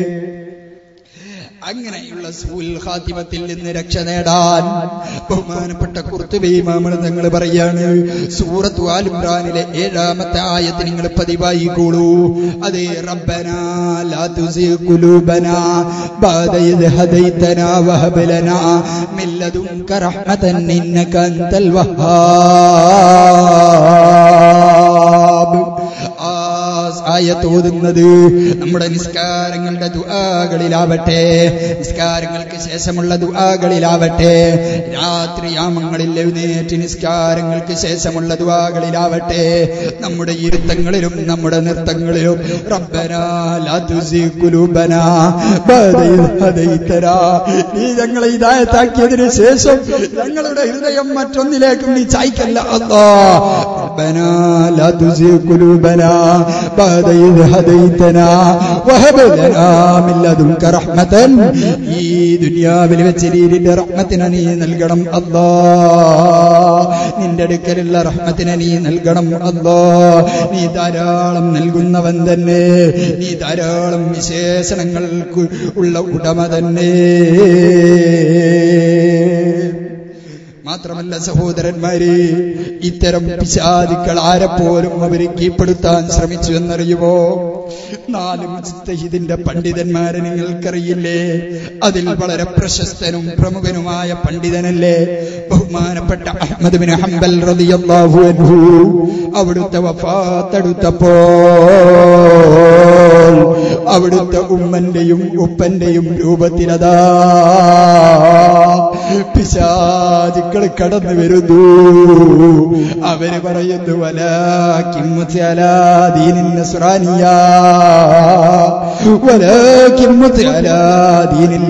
അങ്ങനെയുള്ള സൂൽ ഖാത്തിമത്തിൽ നിന്ന് രക്ഷ നേടാൻ ബഹുമാനപ്പെട്ട കുർത്തുബി മാമൃതങ്ങൾ പറയാണ് സൂറത്തു ആലിമ്രാനിലെ ഏഴാമത്തെ ആയത്ത് നിങ്ങൾ പതിവായിക്കോളൂ അതേ റബ്ബന ലാ തുസിഗ് ഖുലൂബന ബഅദ ഇദ് ഹദൈതന വഹബ് ലനാ മിൻ ലദുൻക റഹ്മതൻ ഇന്നക അൻതൽ വഹ്ഹാബ് ആ ആയത്ത് ഓതുന്നത് നമ്മുടെ നിസ്കാരങ്ങളുടെ ദുആകളിലാവട്ടെ നിസ്കാരങ്ങൾക്ക് ശേഷമുള്ള ദുആകളിലാവട്ടെ രാത്രിയാമങ്ങളിൽ എഴുന്നേറ്റ് നിസ്കാരങ്ങൾക്ക് ശേഷമുള്ള ദുആകളിലാവട്ടെ നമ്മുടെ ഇരുത്തങ്ങളിലും നമ്മുടെ നൃത്തങ്ങളിലും റബ്ബനാ ലാ തുസിഗ് ഖുലൂബനാ ബഅദ ഇദ് ഹദൈതനാ നീ ഞങ്ങളെ ഹിദായത്താക്കിയതിനു ശേഷം ഞങ്ങളുടെ ഹൃദയം മറ്റൊന്നിലേക്കും നീ ചായ്ക്കല്ല അല്ലാ റബ്ബനാ ലാ തുസിഗ് ഖുലൂബനാ بعد إذ هديتنا وهب لنا من لدنك رحمة ഈ ദുനിയാവിൽ വെച്ച് നീന്റെ റഹ്മത്തിനെ നീ നൽകണം അല്ലാ നിന്റെ അടുക്കലുള്ള റഹ്മത്തിനെ നീ നൽകണം അല്ലാ നീ ധാരാളം നൽകുന്നവൻ തന്നെ നീ ധാരാളം വിശേഷണങ്ങൾക്ക് ഉള്ള ഉടമ തന്നെ മാത്രമല്ല സഹോദരന്മാരെ ഇത്തരം പിശാദിക്കൾ ആരെപ്പോലും അവരെ കീഴ്പ്പെടുത്താൻ ശ്രമിച്ചു എന്നറിയുമോ നാല് മുസ്തഹിദിന്റെ പണ്ഡിതന്മാരെ നിങ്ങൾക്കറിയില്ലേ അതിൽ വളരെ പ്രശസ്തനും പ്രമുഖനുമായ പണ്ഡിതനല്ലേ ബഹുമാനപ്പെട്ട അഹമ്മദ് ബിൻ ഹംബൽ റളിയല്ലാഹു അൻഹു അവിടുത്തെ വഫാത്തെടുത്തപ്പോൾ അവിടുത്തെ ഉമ്മന്റെയും ഉപ്പന്റെയും രൂപത്തിലതാ പിശാചുക്കൾ കടന്നു വരുന്നു അവര് പറയുന്നു വലാക്കിമുത്തലാദീനിൻ സുറാനിയ വലാക്കിമുത്തലാദീനിൽ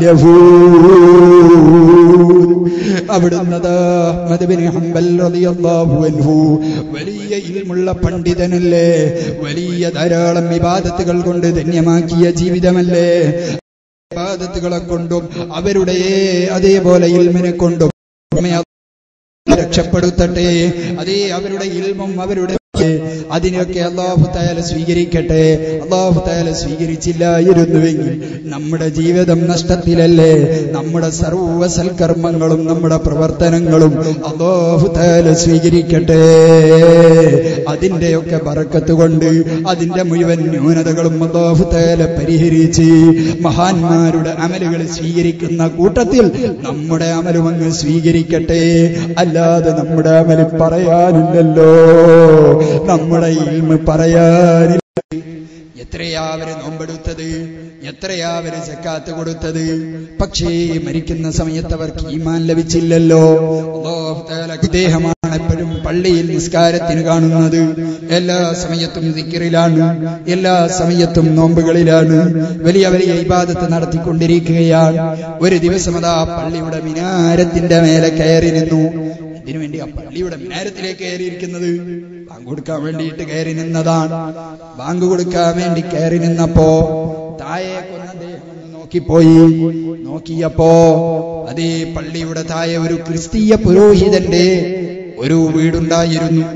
അവിടുന്നത് മധുബിന് ഹംബൽ റളിയല്ലാഹു അൻഹു വലിയ ഇൽമുള്ള പണ്ഡിതനല്ലേ വലിയ ധാരാളം വിവാദത്തുകൾ കൊണ്ട് ധന്യമാക്കിയ ജീവിതമല്ലേ ഇബാദത്തുകളെ കൊണ്ടും അവരുടെ അതേപോലെ ഇൽമിനെ കൊണ്ടും നമ്മെ രക്ഷപ്പെടുത്തട്ടെ അതേ അവരുടെ ഇൽമും അവരുടെ അതിനൊക്കെ അള്ളാഹു താല സ്വീകരിക്കട്ടെ അള്ളാഹു താല സ്വീകരിച്ചില്ലായിരുന്നുവെങ്കിൽ നമ്മുടെ ജീവിതം നഷ്ടത്തിലല്ലേ നമ്മുടെ സർവ സൽക്കർമ്മങ്ങളും നമ്മുടെ പ്രവർത്തനങ്ങളും അള്ളാഹു താല സ്വീകരിക്കട്ടെ അതിന്റെയൊക്കെ ബറക്കത്ത് കൊണ്ട് അതിന്റെ മുഴുവൻ ന്യൂനതകളും അള്ളാഹു താല പരിഹരിച്ച് മഹാന്മാരുടെ അമലുകൾ സ്വീകരിക്കുന്ന കൂട്ടത്തിൽ നമ്മുടെ അമലും അങ്ങ് സ്വീകരിക്കട്ടെ അല്ലാതെ നമ്മുടെ അമല് പറയാനില്ലല്ലോ നമ്മുടെ ഇൽമ പറയാനില്ല എത്രയാ അവര് നോമ്പെടുത്തത് എത്രയാ അവര് സക്കാത്ത് കൊടുത്തത് പക്ഷേ മരിക്കുന്ന സമയത്ത് അവർക്ക് ഈമാൻ ലഭിച്ചില്ലല്ലോ അല്ലാഹു തആല ഇദ്ദേഹമാണ് എപ്പോഴും പള്ളിയിൽ നിസ്കാരത്തിന് കാണുന്നത് എല്ലാ സമയത്തും ദിക്റിലാണ് എല്ലാ സമയത്തും നോമ്പുകളിലാണ് വലിയ വലിയ ഇബാദത്ത് നടത്തിക്കൊണ്ടിരിക്കുകയാണ് ഒരു ദിവസം അതാ പള്ളിയുടെ മിനാരത്തിന്റെ മേലെ കയറി നിന്നു ഇതിനു വേണ്ടി ആ പള്ളിയുടെ മിനാരത്തിലേക്ക് കയറിയിരിക്കുന്നത് ബാങ്ക് കൊടുക്കാൻ വേണ്ടിയിട്ട് കയറി നിന്നതാണ് ബാങ്ക് കൊടുക്കാൻ വേണ്ടി കയറി നിന്നപ്പോ തായെ കൊന്ന അദ്ദേഹം ഒന്ന് നോക്കിപ്പോയി നോക്കിയപ്പോ അതേ പള്ളിയുടെ താഴെ ഒരു ക്രിസ്തീയ പുരോഹിതന്റെ ഒരു വീടുണ്ടായിരുന്നു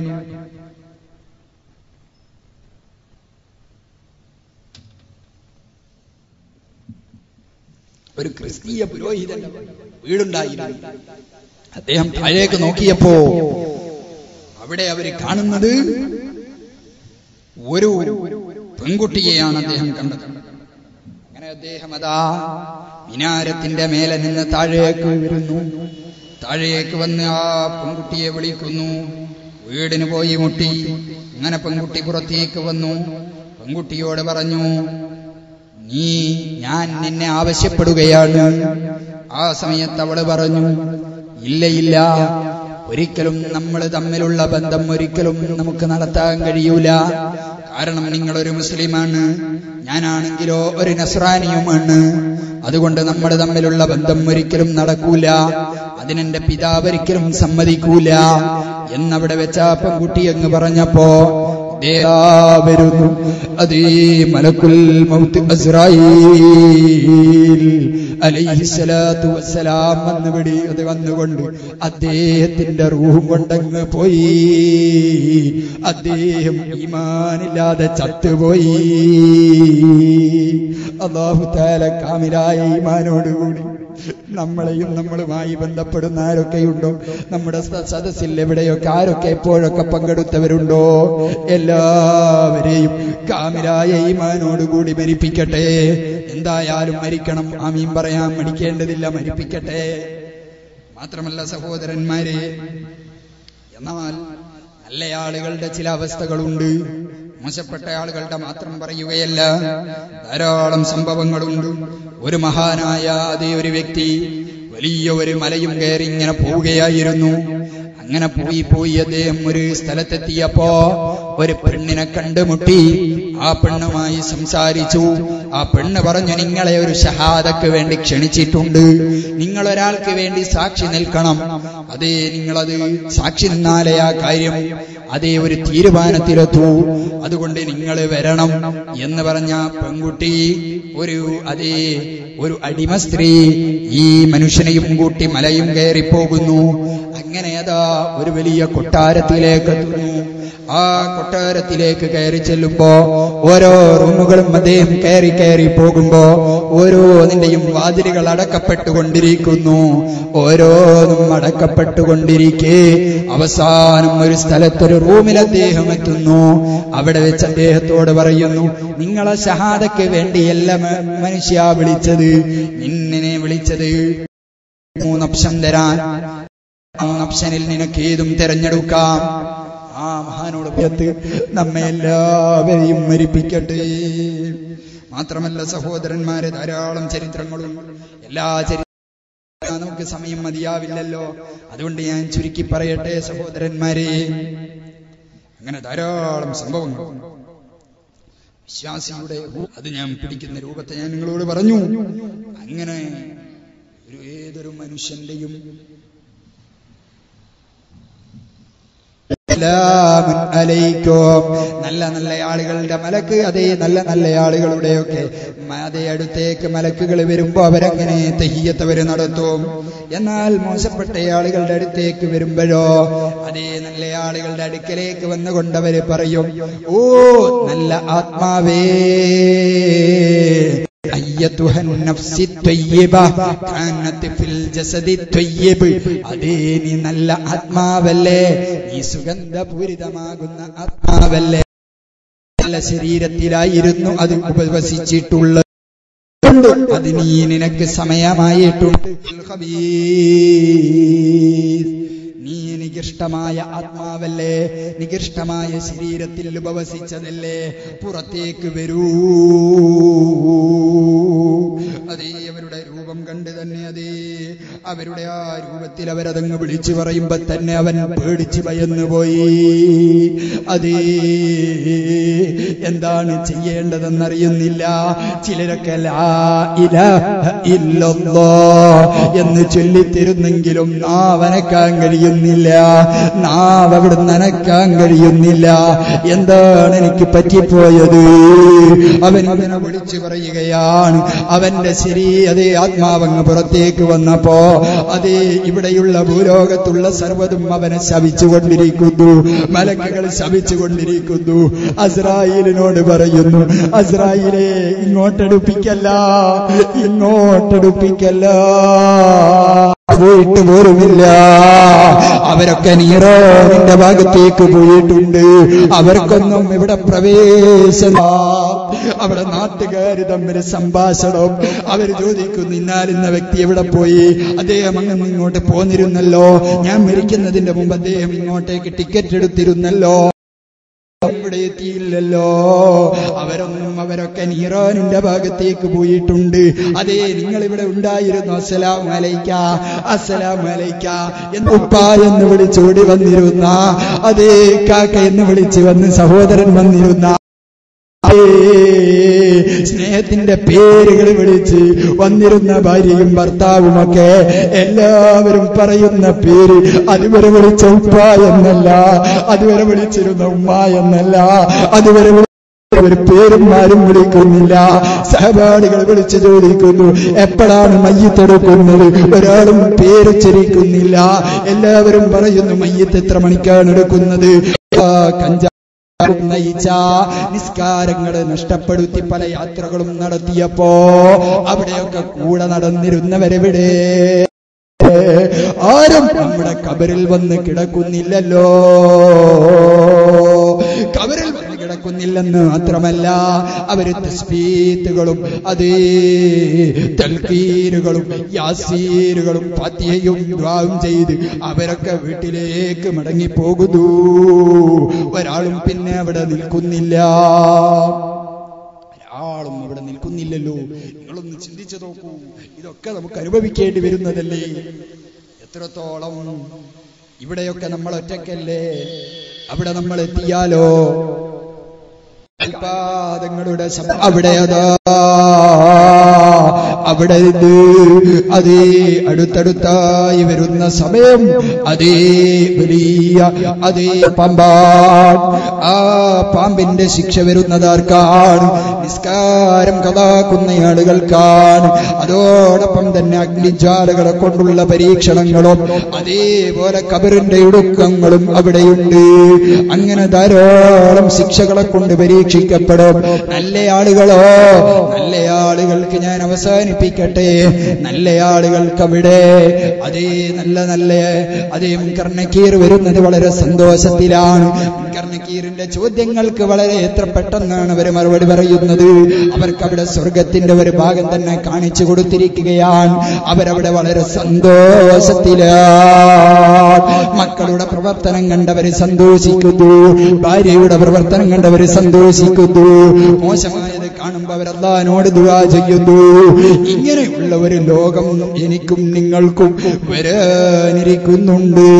ഒരു ക്രിസ്തീയ പുരോഹിതന്റെ വീടുണ്ടായിരുന്നു അദ്ദേഹം താഴേക്ക് നോക്കിയപ്പോ അവിടെ അവര് കാണുന്നത് ഒരു പെൺകുട്ടിയെയാണ് അദ്ദേഹം കണ്ടത് അങ്ങനെ അദ്ദേഹം അതാ മിനാരത്തിന്റെ മേലെ നിന്ന് താഴേക്ക് വരുന്നു താഴേക്ക് വന്ന് ആ പെൺകുട്ടിയെ വിളിക്കുന്നു വീടിന് പോയി മുട്ടി അങ്ങനെ പെൺകുട്ടി പുറത്തേക്ക് വന്നു പെൺകുട്ടിയോട് പറഞ്ഞു നീ ഞാൻ നിന്നെ ആവശ്യപ്പെടുകയാണ് ആ സമയത്ത് അവള് പറഞ്ഞു ഇല്ല ഇല്ല ഒരിക്കലും നമ്മൾ തമ്മിലുള്ള ബന്ധം ഒരിക്കലും നമുക്ക് നടത്താൻ കഴിയൂല കാരണം നിങ്ങളൊരു മുസ്ലിമാണ് ഞാനാണെങ്കിലോ ഒരു നസ്രാനിയുമാണ് അതുകൊണ്ട് നമ്മൾ തമ്മിലുള്ള ബന്ധം ഒരിക്കലും നടക്കൂല അതിനെന്റെ പിതാവ് ഒരിക്കലും സമ്മതിക്കൂല എന്നവിടെ വെച്ച ആ പെൺകുട്ടി അങ്ങ് പറഞ്ഞപ്പോ ദേ ആ വരുന്നു അതേ മലക്കുൽ മൗത്ത് അസ്രായീൽ അലൈഹിസ്സലാത്തു വസ്സലാം വന്നുപിടി അത് വന്നുകൊണ്ട് അദ്ദേഹത്തിന്റെ റൂഹും കൊണ്ടങ്ങ് പോയി അദ്ദേഹം ഈമാനില്ലാതെ ചത്തുപോയി അള്ളാഹു താല കാമിലായ ഈമാനോടുകൂടി നമ്മളെയും നമ്മളുമായി ബന്ധപ്പെടുന്ന ആരൊക്കെയുണ്ടോ നമ്മുടെ സ- സദസ്സിൽ എവിടെയൊക്കെ ആരൊക്കെ എപ്പോഴൊക്കെ പങ്കെടുത്തവരുണ്ടോ എല്ലാവരെയും കാമിലായ ഈമാനോടുകൂടി മരിപ്പിക്കട്ടെ എന്തായാലും മരിക്കണം ആമീൻ പറയാൻ മടിക്കേണ്ടതില്ല മരിപ്പിക്കട്ടെ മാത്രമല്ല സഹോദരന്മാരെ എന്നാൽ നല്ല ആളുകളുടെ ചില അവസ്ഥകളുണ്ട് മോശപ്പെട്ട ആളുകളുടെ മാത്രം പറയുകയല്ല ധാരാളം സംഭവങ്ങളുണ്ട് ഒരു മഹാനായ അതേ ഒരു വ്യക്തി വലിയ ഒരു മലയും കയറി ഇങ്ങനെ പോവുകയായിരുന്നു അങ്ങനെ പോയി പോയി അദ്ദേഹം ഒരു സ്ഥലത്തെത്തിയപ്പോ ഒരു പെണ്ണിനെ കണ്ടുമുട്ടി ആ പെണ്ണുമായി സംസാരിച്ചു ആ പെണ്ണ് പറഞ്ഞു നിങ്ങളെ ഒരു ഷഹാദക്ക് വേണ്ടി ക്ഷണിച്ചിട്ടുണ്ട് നിങ്ങൾ ഒരാൾക്ക് വേണ്ടി സാക്ഷി നിൽക്കണം അതേ നിങ്ങളത് സാക്ഷി നിന്നാലേ ആ കാര്യം അതേ ഒരു തീരുമാനത്തിലെത്തൂ അതുകൊണ്ട് നിങ്ങൾ വരണം എന്ന് പറഞ്ഞ പെൺകുട്ടി ഒരു അതേ ഒരു അടിമ സ്ത്രീ ഈ മനുഷ്യനെയും കൂട്ടി മലയും കയറി പോകുന്നു അങ്ങനെ അതാ ഒരു വലിയ കൊട്ടാരത്തിലേക്ക് എത്തുന്നു ആ കൊട്ടാരത്തിലേക്ക് കയറി ചെല്ലുമ്പോ ഓരോ റൂമുകളും അദ്ദേഹം കയറി കയറി പോകുമ്പോ ഓരോന്നിന്റെയും വാതിലുകൾ അടക്കപ്പെട്ടുകൊണ്ടിരിക്കുന്നു ഓരോന്നും അടക്കപ്പെട്ടുകൊണ്ടിരിക്കെ അവസാനം ഒരു സ്ഥലത്തൊരു റൂമിൽ അദ്ദേഹം എത്തുന്നു അവിടെ വെച്ച് അദ്ദേഹത്തോട് പറയുന്നു നിങ്ങളെ ഷഹാദയ്ക്ക് വേണ്ടിയല്ല മ- മനുഷ്യ വിളിച്ചത് നിന്നെ വിളിച്ചത് മൂന്നപ്ഷം തരാൻ മൂന്നപ്ഷനിൽ നിനക്ക് ഏതും തെരഞ്ഞെടുക്കാം ആ മഹാനോട് പുറത്ത് നമ്മെ എല്ലാവരെയും മരിപ്പിക്കട്ടെ മാത്രമല്ല സഹോദരന്മാരെ ധാരാളം ചരിത്രങ്ങളും എല്ലാ ചരിത്ര നമുക്ക് സമയം മതിയാവില്ലല്ലോ അതുകൊണ്ട് ഞാൻ ചുരുക്കി പറയട്ടെ സഹോദരന്മാരെ അങ്ങനെ ധാരാളം സംഭവങ്ങൾ വിശ്വാസിയുടെ അത് ഞാൻ പിടിക്കുന്ന രൂപത്തെ ഞാൻ നിങ്ങളോട് പറഞ്ഞു അങ്ങനെ ഒരു ഏതൊരു മനുഷ്യന്റെയും സലാമുൻ അലൈക്കും നല്ല നല്ല ആളുകളുടെ മലക്ക് അതേ നല്ല നല്ല ആളുകളുടെയൊക്കെ മ- അതേ അടുത്തേക്ക് മലക്കുകൾ വരുമ്പോ അവരങ്ങനെ തഹിയത്ത് അവര് നടത്തും എന്നാൽ മോശപ്പെട്ട ആളുകളുടെ അടുത്തേക്ക് വരുമ്പോഴോ അതേ നല്ല ആളുകളുടെ അടുക്കലേക്ക് വന്നുകൊണ്ട് അവര് പറയും ഓ നല്ല ആത്മാവേ أيتها النفس الطيبة كانت في الجسد الطيب അതേ നീ നല്ല ആത്മാവല്ലേ നീ സുഗന്ധപൂരിതമാകുന്ന ആത്മാവല്ലേ നല്ല ശരീരത്തിലായിരുന്നു അത് ഉപവസിച്ചിട്ടുള്ളത് അത് നീ നിനക്ക് സമയമായിട്ടുണ്ട് നീ നികൃഷ്ടമായ ആത്മാവല്ലേ നികൃഷ്ടമായ ശരീരത്തിൽ ഉപവസിച്ചതല്ലേ പുറത്തേക്ക് വരൂ അതേ അവരുടെ രൂപം കണ്ട് തന്നെ അതേ അവരുടെ ആ രൂപത്തിൽ അവരതങ്ങ് വിളിച്ചു പറയുമ്പോ തന്നെ അവൻ പേടിച്ച് ഭയന്നു പോയി അതേ എന്താണ് ചെയ്യേണ്ടതെന്നറിയുന്നില്ല ചിലരൊക്കെ ലാ ഇലാഹ ഇല്ലല്ലാ എന്ന് ചൊല്ലിത്തരുന്നെങ്കിലും നാവ് അനക്കാൻ കഴിയുന്നില്ല നാവ് അവിടെ നനക്കാൻ കഴിയുന്നില്ല എന്താണ് എനിക്ക് പറ്റിപ്പോയത് അവൻ അവനെ വിളിച്ചു പറയുകയാണ് അവന്റെ ശരി അതേ ആത്മാവങ്ങ് പുറത്തേക്ക് വന്നപ്പോ അതേ ഇവിടെയുള്ള ഭൂലോകത്തുള്ള സർവ്വതും അവനെ ശവിച്ചുകൊണ്ടിരിക്കുന്നു മലക്കുകൾ ശവിച്ചുകൊണ്ടിരിക്കുന്നു അസ്രായേലിനോട് പറയുന്നു അസ്രായേലെ ഇങ്ങോട്ടെടുപ്പിക്കല്ല ഇങ്ങോട്ടെടുപ്പിക്കല്ല പോയിട്ട് പോരുമില്ല അവരൊക്കെ നീറോണിന്റെ ഭാഗത്തേക്ക് പോയിട്ടുണ്ട് അവർക്കൊന്നും ഇവിടെ പ്രവേശന അവിടെ നാട്ടുകാർ തമ്മിൽ സംഭാഷണം അവർ ചോദിക്കുന്നു ഇന്നാലിന്ന വ്യക്തി എവിടെ പോയി അദ്ദേഹം അങ്ങ് ഇങ്ങോട്ട് പോന്നിരുന്നല്ലോ ഞാൻ മരിക്കുന്നതിന്റെ മുമ്പ് അദ്ദേഹം ഇങ്ങോട്ടേക്ക് ടിക്കറ്റ് എടുത്തിരുന്നല്ലോ ഇവിടെ എത്തിയില്ലല്ലോ അവരൊന്നും അവരൊക്കെ നീറാനിന്റെ ഭാഗത്തേക്ക് പോയിട്ടുണ്ട് അതേ നിങ്ങൾ ഇവിടെ ഉണ്ടായിരുന്നു അസ്സലാം അലൈക്ക അസ്സലാം അലൈക്ക എന്ന് ഉപ്പ എന്ന് വിളിച്ചോടി വന്നിരുന്ന അതേ കാക്ക എന്ന് വിളിച്ച് വന്ന് സഹോദരൻ വന്നിരുന്ന അതേ സ്നേഹത്തിന്റെ പേരുകൾ വിളിച്ച് വന്നിരുന്ന ഭാര്യയും ഭർത്താവുമൊക്കെ എല്ലാവരും പറയുന്ന പേര് അതുവരെ വിളിച്ച ഉപ്പ എന്നല്ല അതുവരെ വിളിച്ചിരുന്ന ഉമ്മ എന്നല്ല അതുവരെ വിളി- ഒരു പേരും ആരും വിളിക്കുന്നില്ല സഹപാഠികൾ വിളിച്ചു ചോദിക്കുന്നു എപ്പോഴാണ് മയ്യത്തെടുക്കുന്നത് ഒരാളും പേരുച്ചരിക്കുന്നില്ല എല്ലാവരും പറയുന്നു മയ്യത്ത് എത്ര മണിക്കാണ് എടുക്കുന്നത് ആ, കഞ്ചാ നയിച്ച നിസ്കാരങ്ങൾ നഷ്ടപ്പെടുത്തി പല യാത്രകളും നടത്തിയപ്പോ അവിടെയൊക്കെ കൂടെ നടന്നിരുന്നവരെവിടെ ആരും നമ്മുടെ കബറിൽ വന്ന് കിടക്കുന്നില്ലല്ലോ കബറിൽ വന്ന് കിടക്കുന്നില്ലെന്ന് മാത്രമല്ല അവര് തസ്ബീത്തുകളും അതേ തൽക്കീരുകളും യാസീരുകളും ഫാത്തിഹയും ദ്വാവും ചെയ്ത് അവരൊക്കെ വീട്ടിലേക്ക് മടങ്ങിപ്പോകുന്നു ഒരാളും പിന്നെ അവിടെ നിൽക്കുന്നില്ല ഒരാളും അവിടെ നിൽക്കുന്നില്ലല്ലോ നിങ്ങളൊന്ന് ചിന്തിച്ചു നോക്കൂ ഇതൊക്കെ നമുക്ക് അനുഭവിക്കേണ്ടി വരുന്നതല്ലേ എത്രത്തോളം ഇവിടെയൊക്കെ നമ്മൾ ഒറ്റയ്ക്കല്ലേ അവിടെ നമ്മൾ എത്തിയാലോ പാദങ്ങളുടെ ശബ്ദം അവിടെ അതാ അവിടെ ഇത് അതേ അടുത്തടുത്തായി വരുന്ന സമയം അതേ വലിയ അതേ പമ്പാൻ ആ പാമ്പിന്റെ ശിക്ഷ വരുന്നതാർക്കാണ് നിസ്കാരം കഥാക്കുന്ന ആളുകൾക്കാണ് അതോടൊപ്പം തന്നെ അഗ്നിജ്വാലകളെ കൊണ്ടുള്ള പരീക്ഷണങ്ങളും അതേപോലെ കബറിന്റെ ഇടുക്കങ്ങളും അവിടെയുണ്ട് അങ്ങനെ ധാരാളം ശിക്ഷകളെ കൊണ്ട് പരീക്ഷിക്കപ്പെടും നല്ല ആളുകളോ നല്ല ആളുകൾക്ക് ഞാൻ അവസാനിപ്പിക്കട്ടെ നല്ല ആളുകൾക്ക് അവിടെ അതേ നല്ല നല്ല അതേ മുൻകർണക്കീർ വരുന്നത് വളരെ സന്തോഷത്തിലാണ് മുൻകർണക്കീറിന്റെ ചോദ്യങ്ങൾക്ക് വളരെ എത്ര പെട്ടെന്നാണ് അവർ മറുപടി പറയുന്നത് അവർക്ക് അവിടെ സ്വർഗത്തിന്റെ ഒരു ഭാഗം തന്നെ കാണിച്ചു കൊടുത്തിരിക്കുകയാണ് അവരവിടെ വളരെ സന്തോഷത്തിലാണ് മക്കളുടെ പ്രവർത്തനം കണ്ടവര് സന്തോഷിക്കുന്നു ഭാര്യയുടെ പ്രവർത്തനം കണ്ടവര് സന്തോഷിക്കുന്നു മോശമായത് കാണുമ്പോൾ അവരല്ലാനോട് ദുവാ ചെയ്യുന്നു ഇങ്ങനെയുള്ള ഒരു ലോകം എനിക്കും നിങ്ങൾക്കും വരാനിരിക്കുന്നുണ്ട്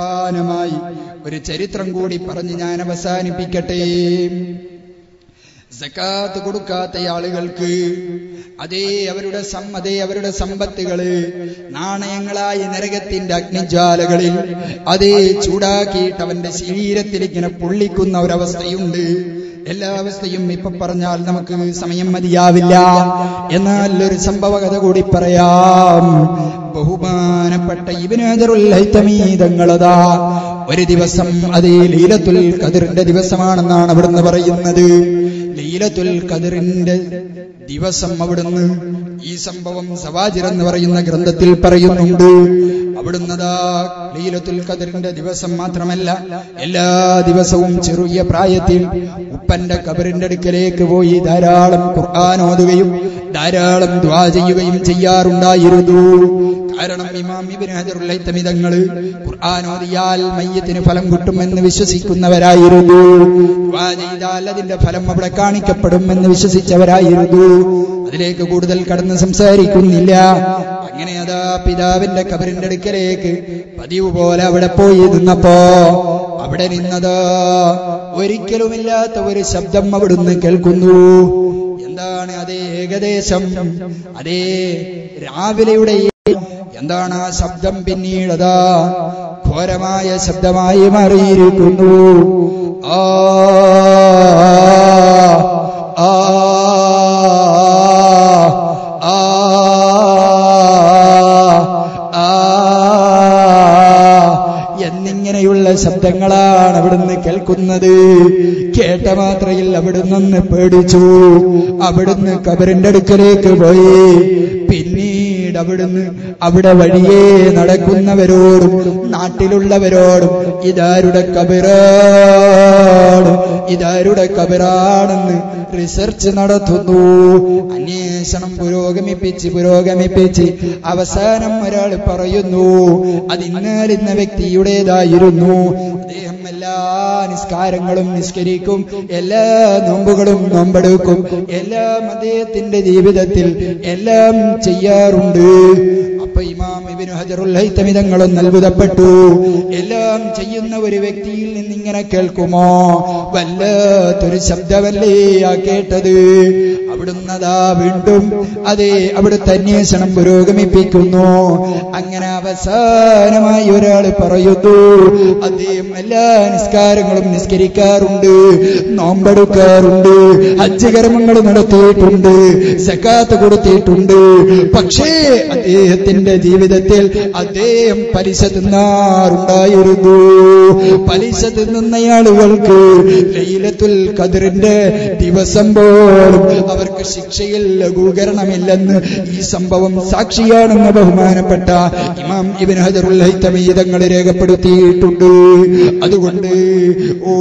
അവസാനമായി ഒരു ചരിത്രം കൂടി പറഞ്ഞ് ഞാൻ അവസാനിപ്പിക്കട്ടെ സക്കാത്ത് കൊടുക്കാത്ത ആളുകൾക്ക് അതേ അവരുടെ സമ്മതേ അവരുടെ സമ്പത്തുകള് നാണയങ്ങളായ നരകത്തിന്റെ അഗ്നിജ്വാലകളിൽ അതേ ചൂടാക്കിയിട്ട് അവന്റെ ശരീരത്തിൽ ഇങ്ങനെ പൊള്ളിക്കുന്ന ഒരവസ്ഥയുണ്ട് എല്ലാ അവസ്ഥയും ഇപ്പൊ പറഞ്ഞാൽ നമുക്ക് സമയം മതിയാവില്ല എന്നാൽ ഒരു സംഭവ കഥ കൂടി പറയാം ബഹുമാനപ്പെട്ട ഇബിനേതറുല്ലൈത്തമീതങ്ങളതാ ഒരു ദിവസം അതേ ലീലത്തുൽ കതിറിന്റെ ദിവസമാണെന്നാണ് അവിടുന്ന് പറയുന്നത് ലീലത്തുൽ കതിറിന്റെ ദിവസം അവിടുന്ന് ഈ സംഭവം സവാജിർ എന്ന് പറയുന്ന ഗ്രന്ഥത്തിൽ പറയുന്നുണ്ട് അവിടുന്നതാ ലീലത്തുൽ കതിറിന്റെ ദിവസം മാത്രമല്ല എല്ലാ ദിവസവും ചെറിയ പ്രായത്തിൽ ഉപ്പന്റെ കബറിന്റെ അടുക്കലേക്ക് പോയി ധാരാളം ഖുർആൻ ഓതുകയും ധാരാളം ദ്വാ ചെയ്യുകയും ചെയ്യാറുണ്ടായിരുന്നു കാരണം ഇമാം ഇബ്നു ഹജറുൽ ഹൈതമിതങ്ങൾ ഖുർആൻ ഓതിയാൽ മയ്യത്തിന് ഫലം കിട്ടുമെന്ന് വിശ്വസിക്കുന്നവരായിരുന്നു ദ്വാ ചെയ്താൽ അതിന്റെ ഫലം അവിടെ കാണിക്കപ്പെടും എന്ന് വിശ്വസിച്ചവരായിരുന്നു അതിലേക്ക് കൂടുതൽ കടന്ന് സംസാരിക്കുന്നില്ല അങ്ങനെ അതാ പിതാവിന്റെ കബറിന്റെ അടുക്കലേക്ക് പതിവ് പോലെ അവിടെ പോയി നിന്നപ്പോ അവിടെ നിന്നത് ഒരിക്കലുമില്ലാത്ത ഒരു ശബ്ദം അവിടുന്ന് കേൾക്കുന്നു എന്താണ് അതേ ഏകദേശം അതേ രാവിലെയുടെ എന്താണ് ആ ശബ്ദം പിന്നീടതാ ഘോരമായ ശബ്ദമായി മാറിയിരിക്കുന്നു ആ ആ ആ ആ എന്നിങ്ങനെയുള്ള ശബ്ദങ്ങളാണ് അവിടുന്ന് കേൾക്കുന്നത് കേട്ട മാത്രയിൽ അവിടുന്ന് പേടിച്ചു അവിടുന്ന് കബറിന്റെ അടുക്കലേക്ക് പോയി പിന്നീട് അവിടുന്ന് അവിടെ വഴിയേ നടക്കുന്നവരോടും നാട്ടിലുള്ളവരോടും ഇതാരുടെ കബിറാണ് ഇതാരുടെ കബിറാണെന്ന് റിസർച്ച് നടത്തുന്നു അന്വേഷണം പുരോഗമിപ്പിച്ച് പുരോഗമിപ്പിച്ച് അവസാനം ഒരാൾ പറയുന്നു അത് ഇന്നാലിന്ന വ്യക്തിയുടേതായിരുന്നു അദ്ദേഹം എല്ലാ നിസ്കാരങ്ങളും നിസ്കരിക്കും എല്ലാ നോമ്പുകളും നോമ്പെടുക്കും എല്ലാം അദ്ദേഹത്തിന്റെ ജീവിതത്തിൽ എല്ലാം ചെയ്യാറുണ്ട് അപ്പൊ ഇമാം ഇബിനു ഹജറുൽ ഹൈത്തമിതങ്ങളും അത്ഭുതപ്പെട്ടു എല്ലാം ചെയ്യുന്ന ഒരു വ്യക്തിയിൽ നിന്നിങ്ങനെ കേൾക്കുമോ വല്ലാത്തൊരു ശബ്ദമല്ലേ ആ കേട്ടത് അവിടുന്നതാ വീണ്ടും അതെ അവിടുത്തെ അന്വേഷണം പുരോഗമിപ്പിക്കുന്നു അങ്ങനെ അവസാനമായി ഒരാൾ പറയുന്നു അദ്ദേഹം എല്ലാ നിസ്കാരങ്ങളും നിസ്കരിക്കാറുണ്ട് നോമ്പെടുക്കാറുണ്ട് ഹജ്ജ് കർമ്മങ്ങൾ നടത്തിയിട്ടുണ്ട് സക്കാത്ത് കൊടുത്തിട്ടുണ്ട് പക്ഷേ അദ്ദേഹത്തിന്റെ ജീവിതത്തിൽ അദ്ദേഹം പലിശ തിന്നാറുണ്ടായിരുന്നു പലിശ തിന്നുന്നയാളുകൾക്ക് ലൈലത്തുൽ ഖദറിന്റെ ദിവസം പോലും അവർക്ക് ശിക്ഷയിൽ ലഘൂകരണമില്ലെന്ന് ഈ സംഭവം സാക്ഷിയാണെന്ന് ബഹുമാനപ്പെട്ട ഇമാം ഇബിൻ ഹജറുൽ ഹൈത്തമീതങ്ങൾ രേഖപ്പെടുത്തിയിട്ടുണ്ട് അതുകൊണ്ട് ഓ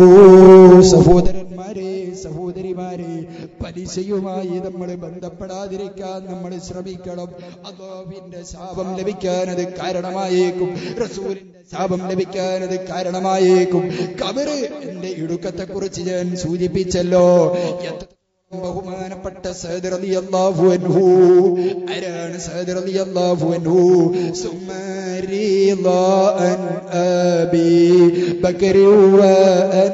സഹോദരന്മാരെ സഹോദരിമാരെ പലിശയുമായി നമ്മൾ ബന്ധപ്പെടാതിരിക്കാൻ നമ്മൾ ശ്രമിക്കണം അള്ളാഹുവിന്റെ ശാപം ലഭിക്കാൻ അത് കാരണമായേക്കും റസൂലിന്റെ ശാപം ലഭിക്കാൻ അത് കാരണമായേക്കും കബറ് എന്റെ ഇടുക്കത്തെ കുറിച്ച് ഞാൻ സൂചിപ്പിച്ചല്ലോ എത്ര ബഹുമാനപ്പെട്ട സയ്യിദ് റളിയല്ലാഹു അൻഹു ആരാണ് സയ്യിദ് റളിയല്ലാഹു അൻഹു സുമരിളാ അൻ അബി ബക്കരി വ അൻ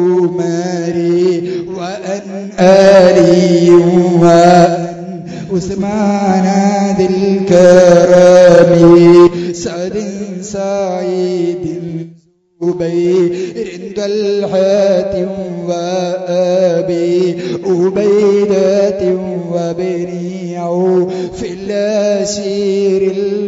ഉമരി വ അൻ അലി വ ഉസ്മാന ദിൽ കറമി സദിൻ സായിദിൻ أبير طلحة وأبي أبيدة وبني في الأسير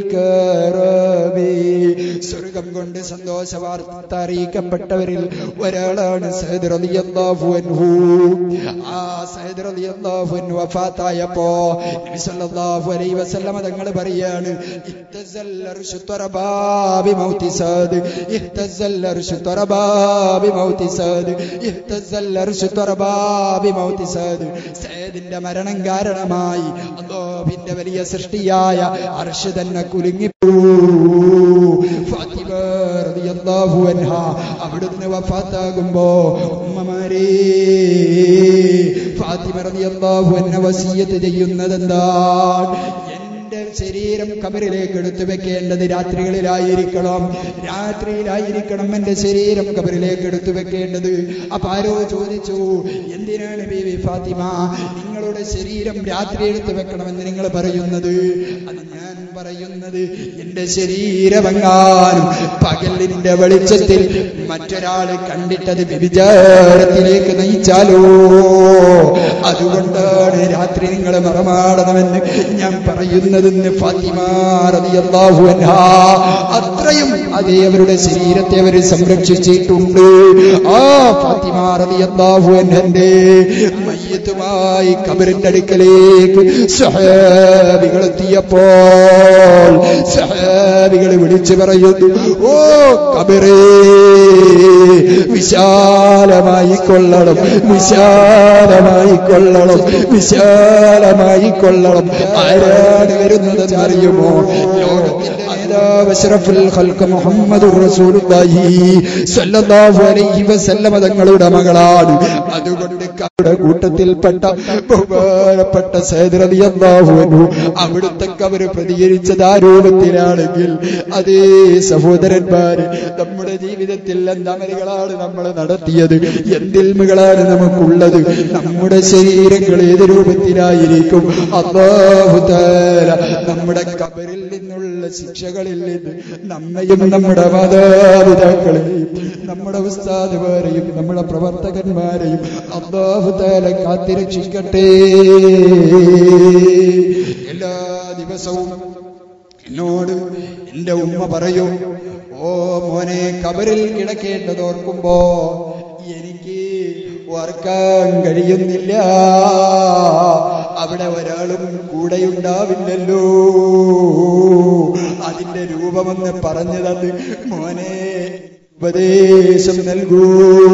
الكرامي സ്വർഗം കൊണ്ട് സന്തോഷ വാർത്ത അറിയിക്കപ്പെട്ടവരിൽ ഒരാളാണ് സയ്യിദ് റളിയല്ലാഹു അൻഹു ആ സയ്യിദ് റളിയല്ലാഹു അൻഹു വഫാത്തായപ്പോ നബി സല്ലല്ലാഹു അലൈഹി വസല്ലമ തങ്ങൾ പറയാണ് ഇത്തസൽ അർശു തറബാബി മൗതി സാദ് ഇത്തസൽ അർശു തറബാബി മൗതി സാദ് ഇത്തസൽ അർശു തറബാബി മൗതി സാദ് സയ്യിദിന്റെ മരണം കാരണമായി അല്ലാഹുവിന്റെ വലിയ സൃഷ്ടിയായ അർശ് തന്നെ കുലുങ്ങിപ്പോയി ഫാത്തിമ റളിയല്ലാഹു അൻഹ അവിടുന്ന് വഫാത്താകുമ്പോ ഉമ്മമാരെ ഫാത്തിമ റളിയല്ലാഹു അൻഹ വസിയത്ത് ചെയ്യുന്നത് എന്താണ് എന്റെ ശരീരം കബറിലേക്ക് എടുത്തു വെക്കേണ്ടത് രാത്രികളിലായിരിക്കണം രാത്രിയിലായിരിക്കണം എന്റെ ശരീരം കബറിലേക്ക് എടുത്തു വെക്കേണ്ടത് അപ്പൊ ആരോ ചോദിച്ചു എന്തിനാണ് ബീവി ഫാത്തിമ നിങ്ങളുടെ ശരീരം രാത്രി എടുത്തു വെക്കണമെന്ന് നിങ്ങൾ പറയുന്നത് അത് ഞാൻ പറയുന്നത് എന്റെ ശരീരമെങ്ങാനും പകലിന്റെ വെളിച്ചത്തിൽ മറ്റൊരാള് കണ്ടിട്ടത് വ്യഭിചാരത്തിലേക്ക് നയിച്ചാലോ അതുകൊണ്ടാണ് രാത്രി നിങ്ങൾ മറമാടണമെന്ന് ഞാൻ പറയുന്നതെന്ന് ഫാത്തിമ റളിയല്ലാഹു അൻഹാ അത്രയും അതേ അവരുടെ ശരീരത്തെ അവർ സംരക്ഷിച്ചിട്ടുണ്ട് ആ ഫാത്തിമ റളിയല്ലാഹു അൻഹന്റെ മയ്യത്തുമായി കബറിന്റെ അടുക്കലേക്ക് സഹാബികൾ എത്തിയപ്പോൾ സഹാബികൾ വിളിച്ചു പറയുന്നു ഓ കബറേ വിശാലമായി കൊള്ളണം വിശാലമായി കൊള്ളണം വിശാലമായി കൊള്ളണം ആരാണ് വരുന്നത് അറിയുമോ ലോകത്തിന്റെ നേതാവ് അഷ്റഫുൽ ഖൽഖ് മുഹമ്മദുർ റസൂലുള്ളാഹി സ്വല്ലല്ലാഹു അലൈഹി വസല്ലമ തങ്ങളുടെ മകളാണ് അതുകൊണ്ട് കബയുടെ കൂട്ടത്തിൽപ്പെട്ട ബഹുമാനപ്പെട്ട സയ്യിദ് റളിയല്ലാഹു അൻഹു അവിടുത്തെ കബര് പ്രതികരിച്ചത് ആ രൂപത്തിലാണെങ്കിൽ അതേ സഹോദരന്മാര് നമ്മുടെ ജീവിതത്തിൽ എന്തമലുകളാണ് നമ്മൾ നടത്തിയത് എന്തിൽമുകളാണ് നമുക്കുള്ളത് നമ്മുടെ ശരീരങ്ങൾ ഏത് രൂപത്തിലായിരിക്കും അള്ളാഹു താല നമ്മുടെ കബറിൽ നിന്നുള്ള ശിക്ഷകളിൽ നിന്ന് നമ്മയും നമ്മുടെ മാതാപിതാക്കളെയും നമ്മുടെ ഉസ്താദുമാരെയും നമ്മുടെ പ്രവർത്തകന്മാരെയും അള്ളാഹു താല കാത്തിരക്ഷിക്കട്ടെ എല്ലാ ദിവസവും എന്നോട് എന്റെ ഉമ്മ പറയൂ ഓ മോനെ കബറിൽ കിടക്കേണ്ടത് ഓർക്കുമ്പോ എനിക്ക് ഓർക്കാൻ കഴിയുന്നില്ല അവിടെ ഒരാളും കൂടെയുണ്ടാവില്ലല്ലോ അതിന്റെ രൂപമെന്ന് പറഞ്ഞു തന്ന് മോനെ ഉപദേശം നൽകൂ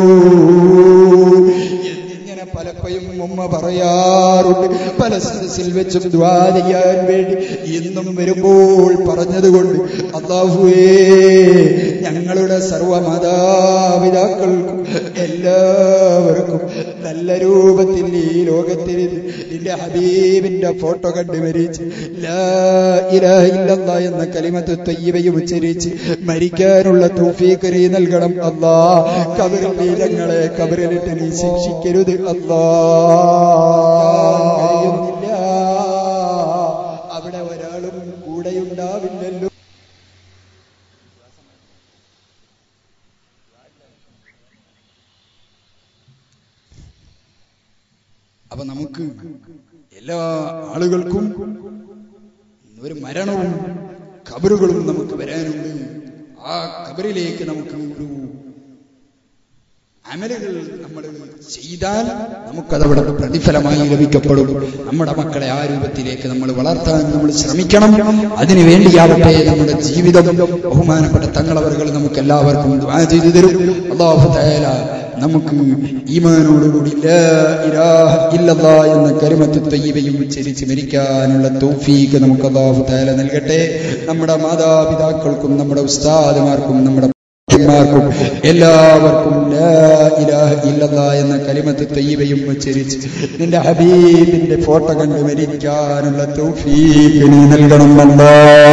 എന്നിങ്ങനെ പലപ്പോഴും ഉമ്മ പറയാറുണ്ട് പല സദസ്സിൽ വെച്ചും ദ്വാ ചെയ്യാൻ വേണ്ടി ഇന്നും വരുമ്പോൾ പറഞ്ഞതുകൊണ്ട് അള്ളാഹുവേ ഞങ്ങളുടെ സർവമാതാപിതാക്കൾക്കും എല്ലാവർക്കും നല്ല രൂപത്തിൽ ഈ ലോകത്തിൽ നിന്റെ ഹബീബിന്റെ ഫോട്ടോ കണ്ട് മരിച്ച് ലാ ഇലാഹ ഇല്ലല്ലാ എന്ന കലിമത്ത് തയ്യവയും ഉച്ചരിച്ച് മരിക്കാനുള്ള തൗഫീഖ് നീ നൽകണം അല്ലാ കബറിൽ നീ ഞങ്ങളെ കബറിലിട്ട് നീ ശിക്ഷിക്കരുത് അല്ലാ കഴിയുന്നില്ല അവിടെ ഒരാളും കൂടെയുണ്ടാവില്ലല്ലോ അപ്പൊ നമുക്ക് എല്ലാ ആളുകൾക്കും ഒരു മരണവും കബറുകളും നമുക്ക് വരാനുണ്ട് ആ കബറിലേക്ക് നമുക്ക് ഒരു അമലുകൾ നമ്മൾ ചെയ്താൽ നമുക്കതവിടെ പ്രതിഫലമായി ലഭിക്കപ്പെടും നമ്മുടെ മക്കളെ ആ രൂപത്തിലേക്ക് നമ്മൾ വളർത്താൻ നമ്മൾ ശ്രമിക്കണം അതിനു വേണ്ടിയാവട്ടെ നമ്മുടെ ജീവിതം ബഹുമാനപ്പെട്ട തങ്ങളവറുകൾ നമുക്ക് എല്ലാവർക്കും ദുആ ചെയ്തു തരും അള്ളാഹു തആല നമുക്ക് ഈമാനോടുകൂടി ലാ ഇലാഹ ഇല്ലല്ലാ എന്ന കലിമത്ത് തയ്യബയും ഉച്ചരിച്ച് മരിക്കാനുള്ള തൗഫീഖ് നമുക്ക് അള്ളാഹു തആല നൽകട്ടെ നമ്മുടെ മാതാപിതാക്കൾക്കും നമ്മുടെ ഉസ്താദുമാർക്കും നമ്മുടെ ും എല്ലാവർക്കും ലാ ഇലാഹ ഇല്ലല്ലാ എന്ന കലിമത്ത് തയ്യബയും ഉച്ചരിച്ച് നിന്റെ ഹബീബിന്റെ ഫോട്ടോ കണ്ട് മരിക്കാനുള്ള തൗഫീഖ് നീ നൽകണം അല്ലാ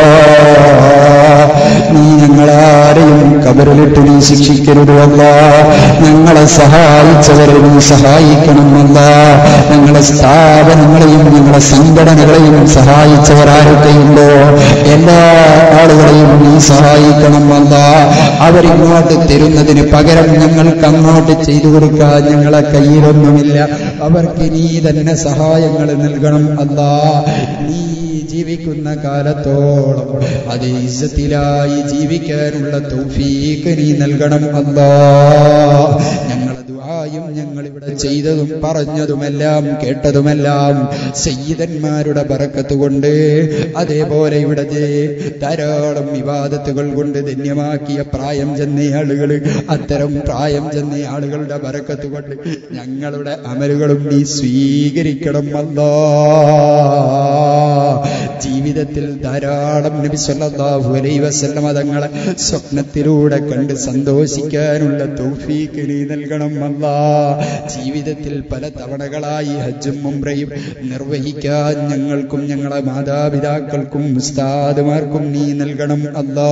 നീ ഞങ്ങളാരെയും കബറിലിട്ട് നീ ശിക്ഷിക്കരുത് അല്ല ഞങ്ങളെ സഹായിച്ചവരെ നീ സഹായിക്കണമല്ല ഞങ്ങളെ സ്ഥാപനങ്ങളെയും ഞങ്ങളെ സംഘടനകളെയും സഹായിച്ചവർ ആരൊക്കെയുണ്ടോ എല്ലാ ആളുകളെയും നീ സഹായിക്കണമല്ല അവരിങ്ങോട്ട് തരുന്നതിന് പകരം ഞങ്ങൾക്ക് അങ്ങോട്ട് ചെയ്തു കൊടുക്കാൻ ഞങ്ങളെ കയ്യിലൊന്നുമില്ല അവർക്ക് നീ തന്നെ സഹായങ്ങൾ നൽകണം അല്ലാ നീ ജീവിക്കുന്ന കാലത്തോളം അത് ഇസ്സത്തിലായി ജീവിക്കാനുള്ള തൗഫീഖ് നീ നൽകണം അല്ലാ ഞങ്ങൾ ദുആയും ഞങ്ങൾ ഇവിടെ ചെയ്തതും പറഞ്ഞതുമെല്ലാം കേട്ടതുമെല്ലാം സയ്യിദന്മാരുടെ ബറക്കത്ത് കൊണ്ട് അതേപോലെ ഇവിടെ ദേ- ധാരാളം വിവാദത്തുകൾ കൊണ്ട് ധന്യമാക്കിയ പ്രായം ചെന്ന ആളുകൾ അത്തരം പ്രായം ചെന്ന ആളുകളുടെ ബറക്കത്ത് കൊണ്ട് ഞങ്ങളുടെ അമലുകളും നീ സ്വീകരിക്കണം അല്ലാ ജീവിതത്തിൽ ധാരാളം നബി സല്ലല്ലാഹു അലൈഹി വസല്ലമ തങ്ങളെ സ്വപ്നത്തിലൂടെ കണ്ട് സന്തോഷിക്കാനുള്ള തൗഫീക്ക് നീ നൽകണം അല്ലാ ജീവിതത്തിൽ പല തവണകളായി ഹജ്ജും ഉംറയും നിർവഹിക്കാൻ ഞങ്ങൾക്കും ഞങ്ങളെ മാതാപിതാക്കൾക്കും ഉസ്താദുമാർക്കും നീ നൽകണം അല്ലാ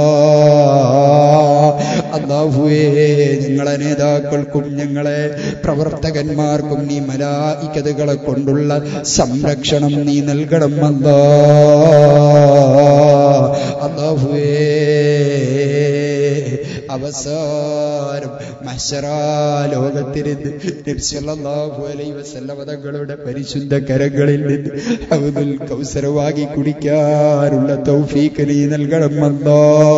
അള്ളാഹുവേ ഞങ്ങളെ നേതാക്കൾക്കും ഞങ്ങളെ പ്രവർത്തകന്മാർക്കും നീ മലായിക്കതകളെ കൊണ്ടുള്ള സംരക്ഷണം നീ നൽകണം അല്ലാ അള്ളാഹുവേ അവസാനം മഹ്ശറാ ലോകത്തിരുന്ന് നബി സല്ലല്ലാഹു അലൈഹി വസല്ലമ തങ്ങളുടെ പരിശുദ്ധ കരങ്ങളിൽ നിന്ന് ഹൗദുൽ കൗസർ വാങ്ങി കുടിക്കാനുള്ള തൗഫീക്ക് നീ നൽകണം അല്ലാ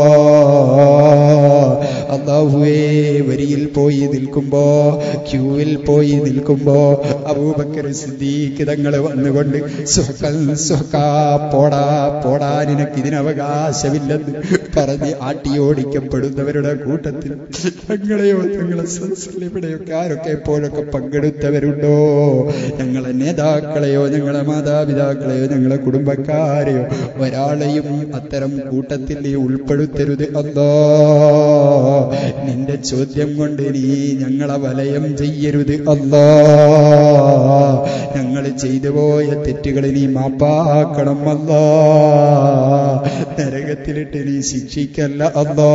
അള്ളാഹുവേ വരിയിൽ പോയി നിൽക്കുമ്പോ ക്യൂവിൽ പോയി നിൽക്കുമ്പോ അബൂബക്കർ സിദ്ദീഖ് തങ്ങൾ വന്നുകൊണ്ട് സുഹക്കൽ സുഹക്കാ പോടാ പോടാ നിനക്ക് ഇതിന് അവകാശമില്ലെന്ന് പറഞ്ഞ് ആട്ടിയോടിക്കപ്പെടുന്നവരുടെ കൂട്ടത്തിൽ തങ്ങളെയോ തങ്ങളെ സദസ്സിലെവിടെയൊക്കെ ആരൊക്കെ എപ്പോഴൊക്കെ പങ്കെടുത്തവരുണ്ടോ ഞങ്ങളെ നേതാക്കളെയോ ഞങ്ങളെ മാതാപിതാക്കളെയോ ഞങ്ങളെ കുടുംബക്കാരെയോ ഒരാളെയും അത്തരം കൂട്ടത്തിൽ നീ ഉൾപ്പെടുത്തരുത് അല്ലോ നിന്റെ ചോദ്യം കൊണ്ട് നീ ഞങ്ങളെ വലയം ചെയ്യരുത് അല്ലോ ഞങ്ങൾ ചെയ്തു പോയ തെറ്റുകൾ നീ മാപ്പാക്കണം അല്ലോ നരകത്തിലിട്ട് നീ ശിക്ഷിക്കല്ല അല്ലോ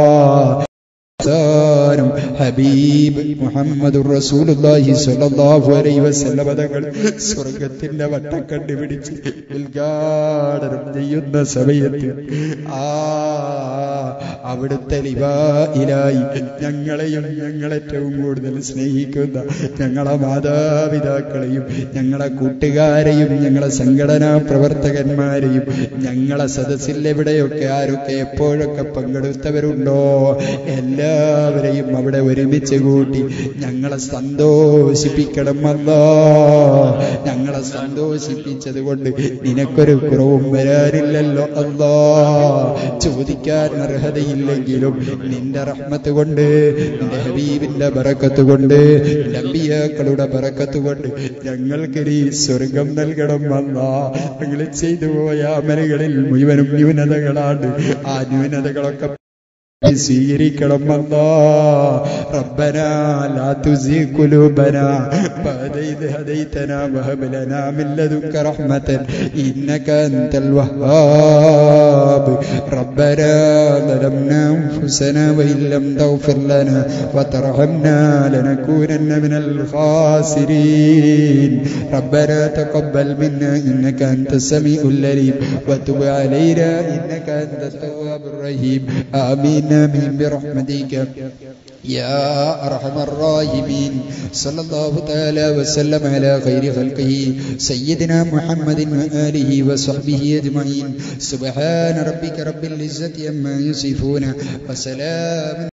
അവസാനം ഹബീബ് മുഹമ്മദ് റസൂലുള്ളാഹി സ്വല്ലല്ലാഹു അലൈഹി വസല്ലമ തങ്ങൾ സ്വർഗത്തിന്റെ വട്ടം കണ്ടുപിടിച്ച് ഉദ്ഘാടനം ചെയ്യുന്ന സമയത്ത് ആ അവിടുത്തെ ലിവായിലായി ഞങ്ങളെയും ഞങ്ങളേറ്റവും കൂടുതൽ സ്നേഹിക്കുന്ന ഞങ്ങളെ മാതാപിതാക്കളെയും ഞങ്ങളെ കൂട്ടുകാരെയും ഞങ്ങളെ സംഘടനാ പ്രവർത്തകന്മാരെയും ഞങ്ങളെ സദസ്സിൽ എവിടെയൊക്കെ ആരൊക്കെ എപ്പോഴൊക്കെ പങ്കെടുത്തവരുണ്ടോ എല്ലാവരെയും അവിടെ ഒരുമിച്ച് കൂട്ടി ഞങ്ങളെ സന്തോഷിപ്പിക്കണം അല്ലാ ഞങ്ങളെ സന്തോഷിപ്പിച്ചത് കൊണ്ട് നിനക്കൊരു കുറവും വരാനില്ലല്ലോ അല്ലാ ചോദിക്കാൻ അർഹതയില്ലെങ്കിലും നിന്റെ റഹ്മത്ത് കൊണ്ട് നിന്റെ ഹബീബിന്റെ ബറക്കത്ത് കൊണ്ട് നിന്റെ അമ്പിയാക്കളുടെ ബറക്കത്ത് കൊണ്ട് ഞങ്ങൾക്ക് നീ സ്വർഗം നൽകണം അല്ലാ ഞങ്ങൾ ചെയ്തു പോയ അമലുകളിൽ മുഴുവനും ന്യൂനതകളാണ് ആ ന്യൂനതകളൊക്കെ സ്വീകരിക്കണം അല്ലാ റബ്ബനാ ലാ തുസീ ഖുലൂബനാ ബഅദ ഇദ് ഹദൈതനാ വഹബ് ലനാ മിൻ ലദുൻക റഹ്മതൻ ഇന്നക അൻതൽ വഹ്ഹാബ് റബ്ബനാ ظلمنا أنفسنا وإن لم تغفر لنا وترحمنا لنكونن من الخاسرين ربنا تقبل منا إنك أنت السميع العليم وتب علينا إنك أنت التواب الرحيم آمين آمين برحمتك يا أرحم الراحمين صلى الله تعالى وسلم على خير خلقه سيدنا محمد وآله وصحبه أجمعين سبحان ربك رب العزة عما يصفون وسلام